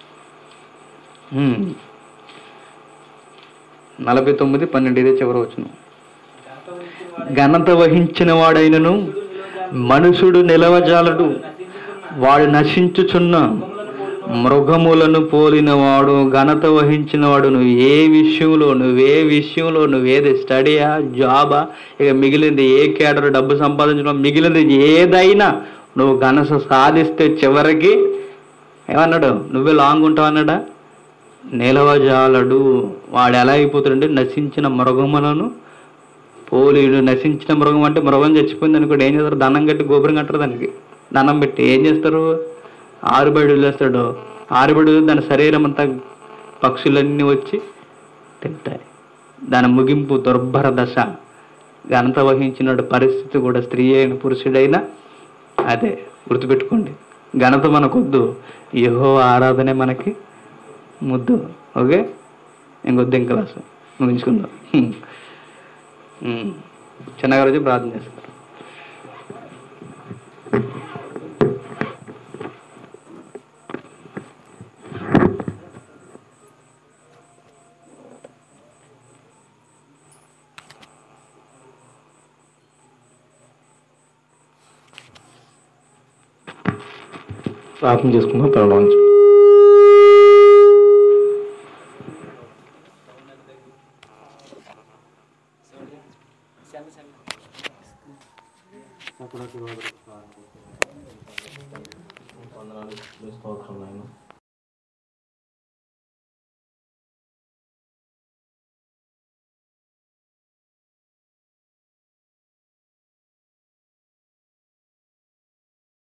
నలభై తొమ్మిది పన్నెండు ఇదే చివరి వచ్చును ఘనత వహించిన వాడైనను మనుషుడు నిలవజాలడు వాడు నశించుచున్న మృగములను పోలిన వాడు ఘనత వహించిన వాడు నువ్వు ఏ విషయంలో నువ్వే విషయంలో నువ్వేది స్టడీయా జాబా ఇక మిగిలింది ఏ కేడర్ డబ్బు సంపాదించడం మిగిలింది ఏదైనా నువ్వు ఘనత సాధిస్తే చివరికి ఏమన్నాడు నువ్వే లాంగ్ ఉంటావు అన్నాడా నిలవజాలడు వాడు ఎలా అయిపోతాడంటే నశించిన మృగములను పోలీడు నశించిన మృగం అంటే మృగం చచ్చిపోయింది అనుకోండి ఏం చేస్తారు దండం కట్టి గోపురం కట్టరు దానికి దండం పెట్టి ఏం చేస్తారు ఆరుబడి వదిలేస్తాడు ఆరుబడి వదిలి దాని శరీరం అంతా పక్షులన్నీ వచ్చి తింటాయి దాని ముగింపు దుర్భర దశ ఘనత వహించిన పరిస్థితి కూడా స్త్రీ అయిన పురుషుడైనా అదే గుర్తుపెట్టుకోండి ఘనత మనకొద్దు యహో ఆరాధనే మనకి ముద్దు ఓకే ఇంకొద్దు ఇంక క్లాసు ముగించుకుందాం హ్మ్. హ్మ్. చిన్నగారు వచ్చి ప్రార్థన చేస్తారు ప్రార్థన చేసుకుందాం తరలించు స్తోత్రం నాయన